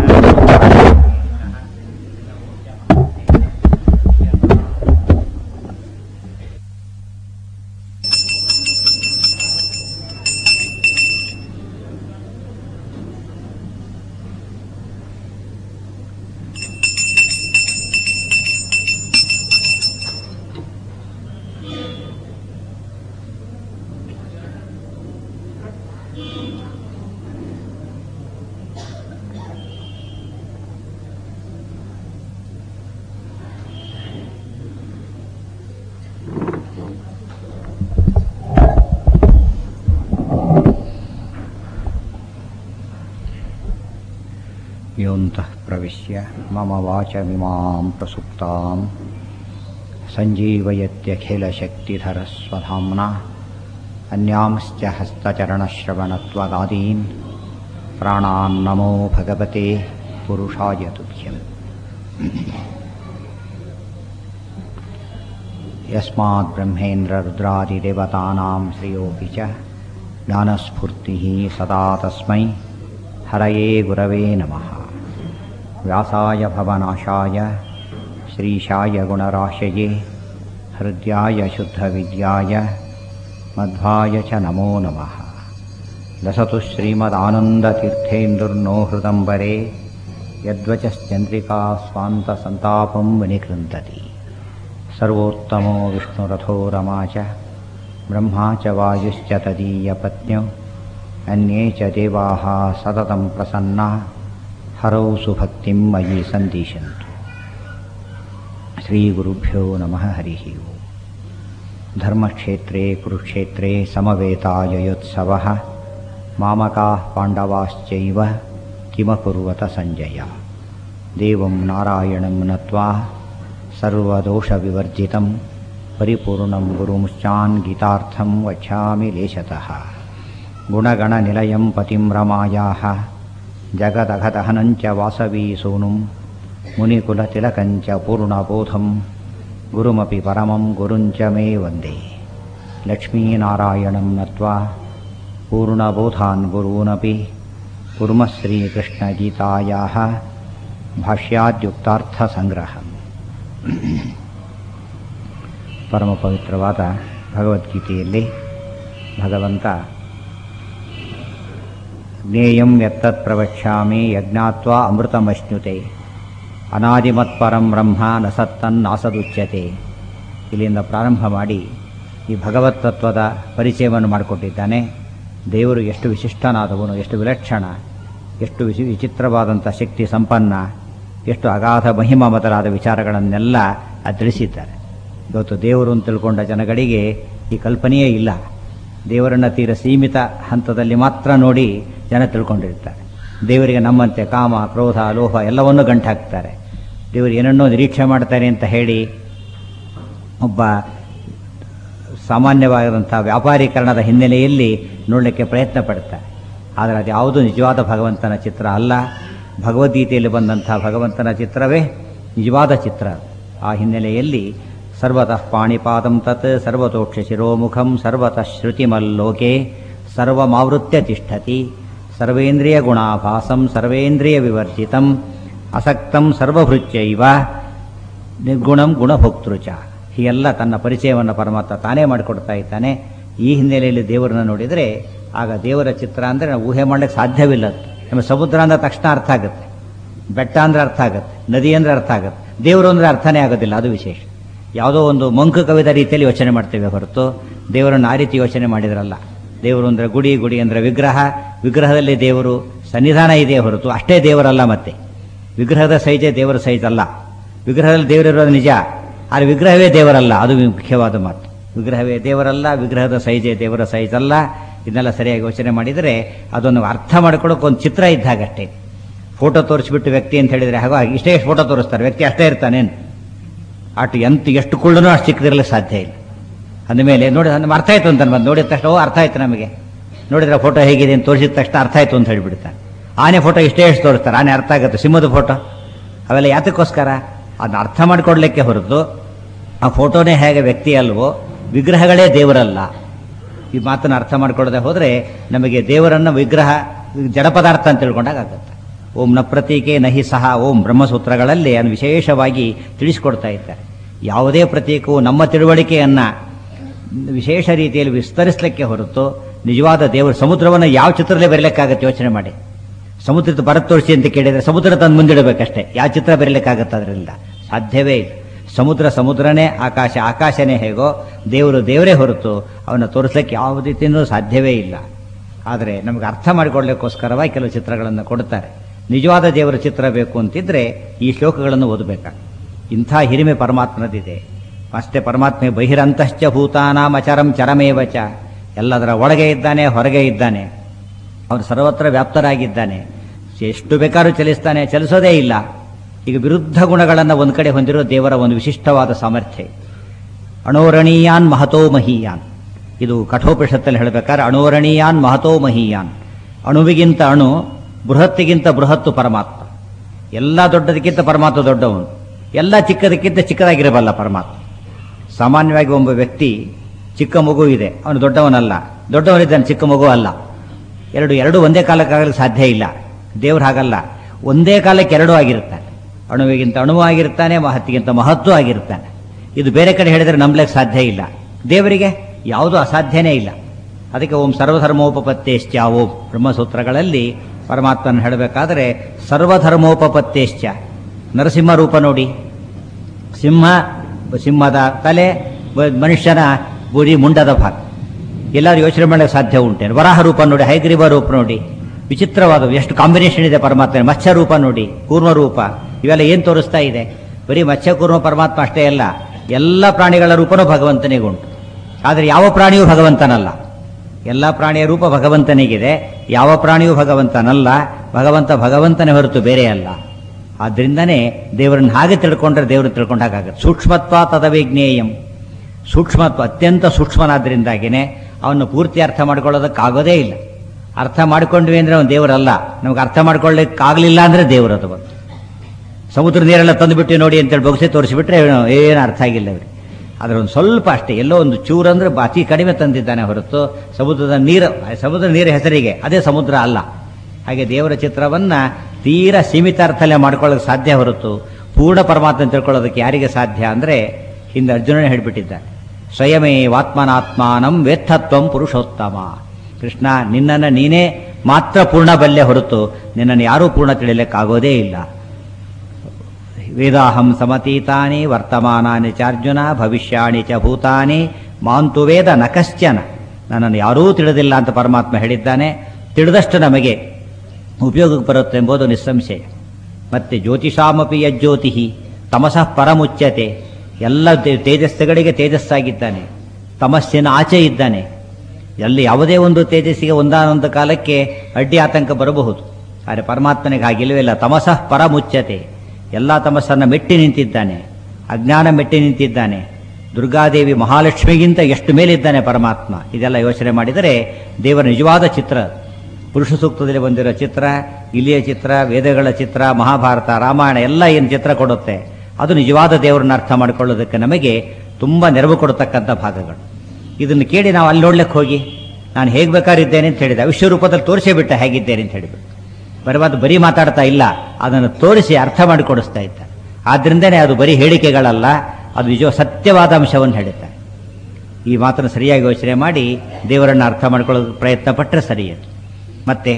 Speaker 1: ಯೋಂತಃ ಪ್ರವಿಶ್ಯ ಮಮ ವಾಚಮಿಮಾಂ ಪ್ರಸುಪ್ತಾಂ ಸಂಜೀವಯತ್ಯಖಿಲಶಕ್ತಿಧರಸ್ವಧಾಮ್ನಾ ಅನ್ಯಾಂಶ್ಚ ಹಸ್ತಚರಣಶ್ರವಣತ್ವಗಾದೀನ್ ಪ್ರಾಣಾನ್ನಮೋ ಭಗವತೆ ಪುರುಷಾಯ ತುಭ್ಯಂ यस्माद्ब्रह्मेन्द्ररुद्रादिदेवतानां श्रियोऽपि च ज्ञानस्फूर्तिः सदा तस्मै हरये गुरवे नमः व्यासाय भवनाशाय श्रीशाय गुणराशये हृद्याय शुद्धविद्याय मध्वाय च नमो नमः लसतु श्रीमदानन्दतीर्थेन्दुर्नो हृदम्बरे यद्वचश्चन्द्रिका स्वान्तसन्तापं विनिकृन्तति सर्वोत्तमो विष्णुरथो रमा च ब्रह्मा च वायुश्च तदीयपत्न्यौ अन्ये च देवाः सततं प्रसन्ना हरौ सुभक्तिं मयि सन्दिशन्तु श्रीगुरुभ्यो नमः हरिः ओम् धर्मक्षेत्रे कुरुक्षेत्रे समवेताययोत्सवः मामकाः पाण्डवाश्चैव किमकुर्वत सञ्जय देवं नारायणं नत्वा सर्वदोषविवर्जितं परिपूर्णं गुरुमुश्चान् गीतार्थं वक्ष्यामि लेशतः गुणगणनिलयं पतिं रमायाः जगदघदहनं च वासवीसूनुं मुनिकुलतिलकं च पूर्णबोधं गुरुमपि परमं गुरुञ्च मे वन्दे लक्ष्मीनारायणं नत्वा पूर्णबोधान् गुरूनपि कुर्मः श्रीकृष्णगीतायाः ಭಾಷ್ಯಾದ್ಯುಕ್ತಾರ್ಥಸಂಗ್ರಹ ಪರಮ ಪವಿತ್ರವಾದ ಭಗವದ್ಗೀತೆಯಲ್ಲಿ ಭಗವಂತ ಜ್ಞೇಯಂ ಯತ್ತತ್ ಪ್ರವಕ್ಷ್ಯಾಮಿ ಯಜ್ಞಾತ್ವಾ ಅಮೃತಮಶ್ನುತೆ ಅನಾದಿಮತ್ಪರಂ ಬ್ರಹ್ಮ ನ ಸತ್ತನ್ನಾಸದುಚ್ಯತೆ ಇಲ್ಲಿಂದ ಪ್ರಾರಂಭ ಮಾಡಿ ಈ ಭಗವತ್ ತತ್ವದ ಪರಿಚಯವನ್ನು ಮಾಡಿಕೊಟ್ಟಿದ್ದಾನೆ ದೇವರು ಎಷ್ಟು ವಿಶಿಷ್ಟನಾದವನು ಎಷ್ಟು ವಿಲಕ್ಷಣ ಎಷ್ಟು ವಿಶಿ ವಿಚಿತ್ರವಾದಂಥ ಶಕ್ತಿ ಸಂಪನ್ನ ಎಷ್ಟು ಅಗಾಧ ಮಹಿಮಾ ಮೊದಲಾದ ವಿಚಾರಗಳನ್ನೆಲ್ಲ ಅದು ತಿಳಿಸಿದ್ದಾರೆ ಇವತ್ತು ದೇವರು ಅಂತ ತಿಳ್ಕೊಂಡ ಜನಗಳಿಗೆ ಈ ಕಲ್ಪನೆಯೇ ಇಲ್ಲ ದೇವರನ್ನ ತೀರ ಸೀಮಿತ ಹಂತದಲ್ಲಿ ಮಾತ್ರ ನೋಡಿ ಜನ ತಿಳ್ಕೊಂಡಿರ್ತಾರೆ ದೇವರಿಗೆ ನಮ್ಮಂತೆ ಕಾಮ ಕ್ರೋಧ ಲೋಹ ಎಲ್ಲವನ್ನೂ ಗಂಟು ಹಾಕ್ತಾರೆ ದೇವರು ಏನನ್ನೋ ನಿರೀಕ್ಷೆ ಮಾಡ್ತಾರೆ ಅಂತ ಹೇಳಿ ಒಬ್ಬ ಸಾಮಾನ್ಯವಾದಂಥ ವ್ಯಾಪಾರೀಕರಣದ ಹಿನ್ನೆಲೆಯಲ್ಲಿ ನೋಡಲಿಕ್ಕೆ ಪ್ರಯತ್ನ ಪಡ್ತಾರೆ ಆದರೆ ಅದು ಯಾವುದೂ ನಿಜವಾದ ಭಗವಂತನ ಚಿತ್ರ ಅಲ್ಲ ಭಗವದ್ಗೀತೆಯಲ್ಲಿ ಬಂದಂಥ ಭಗವಂತನ ಚಿತ್ರವೇ ನಿಜವಾದ ಚಿತ್ರ ಆ ಹಿನ್ನೆಲೆಯಲ್ಲಿ ಸರ್ವತಃ ಪಾಣಿಪಾದಂ ತತ್ ಸರ್ವತೋಕ್ಷ ಶಿರೋಮುಖಂ ಸರ್ವತಃ ಶ್ರುತಿಮಲ್ಲೋಕೆ ಸರ್ವಮಾವೃತ್ಯ ತಿಷ್ಠತಿ ಸರ್ವೇಂದ್ರಿಯ ಗುಣಾಭಾಸಂ ಸರ್ವೇಂದ್ರಿಯ ವಿವರ್ಜಿತಂ ಅಸಕ್ತಂ ಸರ್ವಭೃತ್ಯೈವ ನಿರ್ಗುಣಂ ಗುಣಭೋಕ್ತೃಚ ಹೀಗೆಲ್ಲ ತನ್ನ ಪರಿಚಯವನ್ನು ಪರಮಾತ್ಮ ತಾನೇ ಮಾಡಿಕೊಡ್ತಾ ಇದ್ದಾನೆ ಈ ಹಿನ್ನೆಲೆಯಲ್ಲಿ ದೇವರನ್ನ ನೋಡಿದರೆ ಆಗ ದೇವರ ಚಿತ್ರ ಅಂದರೆ ನಾವು ಊಹೆ ಮಾಡಲಿಕ್ಕೆ ಸಾಧ್ಯವಿಲ್ಲ ಅದು. ನಮಗೆ ಸಮುದ್ರ ಅಂದ್ರೆ ತಕ್ಷಣ ಅರ್ಥ ಆಗುತ್ತೆ ಬೆಟ್ಟ ಅಂದ್ರೆ ಅರ್ಥ ಆಗುತ್ತೆ ನದಿ ಅಂದ್ರೆ ಅರ್ಥ ಆಗುತ್ತೆ ದೇವರು ಅಂದ್ರೆ ಅರ್ಥನೇ ಆಗೋದಿಲ್ಲ ಅದು ವಿಶೇಷ ಯಾವುದೋ ಒಂದು ಮಂಕು ಕವಿದ ರೀತಿಯಲ್ಲಿ ಯೋಚನೆ ಮಾಡ್ತೇವೆ ಹೊರತು ದೇವರನ್ನು ಆ ರೀತಿ ಯೋಚನೆ ಮಾಡಿದ್ರಲ್ಲ ದೇವರು ಅಂದ್ರೆ ಗುಡಿ ಗುಡಿ ಅಂದ್ರೆ ವಿಗ್ರಹ ವಿಗ್ರಹದಲ್ಲಿ ದೇವರು ಸನ್ನಿಧಾನ ಇದೆ ಹೊರತು ಅಷ್ಟೇ ದೇವರಲ್ಲ ಮತ್ತೆ ವಿಗ್ರಹದ ಸೈಜೆ ದೇವರ ಸೈಜ್ ಅಲ್ಲ ವಿಗ್ರಹದಲ್ಲಿ ದೇವರಿರೋದು ನಿಜ ಆದರೆ ವಿಗ್ರಹವೇ ದೇವರಲ್ಲ ಅದು ಮುಖ್ಯವಾದ ಮಾತು ವಿಗ್ರಹವೇ ದೇವರಲ್ಲ ವಿಗ್ರಹದ ಸೈಜೆ ದೇವರ ಸೈಜ್ ಅಲ್ಲ ಇದನ್ನೆಲ್ಲ ಸರಿಯಾಗಿ ಯೋಚನೆ ಮಾಡಿದರೆ ಅದನ್ನು ಅರ್ಥ ಮಾಡ್ಕೊಳ್ಳೋಕೆ ಒಂದು ಚಿತ್ರ ಇದ್ದಾಗಷ್ಟೇ ಫೋಟೋ ತೋರಿಸ್ಬಿಟ್ಟು ವ್ಯಕ್ತಿ ಅಂತ ಹೇಳಿದರೆ ಹಾಗೋ ಇಷ್ಟೇ ಎಷ್ಟು ಫೋಟೋ ತೋರಿಸ್ತಾರೆ ವ್ಯಕ್ತಿ ಅಷ್ಟೇ ಇರ್ತಾನೇನು ಅಷ್ಟು ಎಂತ ಎಷ್ಟು ಕುಳ್ಳನೂ ಅಷ್ಟು ಚಿಕ್ಕದಿರಲಿಕ್ಕೆ ಸಾಧ್ಯ ಇಲ್ಲ ಅಂದಮೇಲೆ ನೋಡಿ ನಮ್ಗೆ ಅರ್ಥ ಆಯ್ತು ಅಂತ ಬಂದು ನೋಡಿದ ತಕ್ಷಣ ಓ ಅರ್ಥ ಆಯ್ತು ನಮಗೆ ನೋಡಿದ್ರೆ ಫೋಟೋ ಹೇಗಿದೆ ಅಂತ ತೋರಿಸಿದ ತಕ್ಷಣ ಅರ್ಥ ಆಯ್ತು ಅಂತ ಹೇಳಿಬಿಡ್ತಾರೆ ಆನೆ ಫೋಟೋ ಇಷ್ಟೇ ಎಷ್ಟು ತೋರಿಸ್ತಾರೆ ಆನೆ ಅರ್ಥ ಆಗುತ್ತೆ ಸಿಂಹದ ಫೋಟೋ ಅವೆಲ್ಲ ಯಾತಕ್ಕೋಸ್ಕರ ಅದನ್ನ ಅರ್ಥ ಮಾಡಿಕೊಡ್ಲಿಕ್ಕೆ ಹೊರತು ಆ ಫೋಟೋನೇ ಹೇಗೆ ವ್ಯಕ್ತಿ ಅಲ್ವೋ ವಿಗ್ರಹಗಳೇ ದೇವರಲ್ಲ ಈ ಮಾತನ್ನು ಅರ್ಥ ಮಾಡ್ಕೊಳ್ಳದೆ ಹೋದರೆ ನಮಗೆ ದೇವರನ್ನ ವಿಗ್ರಹ ಜಡ ಪದಾರ್ಥ ಅಂತ ತಿಳ್ಕೊಂಡಾಗ ಆಗುತ್ತೆ ಓಂ ನ ಪ್ರತೀಕೆ ನಹಿ ಸಹ ಓಂ ಬ್ರಹ್ಮಸೂತ್ರಗಳಲ್ಲಿ ಅದನ್ನು ವಿಶೇಷವಾಗಿ ತಿಳಿಸಿಕೊಡ್ತಾ ಇದ್ದಾರೆ ಯಾವುದೇ ಪ್ರತೀಕವು ನಮ್ಮ ತಿಳುವಳಿಕೆಯನ್ನ ವಿಶೇಷ ರೀತಿಯಲ್ಲಿ ವಿಸ್ತರಿಸಲಿಕ್ಕೆ ಹೊರತು ನಿಜವಾದ ದೇವರ ಸಮುದ್ರವನ್ನು ಯಾವ ಚಿತ್ರದಲ್ಲಿ ಬರಲಿಕ್ಕಾಗತ್ತೆ ಯೋಚನೆ ಮಾಡಿ ಸಮುದ್ರದ ಬರತ್ ತೋರಿಸಿ ಅಂತ ಕೇಳಿದರೆ ಸಮುದ್ರ ತಂದು ಮುಂದಿಡಬೇಕಷ್ಟೇ ಯಾವ ಚಿತ್ರ ಬರಲಿಕ್ಕಾಗತ್ತೆ ಅದರಿಂದ ಸಾಧ್ಯವೇ ಇಲ್ಲ ಸಮುದ್ರ ಸಮುದ್ರನೇ ಆಕಾಶ ಆಕಾಶನೇ ಹೇಗೋ ದೇವರು ದೇವರೇ ಹೊರತು ಅವನ್ನ ತೋರಿಸ್ಲಿಕ್ಕೆ ಯಾವ ರೀತಿಯೂ ಸಾಧ್ಯವೇ ಇಲ್ಲ ಆದರೆ ನಮಗೆ ಅರ್ಥ ಮಾಡಿಕೊಡ್ಲಿಕ್ಕೋಸ್ಕರವಾಗಿ ಕೆಲವು ಚಿತ್ರಗಳನ್ನು ಕೊಡ್ತಾರೆ ನಿಜವಾದ ದೇವರ ಚಿತ್ರ ಬೇಕು ಅಂತಿದ್ರೆ ಈ ಶ್ಲೋಕಗಳನ್ನು ಓದಬೇಕಾಗ ಇಂಥ ಹಿರಿಮೆ ಪರಮಾತ್ಮನದಿದೆ ಅಷ್ಟೇ ಪರಮಾತ್ಮೆ ಬಹಿರಂತಶ್ಚ ಭೂತಾನಾಂ ಅಚರಂ ಚರಮೇವಚ ಎಲ್ಲದರ ಒಳಗೆ ಇದ್ದಾನೆ ಹೊರಗೆ ಇದ್ದಾನೆ ಅವನು ಸರ್ವತ್ರ ವ್ಯಾಪ್ತರಾಗಿದ್ದಾನೆ ಎಷ್ಟು ಬೇಕಾದ್ರೂ ಚಲಿಸ್ತಾನೆ ಚಲಿಸೋದೇ ಇಲ್ಲ ಈಗ ವಿರುದ್ಧ ಗುಣಗಳನ್ನು ಒಂದು ಕಡೆ ಹೊಂದಿರೋ ದೇವರ ಒಂದು ವಿಶಿಷ್ಟವಾದ ಸಾಮರ್ಥ್ಯ ಇದು. ಅಣೋರಣೀಯಾನ್ ಮಹತೋ ಮಹೀಯಾನ್ ಇದು ಕಠೋಪನಿಷತ್ತಲ್ಲಿ ಹೇಳಬೇಕಾದ್ರೆ ಅಣೋರಣೀಯಾನ್ ಮಹತೋ ಮಹೀಯಾನ್ ಅಣುವಿಗಿಂತ ಅಣು ಬೃಹತ್ತಿಗಿಂತ ಬೃಹತ್ತು ಪರಮಾತ್ಮ ಎಲ್ಲ ದೊಡ್ಡದಕ್ಕಿಂತ ಪರಮಾತ್ಮ ದೊಡ್ಡವನು ಎಲ್ಲ ಚಿಕ್ಕದಕ್ಕಿಂತ ಚಿಕ್ಕದಾಗಿರಬಲ್ಲ ಪರಮಾತ್ಮ ಸಾಮಾನ್ಯವಾಗಿ ಒಬ್ಬ ವ್ಯಕ್ತಿ ಚಿಕ್ಕ ಮಗು ಇದೆ ಅವನು ದೊಡ್ಡವನಲ್ಲ ದೊಡ್ಡವನಿದ್ದಾನೆ ಚಿಕ್ಕ ಮಗು ಅಲ್ಲ ಎರಡು ಎರಡು ಒಂದೇ ಕಾಲಕ್ಕಾಗಲಿಕ್ಕೆ ಸಾಧ್ಯ ಇಲ್ಲ ದೇವ್ರು ಹಾಗಲ್ಲ ಒಂದೇ ಕಾಲಕ್ಕೆ ಎರಡೂ ಆಗಿರ್ತಾನೆ ಅಣುವಿಗಿಂತ ಅಣುವು ಆಗಿರ್ತಾನೆ ಮಹತ್ತಿಗಿಂತ ಮಹತ್ವ ಆಗಿರ್ತಾನೆ ಇದು ಬೇರೆ ಕಡೆ ಹೇಳಿದರೆ ನಂಬಲಿಕ್ಕೆ ಸಾಧ್ಯ ಇಲ್ಲ ದೇವರಿಗೆ ಯಾವುದೂ ಅಸಾಧ್ಯನೇ ಇಲ್ಲ ಅದಕ್ಕೆ ಓಂ ಸರ್ವಧರ್ಮೋಪಪತ್ತೇಶ್ಚ ಓಂ ಬ್ರಹ್ಮಸೂತ್ರಗಳಲ್ಲಿ ಪರಮಾತ್ಮನ ಹೇಳಬೇಕಾದರೆ ಸರ್ವಧರ್ಮೋಪಪತ್ತೇಶ್ಚ ನರಸಿಂಹ ರೂಪ ನೋಡಿ ಸಿಂಹ ಸಿಂಹದ ತಲೆ ಬ- ಮನುಷ್ಯನ ಬುರಿ ಮುಂಡದ ಭಾಗ ಎಲ್ಲರೂ ಯೋಚನೆ ಮಾಡಕ್ಕೆ ಸಾಧ್ಯ ಉಂಟೇನು ವರಾಹ ರೂಪ ನೋಡಿ ಹೈಗ್ರೀವ ರೂಪ ನೋಡಿ ವಿಚಿತ್ರವಾದವು ಎಷ್ಟು ಕಾಂಬಿನೇಷನ್ ಇದೆ ಪರಮಾತ್ಮ ಮತ್ಸ್ಯ ರೂಪ ನೋಡಿ ಕೂರ್ಮ ರೂಪ ಇವೆಲ್ಲ ಏನ್ ತೋರಿಸ್ತಾ ಇದೆ ಬರೀ ಮತ್ಸ್ಯ ಕೂರ್ಮ ಪರಮಾತ್ಮ ಅಷ್ಟೇ ಅಲ್ಲ ಎಲ್ಲ ಪ್ರಾಣಿಗಳ ರೂಪನೂ ಭಗವಂತನಿಗೆ ಉಂಟು ಆದರೆ ಯಾವ ಪ್ರಾಣಿಯೂ ಭಗವಂತನಲ್ಲ ಎಲ್ಲ ಪ್ರಾಣಿಯ ರೂಪ ಭಗವಂತನಿಗಿದೆ ಯಾವ ಪ್ರಾಣಿಯೂ ಭಗವಂತನಲ್ಲ ಭಗವಂತ ಭಗವಂತನೇ ಹೊರತು ಬೇರೆ ಅಲ್ಲ ಆದ್ರಿಂದನೇ ದೇವರನ್ನ ಹಾಗೆ ತಿಳ್ಕೊಂಡ್ರೆ ದೇವರು ತಿಳ್ಕೊಂಡಾಗತ್ತೆ ಸೂಕ್ಷ್ಮತ್ವ ತದವಿಜ್ಞೇಯಂ ಸೂಕ್ಷ್ಮತ್ವ ಅತ್ಯಂತ ಸೂಕ್ಷ್ಮನಾದ್ರಿಂದಾಗಿನೇ ಅವನು ಪೂರ್ತಿ ಅರ್ಥ ಮಾಡ್ಕೊಳ್ಳೋದಕ್ಕಾಗೋದೇ ಇಲ್ಲ ಅರ್ಥ ಮಾಡ್ಕೊಂಡ್ವಿ ಅಂದ್ರೆ ಅವನು ದೇವರಲ್ಲ ನಮ್ಗೆ ಅರ್ಥ ಮಾಡ್ಕೊಳ್ಳಿಕ್ಕಾಗಲಿಲ್ಲ ಅಂದ್ರೆ ದೇವರದು ಬಂದು ಸಮುದ್ರ ನೀರೆಲ್ಲ ತಂದುಬಿಟ್ಟು ನೋಡಿ ಅಂತೇಳಿ ಬೊಗಸೆ ತೋರಿಸಿಬಿಟ್ರೆ ಏನು ಅರ್ಥ ಆಗಿಲ್ಲ ಅವ್ರಿಗೆ ಅದರ ಒಂದು ಸ್ವಲ್ಪ ಅಷ್ಟೇ ಎಲ್ಲೋ ಒಂದು ಚೂರು ಅಂದ್ರೆ ಅತಿ ಕಡಿಮೆ ತಂದಿದ್ದಾನೆ ಹೊರತು ಸಮುದ್ರದ ನೀರು ಸಮುದ್ರ ನೀರ ಹೆಸರಿಗೆ ಅದೇ ಸಮುದ್ರ ಅಲ್ಲ ಹಾಗೆ ದೇವರ ಚಿತ್ರವನ್ನ ತೀರಾ ಸೀಮಿತ ಅರ್ಥಲ್ಲೇ ಮಾಡ್ಕೊಳ್ಳೋಕೆ ಸಾಧ್ಯ ಹೊರತು ಪೂರ್ಣ ಪರಮಾತ್ಮ ತಿಳ್ಕೊಳ್ಳೋದಕ್ಕೆ ಯಾರಿಗೆ ಸಾಧ್ಯ ಅಂದ್ರೆ ಹಿಂದೆ ಅರ್ಜುನನೇ ಹೇಳ್ಬಿಟ್ಟಿದ್ದಾನೆ ಸ್ವಯಮೇವಾತ್ಮನಾತ್ಮಾನಂ ವೇತ್ತತ್ವಂ ಪುರುಷೋತ್ತಮ ಕೃಷ್ಣ ನಿನ್ನನ್ನು ನೀನೇ ಮಾತ್ರ ಪೂರ್ಣ ಬಲ್ಲೆ ಹೊರತು ನಿನ್ನನ್ನು ಯಾರೂ ಪೂರ್ಣ ತಿಳಿಯಲಿಕ್ಕಾಗೋದೇ ಇಲ್ಲ ವೇದಾಹಂ ಸಮತೀತಾನಿ ವರ್ತಮಾನಾನಿ ಚಾರ್ಜುನ ಭವಿಷ್ಯಾಣಿ ಚ ಭೂತಾನಿ ಮಾಂತು ವೇದ ನ ಕಶ್ಚನ ನನ್ನನ್ನು ಯಾರೂ ತಿಳಿದಿಲ್ಲ ಅಂತ ಪರಮಾತ್ಮ ಹೇಳಿದ್ದಾನೆ ತಿಳಿದಷ್ಟು ನಮಗೆ ಉಪಯೋಗಕ್ಕೆ ಬರುತ್ತೆ ಎಂಬುದು ನಿಸ್ಸಂಶಯ ಮತ್ತೆ ಜ್ಯೋತಿಷಾಮಪಿ ಯಜ್ಯೋತಿ ತಮಸಃ ಪರಮುಚ್ಯತೆ ಎಲ್ಲ ತೇ- ತೇಜಸ್ಸುಗಳಿಗೆ ತೇಜಸ್ಸಾಗಿದ್ದಾನೆ ತಮಸ್ಸಿನ ಆಚೆ ಇದ್ದಾನೆ ಎಲ್ಲಿ ಯಾವುದೇ ಒಂದು ತೇಜಸ್ಸಿಗೆ ಒಂದಾನೊಂದು ಕಾಲಕ್ಕೆ ಅಡ್ಡಿ ಆತಂಕ ಬರಬಹುದು ಆದರೆ ಪರಮಾತ್ಮನಿಗೆ ಹಾಗಿಲ್ಲವೇ ಇಲ್ಲ ತಮಸಃ ಪರಮುಚ್ಯತೆ ಎಲ್ಲ ತಮಸ್ಸನ್ನ ಮೆಟ್ಟಿ ನಿಂತಿದ್ದಾನೆ ಅಜ್ಞಾನ ಮೆಟ್ಟಿ ನಿಂತಿದ್ದಾನೆ ದುರ್ಗಾದೇವಿ ಮಹಾಲಕ್ಷ್ಮಿಗಿಂತ ಎಷ್ಟು ಮೇಲಿದ್ದಾನೆ ಪರಮಾತ್ಮ ಇದೆಲ್ಲ ಯೋಚನೆ ಮಾಡಿದರೆ ದೇವರ ನಿಜವಾದ ಚಿತ್ರ ಅದು. ಪುರುಷ ಸೂಕ್ತದಲ್ಲಿ ಬಂದಿರೋ ಚಿತ್ರ ಇಲಿಯ ಚಿತ್ರ ವೇದಗಳ ಚಿತ್ರ ಮಹಾಭಾರತ ರಾಮಾಯಣ ಎಲ್ಲ ಏನು ಚಿತ್ರ ಕೊಡುತ್ತೆ ಅದು ನಿಜವಾದ ದೇವರನ್ನ ಅರ್ಥ ಮಾಡಿಕೊಳ್ಳೋದಕ್ಕೆ ನಮಗೆ ತುಂಬಾ ನೆರವು ಕೊಡತಕ್ಕಂಥ ಭಾಗಗಳು ಇದನ್ನು ಕೇಳಿ ನಾವು ಅಲ್ಲಿ ನೋಡ್ಲಿಕ್ಕೆ ಹೋಗಿ ನಾನು ಹೇಗೆ ಬೇಕಾರಿದ್ದೇನೆ ಅಂತ ಹೇಳಿದೆ ವಿಶ್ವರೂಪದಲ್ಲಿ ತೋರಿಸೇ ಬಿಟ್ಟ ಹೇಗಿದ್ದೇನೆ ಅಂತ ಹೇಳಿಬಿಟ್ಟು ಬರವಾದ ಬರೀ ಮಾತಾಡ್ತಾ ಇಲ್ಲ ಅದನ್ನು ತೋರಿಸಿ ಅರ್ಥ ಮಾಡಿಕೊಡಿಸ್ತಾ ಇದ್ದ ಆದ್ರಿಂದನೇ ಅದು ಬರೀ ಹೇಳಿಕೆಗಳಲ್ಲ ಅದು ನಿಜ ಸತ್ಯವಾದ ಅಂಶವನ್ನು ಹೇಳುತ್ತಾರೆ ಈ ಮಾತನ್ನು ಸರಿಯಾಗಿ ಯೋಚನೆ ಮಾಡಿ ದೇವರನ್ನು ಅರ್ಥ ಮಾಡ್ಕೊಳ್ಳೋಕೆ ಪ್ರಯತ್ನ ಪಟ್ಟರೆ ಸರಿಯದು ಮತ್ತೆ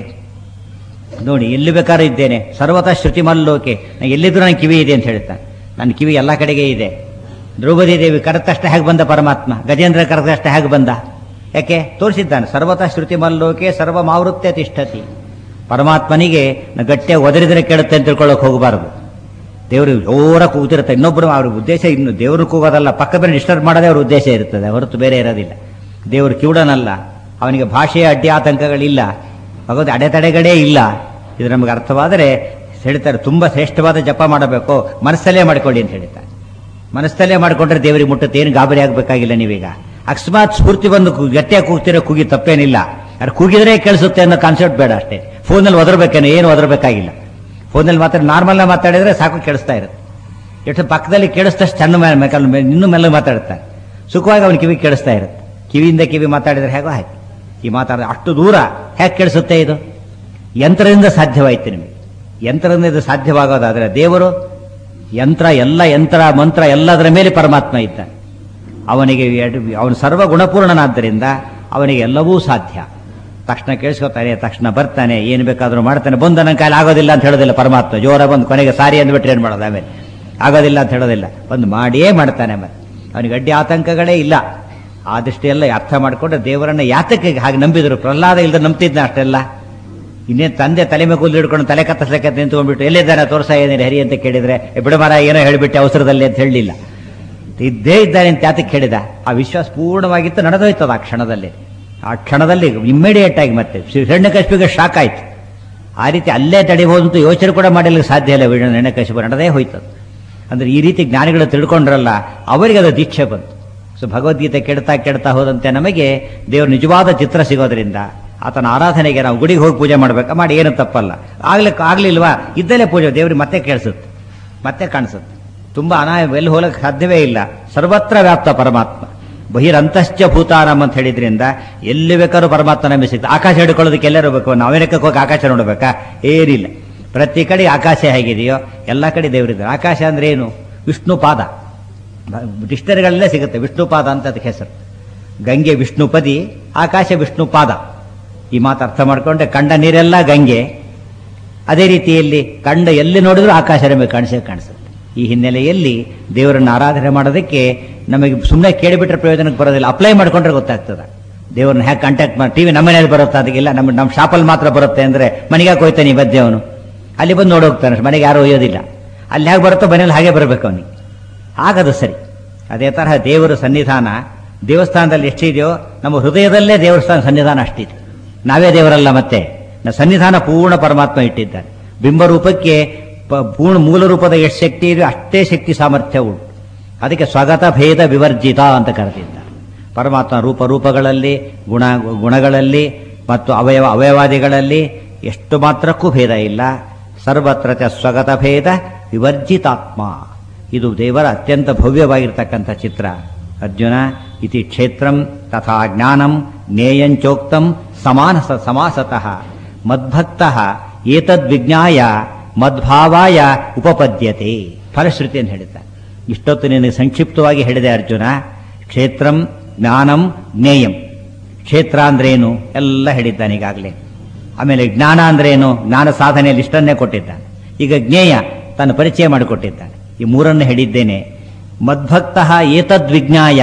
Speaker 1: ನೋಡಿ ಎಲ್ಲಿ ಬೇಕಾದ್ರೂ ಇದ್ದೇನೆ ಸರ್ವತಾ ಶ್ರುತಿ ಮಲ್ಲೋಕೆ ನಾನು ಎಲ್ಲಿದ್ರೂ ನನ್ನ ಕಿವಿ ಇದೆ ಅಂತ ಹೇಳ್ತಾನೆ ನನ್ನ ಕಿವಿ ಎಲ್ಲ ಕಡೆಗೆ ಇದೆ ದ್ರೌಪದಿ ದೇವಿ ಕರೆದ ತಕ್ಷಣ ಹೇಗೆ ಬಂದ ಪರಮಾತ್ಮ ಗಜೇಂದ್ರ ಕರೆದ ತಕ್ಷಣ ಹೇಗೆ ಬಂದ ಯಾಕೆ ತೋರಿಸಿದ್ದಾನೆ ಸರ್ವತಾ ಶ್ರುತಿ ಮಲ್ಲೋಕೆ ಸರ್ವ ಮಾವೃತ್ಯ ತಿಷ್ಠತಿ ಪರಮಾತ್ಮನಿಗೆ ನಾ ಗಟ್ಟಿಯಾಗಿ ಒದರಿದ್ರೆ ಕೇಳುತ್ತೆ ಅಂತ ತಿಳ್ಕೊಳ್ಳೋಕೆ ಹೋಗಬಾರದು ದೇವರು ಜೋರ ಕೂತಿರುತ್ತೆ ಇನ್ನೊಬ್ಬರು ಅವ್ರ ಉದ್ದೇಶ ಇನ್ನು ದೇವರು ಕೂಗೋದಲ್ಲ ಪಕ್ಕ ಬೇರೆ ಡಿಸ್ಟರ್ಬ್ ಮಾಡೋದೇ ಅವ್ರ ಉದ್ದೇಶ ಇರ್ತದೆ ಹೊರತು ಬೇರೆ ಇರೋದಿಲ್ಲ ದೇವರು ಕಿವುಡನಲ್ಲ ಅವನಿಗೆ ಭಾಷೆಯ ಅಡ್ಡಿ ಆತಂಕಗಳಿಲ್ಲ ಭಗವದ್ ಅಡೆತಡೆಗಳೇ ಇಲ್ಲ ಇದು ನಮಗೆ ಅರ್ಥವಾದರೆ ಹೇಳ್ತಾರೆ ತುಂಬ ಶ್ರೇಷ್ಠವಾದ ಜಪ ಮಾಡಬೇಕು ಮನಸ್ಸಲ್ಲೇ ಮಾಡಿಕೊಳ್ಳಿ ಅಂತ ಹೇಳ್ತಾರೆ ಮನಸ್ಸಲ್ಲೇ ಮಾಡಿಕೊಂಡ್ರೆ ದೇವರಿಗೆ ಮುಟ್ಟುತ್ತೆ ಏನು ಗಾಬರಿ ಆಗಬೇಕಾಗಿಲ್ಲ ನೀವೀಗ ಅಕಸ್ಮಾತ್ ಸ್ಫೂರ್ತಿ ಬಂದು ಕು- ಗಟ್ಟಿಯಾಗಿ ಕೂಗ್ತಿರೋ ಕೂಗಿ ತಪ್ಪೇನಿಲ್ಲ ಅದು ಕೂಗಿದ್ರೆ ಕೇಳಿಸುತ್ತೆ ಅನ್ನೋ ಕಾನ್ಸೆಪ್ಟ್ ಬೇಡ ಅಷ್ಟೇ ಫೋನಲ್ಲಿ ಒದರ್ಬೇಕೇನೋ ಏನು ಒದರ್ಬೇಕಾಗಿಲ್ಲ ಫೋನಲ್ಲಿ ಮಾತ್ರ ನಾರ್ಮಲ್ ಮಾತಾಡಿದ್ರೆ ಸಾಕು ಕೇಳಿಸ್ತಾ ಇರುತ್ತೆ ಎಷ್ಟು ಪಕ್ಕದಲ್ಲಿ ಕೇಳಿಸ್ತಷ್ಟು ಚಂದ ಮೇಲೆ ಮೇಕಲ್ ಮೇಲೆ ಇನ್ನೂ ಮೆಲ್ಲ ಮಾತಾಡ್ತಾನೆ ಸುಖವಾಗಿ ಅವನ ಕಿವಿ ಕೇಳಿಸ್ತಾ ಇರುತ್ತೆ ಕಿವಿಯಿಂದ ಕಿವಿ ಮಾತಾಡಿದ್ರೆ ಹೇಗೋ ಹಾಗೆ ಈ ಮಾತಾಡಿದ್ರೆ ಅಷ್ಟು ದೂರ ಹೇಗೆ ಕೇಳಿಸುತ್ತೆ ಇದು ಯಂತ್ರದಿಂದ ಸಾಧ್ಯವಾಯ್ತು ನಿಮಗೆ ಯಂತ್ರದಿಂದ ಇದು ಸಾಧ್ಯವಾಗೋದಾದ್ರೆ ದೇವರು ಯಂತ್ರ ಎಲ್ಲ ಯಂತ್ರ ಮಂತ್ರ ಎಲ್ಲದರ ಮೇಲೆ ಪರಮಾತ್ಮ ಇದ್ದಾನೆ ಅವನಿಗೆ ಎರಡು- ಅವನು ಸರ್ವ ಗುಣಪೂರ್ಣನಾದ್ದರಿಂದ ಅವನಿಗೆ ಎಲ್ಲವೂ ಸಾಧ್ಯ ತಕ್ಷಣ ಕೇಳಿಸ್ಕೊತಾನೆ ತಕ್ಷಣ ಬರ್ತಾನೆ ಏನು ಬೇಕಾದ್ರೂ ಮಾಡ್ತಾನೆ ಬಂದ ನನ್ನ ಕೈಲಿ ಆಗೋದಿಲ್ಲ ಅಂತ ಹೇಳೋದಿಲ್ಲ ಪರಮಾತ್ಮ ಜೋರ ಬಂದು ಕೊನೆಗೆ ಸಾರಿ ಅಂದ್ಬಿಟ್ರೆ ಏನು ಮಾಡೋದು ಆಮೇಲೆ ಆಗೋದಿಲ್ಲ ಅಂತ ಹೇಳೋದಿಲ್ಲ ಬಂದು ಮಾಡಿಯೇ ಮಾಡ್ತಾನೆ ಮತ್ತೆ ಅವನಿಗೆ ಅಡ್ಡಿ ಆತಂಕಗಳೇ ಇಲ್ಲ ಆ ದೃಷ್ಟಿಯೆಲ್ಲ ಅರ್ಥ ಮಾಡಿಕೊಂಡ್ರೆ ದೇವರನ್ನ ಯಾತಕ್ಕೆ ಹಾಗೆ ನಂಬಿದ್ರು ಪ್ರಹ್ಲಾದ ಇಲ್ಲದೆ ನಂಬ್ತಿದ್ನ ಅಷ್ಟೆಲ್ಲ ಇನ್ನೇನು ತಂದೆ ತಲೆ ಮೇಲೆ ಕೂದಲು ಹಿಡ್ಕೊಂಡು ತಲೆ ಕತ್ತರಿಸಲಿಕ್ಕೆ ನಿಂತ್ಕೊಂಡ್ಬಿಟ್ಟು ಎಲ್ಲಿದ್ದಾನೆ ತೋರ್ಸ ಏನಿದೆ ಹರಿ ಅಂತ ಕೇಳಿದ್ರೆ "ಏ, ಬಿಡು ಮರ ಏನೋ ಹೇಳಿಬಿಟ್ಟೆ ಅವಸರದಲ್ಲಿ ಅಂತ ಹೇಳಲಿಲ್ಲ ಇದ್ದೇ ಇದ್ದಾನೆ ಅಂತ ಯಾತಕ್ಕೆ ಹೇಳಿದ ಆ ವಿಶ್ವಾಸ ಪೂರ್ಣವಾಗಿತ್ತು ನಡೆದೋಯ್ತದ ಆ ಕ್ಷಣದಲ್ಲಿ ಆ ಕ್ಷಣದಲ್ಲಿ ಇಮ್ಮಿಡಿಯೇಟ್ ಆಗಿ ಮತ್ತೆ ಹಿರಣ್ಯಕಶಿಪಿಗೆ ಶಾಕ್ ಆಯ್ತು ಆ ರೀತಿ ಅಲ್ಲೇ ತಡಿಬಹುದು ಅಂತ ಯೋಚನೆ ಕೂಡ ಮಾಡಲಿಕ್ಕೆ ಸಾಧ್ಯ ಇಲ್ಲ ಹಿರಣ್ಯಕಶಿಪು ನಡೆದೇ ಹೋಯ್ತದು ಅಂದ್ರೆ ಈ ರೀತಿ ಜ್ಞಾನಿಗಳು ತಿಳ್ಕೊಂಡ್ರಲ್ಲ ಅವರಿಗೆ ಅದು ದೀಕ್ಷೆ ಬಂತು ಸೊ ಭಗವದ್ಗೀತೆ ಕೆಡ್ತಾ ಕೆಡ್ತಾ ಹೋದಂತೆ ನಮಗೆ ದೇವರು ನಿಜವಾದ ಚಿತ್ರ ಸಿಗೋದ್ರಿಂದ ಆತನ ಆರಾಧನೆಗೆ ನಾವು ಗುಡಿಗೆ ಹೋಗಿ ಪೂಜೆ ಮಾಡ್ಬೇಕಾ ಮಾಡಿ ಏನು ತಪ್ಪಲ್ಲ ಆಗ್ಲಿಕ್ಕೆ ಆಗ್ಲಿಲ್ವಾ ಇದ್ದಲ್ಲೇ ಪೂಜೆ ದೇವ್ರಿಗೆ ಮತ್ತೆ ಕೇಳಿಸುತ್ತೆ ಮತ್ತೆ ಕಾಣಿಸುತ್ತೆ ತುಂಬಾ ಅನಾಯ ಎಲ್ಲಿ ಹೋಗಕ್ಕೆ ಸಾಧ್ಯವೇ ಇಲ್ಲ ಸರ್ವತ್ರ ವ್ಯಾಪ್ತ ಪರಮಾತ್ಮ ಬಹಿರಂತಶ್ಚ ಭೂತಾನಂ ಅಂತ ಹೇಳಿದ್ರಿಂದ ಎಲ್ಲಿ ಬೇಕಾದ್ರೂ ಪರಮಾತ್ಮ ನಮಗೆ ಸಿಗ್ತದೆ ಆಕಾಶ ಹಿಡ್ಕೊಳ್ಳೋದಕ್ಕೆ ಎಲ್ಲರೂ ಬೇಕು ನಾವೇನಕ್ಕೆ ಹೋಗಿ ಆಕಾಶ ನೋಡ್ಬೇಕಾ ಏನಿಲ್ಲ ಪ್ರತಿ ಕಡೆ ಆಕಾಶ ಹೇಗಿದೆಯೋ ಎಲ್ಲ ಕಡೆ ದೇವರಿದ್ದಾರೆ ಆಕಾಶ ಅಂದ್ರೆ ಏನು ವಿಷ್ಣು ಪಾದ ಡಿಕ್ಷನರಿಗಳಲ್ಲೇ ಸಿಗುತ್ತೆ ವಿಷ್ಣು ಪಾದ ಅಂತ ಅದಕ್ಕೆ ಹೆಸರು ಗಂಗೆ ವಿಷ್ಣುಪದಿ ಆಕಾಶ ವಿಷ್ಣು ಪಾದ ಈ ಮಾತು ಅರ್ಥ ಮಾಡ್ಕೊಂಡ್ರೆ ಕಂಡ ನೀರೆಲ್ಲ ಗಂಗೆ ಅದೇ ರೀತಿಯಲ್ಲಿ ಕಂಡ ಎಲ್ಲಿ ನೋಡಿದ್ರೂ ಆಕಾಶ ನಮಗೆ ಕಾಣಿಸೇ ಕಾಣಿಸುತ್ತೆ ಈ ಹಿನ್ನೆಲೆಯಲ್ಲಿ ದೇವರನ್ನು ಆರಾಧನೆ ಮಾಡೋದಕ್ಕೆ ನಮಗೆ ಸುಮ್ಮನೆ ಕೇಳಿಬಿಟ್ರೆ ಪ್ರಯೋಜನಕ್ಕೆ ಬರೋದಿಲ್ಲ ಅಪ್ಲೈ ಮಾಡ್ಕೊಂಡ್ರೆ ಗೊತ್ತಾಗ್ತದೆ ದೇವರನ್ನ ಹೇಗೆ ಕಾಂಟ್ಯಾಕ್ಟ್ ಮಾಡಿ ಟಿವಿ ನಮ್ಮ ಮನೇಲಿ ಬರುತ್ತೆ ಅದಕ್ಕಿಲ್ಲ ನಮ್ಮ ನಮ್ಮ ಶಾಪಲ್ಲಿ ಮಾತ್ರ ಬರುತ್ತೆ ಅಂದ್ರೆ ಮನೆಗೆ ಯಾಕೆ ಹೋಯ್ತಾನೆ ಈ ಮಧ್ಯೆ ಅವನು ಅಲ್ಲಿ ಬಂದು ನೋಡೋಗ್ತಾನೆ ಮನೆಗೆ ಯಾರು ಒಯ್ಯೋದಿಲ್ಲ ಅಲ್ಲಿ ಹೇಗೆ ಬರುತ್ತೋ ಮನೇಲಿ ಹಾಗೆ ಬರಬೇಕು ಅವನಿಗೆ ಆಗದು ಸರಿ ಅದೇ ತರಹ ದೇವರ ಸನ್ನಿಧಾನ ದೇವಸ್ಥಾನದಲ್ಲಿ ಎಷ್ಟಿದೆಯೋ ನಮ್ಮ ಹೃದಯದಲ್ಲೇ ದೇವಸ್ಥಾನ ಸನ್ನಿಧಾನ ಅಷ್ಟಿದೆ ನಾವೇ ದೇವರಲ್ಲ ಮತ್ತೆ ನ ಸನ್ನಿಧಾನ ಪೂರ್ಣ ಪರಮಾತ್ಮ ಇಟ್ಟಿದ್ದಾನೆ ಬಿಂಬರೂಪಕ್ಕೆ ಪ- ಪೂರ್ಣ ಮೂಲ ರೂಪದ ಎಷ್ಟು ಶಕ್ತಿ ಇದೆ ಅಷ್ಟೇ ಶಕ್ತಿ ಸಾಮರ್ಥ್ಯ ಉಂಟು ಅದಕ್ಕೆ ಸ್ವಗತ ಭೇದ ವಿವರ್ಜಿತ ಅಂತ ಕರೆದಿದ್ದಾರೆ ಪರಮಾತ್ಮ ರೂಪ ರೂಪಗಳಲ್ಲಿ ಗುಣ ಗುಣಗಳಲ್ಲಿ ಮತ್ತು ಅವಯವ ಅವಯವಾದಿಗಳಲ್ಲಿ ಎಷ್ಟು ಮಾತ್ರಕ್ಕೂ ಭೇದ ಇಲ್ಲ ಸರ್ವತ್ರ ಚ ಸ್ವಗತ ಭೇದ ವಿವರ್ಜಿತಾತ್ಮ ಇದು ದೇವರ ಅತ್ಯಂತ ಭವ್ಯವಾಗಿರ್ತಕ್ಕಂಥ ಚಿತ್ರ ಅರ್ಜುನ ಇತಿ ಕ್ಷೇತ್ರಂ ತಥಾ ಜ್ಞಾನಂ ಜ್ಞೇಯಂಚೋಕ್ತಂ ಸಮಾನ ಸಮಾಸತಃ ಮದ್ಭಕ್ತ ಏತದ್ವಿಜ್ಞಾಯ ಮದ್ಭಾವಾಯ ಉಪಪದ್ಯತೆ ಫಲಶ್ರುತಿ ಅಂತ ಹೇಳಿದ್ದಾರೆ ಇಷ್ಟೊತ್ತು ನಿನಗೆ ಸಂಕ್ಷಿಪ್ತವಾಗಿ ಹೇಳಿದೆ ಅರ್ಜುನ ಕ್ಷೇತ್ರಂ ಜ್ಞಾನಂ ಜ್ಞೇಯಂ ಕ್ಷೇತ್ರ ಅಂದ್ರೇನು ಎಲ್ಲ ಹೇಳಿದ್ದಾನೆ ಈಗಾಗಲೇ ಆಮೇಲೆ ಜ್ಞಾನ ಅಂದ್ರೇನು ಜ್ಞಾನ ಸಾಧನೆಯಲ್ಲಿ ಇಷ್ಟನ್ನೇ ಕೊಟ್ಟಿದ್ದಾನೆ ಈಗ ಜ್ಞೇಯ ತನ್ನ ಪರಿಚಯ ಮಾಡಿಕೊಟ್ಟಿದ್ದಾನೆ ಈ ಮೂರನ್ನು ಹೇಳಿದ್ದೇನೆ ಮದ್ಭಕ್ತ ಏತದ್ವಿಜ್ಞಾಯ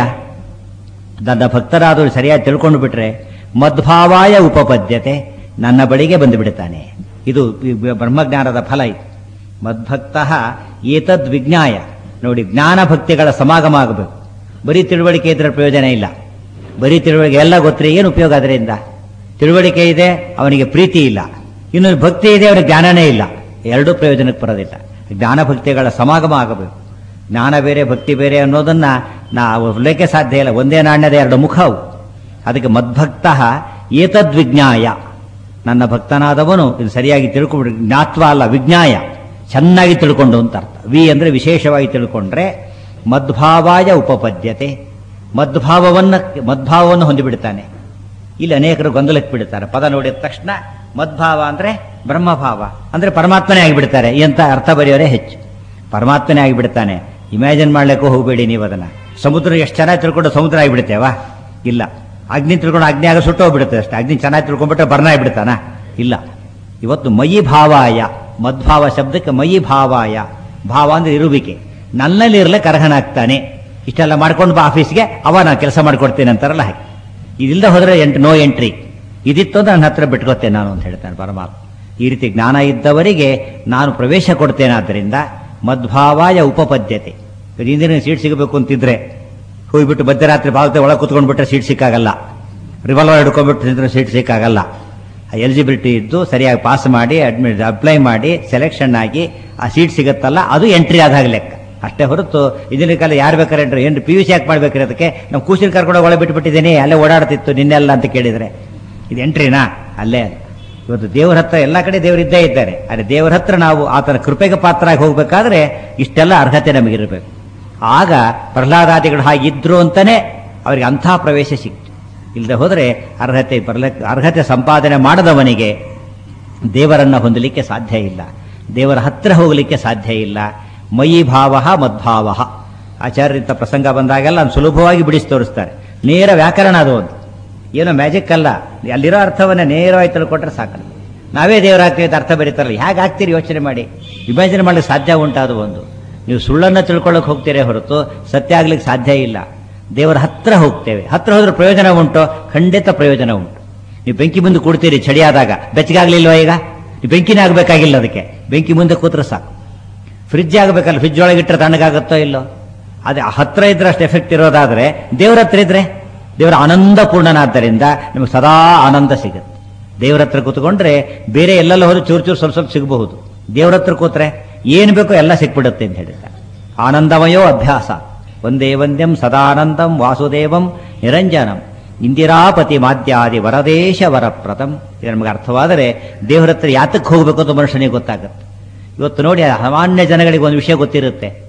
Speaker 1: ನನ್ನ ಭಕ್ತರಾದವರು ಸರಿಯಾಗಿ ತಿಳ್ಕೊಂಡು ಬಿಟ್ರೆ ಮದ್ಭಾವಾಯ ಉಪಪದ್ಯತೆ ನನ್ನ ಬಳಿಗೆ ಬಂದು ಬಿಡುತ್ತಾನೆ ಇದು ಈ ಬ್ರಹ್ಮಜ್ಞಾನದ ಫಲ ಇದು ಮದ್ಭಕ್ತ ಏತದ್ ವಿಜ್ಞಾಯ ನೋಡಿ ಜ್ಞಾನ ಭಕ್ತಿಗಳ ಸಮಾಗಮ ಆಗಬೇಕು ಬರೀ ತಿಳುವಳಿಕೆ ಇದ್ರೆ ಪ್ರಯೋಜನ ಇಲ್ಲ ಬರೀ ತಿಳುವಳಿಕೆ ಎಲ್ಲ ಗೊತ್ತರೆ ಏನು ಉಪಯೋಗ ಅದರಿಂದ ತಿಳುವಳಿಕೆ ಇದೆ ಅವನಿಗೆ ಪ್ರೀತಿ ಇಲ್ಲ ಇನ್ನು ಭಕ್ತಿ ಇದೆ ಅವನಿಗೆ ಜ್ಞಾನನೇ ಇಲ್ಲ ಎರಡೂ ಪ್ರಯೋಜನಕ್ಕೆ ಬರೋದಿಲ್ಲ ಜ್ಞಾನ ಭಕ್ತಿಗಳ ಸಮಾಗಮ ಆಗಬೇಕು ಜ್ಞಾನ ಬೇರೆ ಭಕ್ತಿ ಬೇರೆ ಅನ್ನೋದನ್ನ ನಾವು ಉಲ್ಲೇಖ ಸಾಧ್ಯ ಇಲ್ಲ ಒಂದೇ ನಾಣ್ಯದ ಎರಡು ಮುಖವು ಅದಕ್ಕೆ ಮದ್ಭಕ್ತ ಏತದ್ವಿಜ್ಞಾಯ ನನ್ನ ಭಕ್ತನಾದವನು ಇದು ಸರಿಯಾಗಿ ತಿಳ್ಕೊಂಡು ಜ್ಞಾತ್ವ ಅಲ್ಲ ವಿಜ್ಞಾಯ ಚೆನ್ನಾಗಿ ತಿಳ್ಕೊಂಡು ಅಂತ ಅರ್ಥ ವಿ ಅಂದ್ರೆ ವಿಶೇಷವಾಗಿ ತಿಳ್ಕೊಂಡ್ರೆ ಮದ್ಭಾವಾಯ ಉಪಪದ್ಯತೆ ಮದ್ಭಾವವನ್ನ ಮದ್ಭಾವವನ್ನು ಹೊಂದಿಬಿಡ್ತಾನೆ ಇಲ್ಲಿ ಅನೇಕರು ಗೊಂದಲಕ್ಕೆ ಬಿಡ್ತಾರೆ ಪದ ನೋಡಿದ ತಕ್ಷಣ ಮದ್ಭಾವ ಅಂದ್ರೆ ಬ್ರಹ್ಮಭಾವ ಅಂದ್ರೆ ಪರಮಾತ್ಮನೇ ಆಗಿಬಿಡ್ತಾರೆ ಎಂತ ಅರ್ಥ ಬರೆಯೋರೇ ಹೆಚ್ಚು ಪರಮಾತ್ಮನೇ ಆಗಿಬಿಡ್ತಾನೆ ಇಮ್ಯಾಜಿನ್ ಮಾಡ್ಲಿಕ್ಕೂ ಹೋಗಬೇಡಿ ನೀವು ಅದನ್ನ ಸಮುದ್ರ ಎಷ್ಟು ಚೆನ್ನಾಗಿ ತಿಳ್ಕೊಂಡು ಸಮುದ್ರ ಆಗಿಬಿಡ್ತೇವಾ ಇಲ್ಲ ಅಗ್ನಿ ತಿಳ್ಕೊಂಡು ಅಗ್ನಿ ಆಗ ಸುಟ್ಟು ಹೋಗ್ಬಿಡುತ್ತೆ ಅಷ್ಟೇ ಅಗ್ನಿ ಚೆನ್ನಾಗಿ ತಿಳ್ಕೊಂಡ್ಬಿಟ್ರೆ ಬರ್ನ ಆಗಿಬಿಡ್ತಾನ ಇಲ್ಲ ಇವತ್ತು ಮಯಿ ಭಾವಾಯ ಮದ್ಭಾವ ಶಬ್ದಕ್ಕೆ ಮಯಿ ಭಾವಾಯ ಭಾವ ಅಂದ್ರೆ ಇರುವಿಕೆ ನನ್ನಲ್ಲಿ ಇರಲಿಕ್ಕೆ ಅರ್ಹನಾಗ್ತಾನೆ ಇಷ್ಟೆಲ್ಲ ಮಾಡ್ಕೊಂಡು ಬಾ ಆಫೀಸ್ಗೆ ಅವ ನಾನು ಕೆಲಸ ಮಾಡ್ಕೊಡ್ತೇನೆ ಅಂತಾರಲ್ಲ ಹಾಗೆ ಇದಿಲ್ಲದೆ ಹೋದ್ರೆ ಎಂಟ್ ನೋ ಎಂಟ್ರಿ ಇದಿತ್ತು ಅಂದ್ರೆ ನನ್ನ ಹತ್ರ ಬಿಟ್ಕೋತೇನೆ ನಾನು ಅಂತ ಹೇಳ್ತಾನೆ ಪರಮಾತ್ಮ ಈ ರೀತಿ ಜ್ಞಾನ ಇದ್ದವರಿಗೆ ನಾನು ಪ್ರವೇಶ ಕೊಡ್ತೇನೆ ಆದ್ದರಿಂದ ಮದ್ಭಾವಾಯ ಉಪಪದ್ಯತೆ ಹಿಂದಿನ ಸೀಟ್ ಸಿಗಬೇಕು ಅಂತಿದ್ರೆ ಹೋಗ್ಬಿಟ್ಟು ಮಧ್ಯರಾತ್ರಿ ಭಾಗದ ಒಳಗೆ ಕುತ್ಕೊಂಡ್ಬಿಟ್ರೆ ಸೀಟ್ ಸಿಕ್ಕಾಗಲ್ಲ ರಿವಾಲ್ವರ್ ಹಿಡ್ಕೊಂಡ್ಬಿಟ್ಟು ನಿಂತ್ರೆ ಸೀಟ್ ಸಿಕ್ಕಾಗಲ್ಲ ಎಲಿಜಿಬಿಲಿಟಿ ಇದ್ದು ಸರಿಯಾಗಿ ಪಾಸ್ ಮಾಡಿ ಅಡ್ಮಿಟ್ ಅಪ್ಲೈ ಮಾಡಿ ಸೆಲೆಕ್ಷನ್ ಆಗಿ ಆ ಸೀಟ್ ಸಿಗುತ್ತಲ್ಲ ಅದು ಎಂಟ್ರಿ ಆದಾಗ ಲೆಕ್ಕ ಅಷ್ಟೇ ಹೊರತು ಇದನ್ನ ಕಾಲ ಯಾರು ಬೇಕಾದ್ರೆ ಎಂಟ್ರಿ ಏನು ಪಿ ಯು ಸಿ ಯಾಕೆ ಮಾಡ್ಬೇಕ್ರಿ ಅದಕ್ಕೆ ನಾವು ಕೂಸಿನ ಕರ್ಕೊಂಡು ಒಳಗೆ ಬಿಟ್ಬಿಟ್ಟಿದ್ದೀನಿ ಅಲ್ಲೇ ಓಡಾಡ್ತಿತ್ತು ನಿನ್ನೆಲ್ಲ ಅಂತ ಕೇಳಿದ್ರೆ ಇದು ಎಂಟ್ರಿನಾ ಅಲ್ಲೇ ಅದು. ಇವತ್ತು ದೇವರ ಹತ್ರ ಎಲ್ಲ ಕಡೆ ದೇವರಿದ್ದೇ ಇದ್ದಾರೆ ಆದರೆ ದೇವರ ಹತ್ರ ನಾವು ಆತನ ಕೃಪೆಗೆ ಪಾತ್ರರಾಗಿ ಹೋಗ್ಬೇಕಾದ್ರೆ ಇಷ್ಟೆಲ್ಲ ಅರ್ಹತೆ ನಮಗಿರಬೇಕು ಆಗ ಪ್ರಹ್ಲಾದಾದಿಗಳು ಹಾಗಿದ್ರು ಅಂತಾನೆ ಅವರಿಗೆ ಅಂಥ ಪ್ರವೇಶ ಸಿಕ್ತು ಇಲ್ಲದೆ ಹೋದರೆ ಅರ್ಹತೆ ಬರ್ಲಕ್ಕೆ ಅರ್ಹತೆ ಸಂಪಾದನೆ ಮಾಡದವನಿಗೆ ದೇವರನ್ನ ಹೊಂದಲಿಕ್ಕೆ ಸಾಧ್ಯ ಇಲ್ಲ ದೇವರ ಹತ್ರ ಹೋಗಲಿಕ್ಕೆ ಸಾಧ್ಯ ಇಲ್ಲ ಮಯಿ ಭಾವ ಮದ್ಭಾವ ಆಚಾರ್ಯಂತ ಪ್ರಸಂಗ ಬಂದಾಗೆಲ್ಲ ಅದನ್ನ ಸುಲಭವಾಗಿ ಬಿಡಿಸಿ ತೋರಿಸ್ತಾರೆ ನೇರ ವ್ಯಾಕರಣ ಅದು ಒಂದು ಏನೋ ಮ್ಯಾಜಿಕ್ ಅಲ್ಲ ಅಲ್ಲಿರೋ ಅರ್ಥವನ್ನ ನೇರವಾಗಿ ತಿಳ್ಕೊಟ್ರೆ ಸಾಕಲ್ಲ ನಾವೇ ದೇವರಾಗ್ತೀವಿ ಅಂತ ಅರ್ಥ ಬರೀತಾರಲ್ಲ ಹೇಗೆ ಆಗ್ತೀರಿ ಯೋಚನೆ ಮಾಡಿ ಇಮ್ಯಾಜಿನ್ ಮಾಡ್ಲಿಕ್ಕೆ ಸಾಧ್ಯ ಉಂಟಾದು ಒಂದು ನೀವು ಸುಳ್ಳನ್ನು ತಿಳ್ಕೊಳ್ಳೋಕೆ ಹೋಗ್ತೀರೇ ಹೊರತು ಸತ್ಯ ಆಗ್ಲಿಕ್ಕೆ ಸಾಧ್ಯ ಇಲ್ಲ ದೇವರ ಹತ್ರ ಹೋಗ್ತೇವೆ ಹತ್ರ ಹೋದ್ರೆ ಪ್ರಯೋಜನ ಉಂಟು ಖಂಡಿತ ಪ್ರಯೋಜನ ಉಂಟು ನೀವು ಬೆಂಕಿ ಮುಂದೆ ಕೂಡ್ತೀರಿ ಚಳಿ ಆದಾಗ ಬೆಚ್ಚಗಾಗ್ಲಿಲ್ವಾ ಈಗ ನೀವು ಬೆಂಕಿನೇ ಆಗಬೇಕಾಗಿಲ್ಲ ಅದಕ್ಕೆ ಬೆಂಕಿ ಮುಂದೆ ಕೂತ್ರೆ ಸಾಕು ಫ್ರಿಜ್ ಆಗಬೇಕಲ್ಲ ಫ್ರಿಜ್ ಒಳಗೆ ಇಟ್ಟರೆ ತಣ್ಣಗಾಗುತ್ತೋ ಇಲ್ಲೋ ಅದೇ ಹತ್ರ ಇದ್ರೆ ಅಷ್ಟು ಎಫೆಕ್ಟ್ ಇರೋದಾದ್ರೆ ದೇವ್ರ ಹತ್ರ ಇದ್ರೆ ದೇವರ ಆನಂದ ಪೂರ್ಣನಾದ್ದರಿಂದ ನಿಮಗೆ ಸದಾ ಆನಂದ ಸಿಗುತ್ತೆ ದೇವರ ಹತ್ರ ಕೂತ್ಕೊಂಡ್ರೆ ಬೇರೆ ಎಲ್ಲೆಲ್ಲ ಹೋದ್ರೆ ಚೂರು ಚೂರು ಸ್ವಲ್ಪ ಸ್ವಲ್ಪ ಸಿಗಬಹುದು ದೇವರ ಹತ್ರ ಕೂತ್ರೆ ಏನು ಬೇಕೋ ಎಲ್ಲ ಸಿಕ್ಬಿಡುತ್ತೆ ಅಂತ ಹೇಳಿದ್ದಾರೆ ಆನಂದಮಯೋ ಅಭ್ಯಾಸ ಒಂದೇ ವಂದ್ಯಂ ಸದಾನಂದಂ ವಾಸುದೇವಂ ನಿರಂಜನಂ ಇಂದಿರಾಪತಿ ಮಾದ್ಯಾದಿ ವರದೇಶ ವರಪ್ರದಂ ಇದು ನಮಗೆ ಅರ್ಥವಾದರೆ ದೇವರ ಹತ್ರ ಯಾತಕ್ಕೆ ಹೋಗಬೇಕು ಅಂತ ಮನುಷ್ಯನಿಗೆ ಗೊತ್ತಾಗುತ್ತೆ ಇವತ್ತು ನೋಡಿ ಸಾಮಾನ್ಯ ಜನಗಳಿಗೆ ಒಂದು ವಿಷಯ ಗೊತ್ತಿರುತ್ತೆ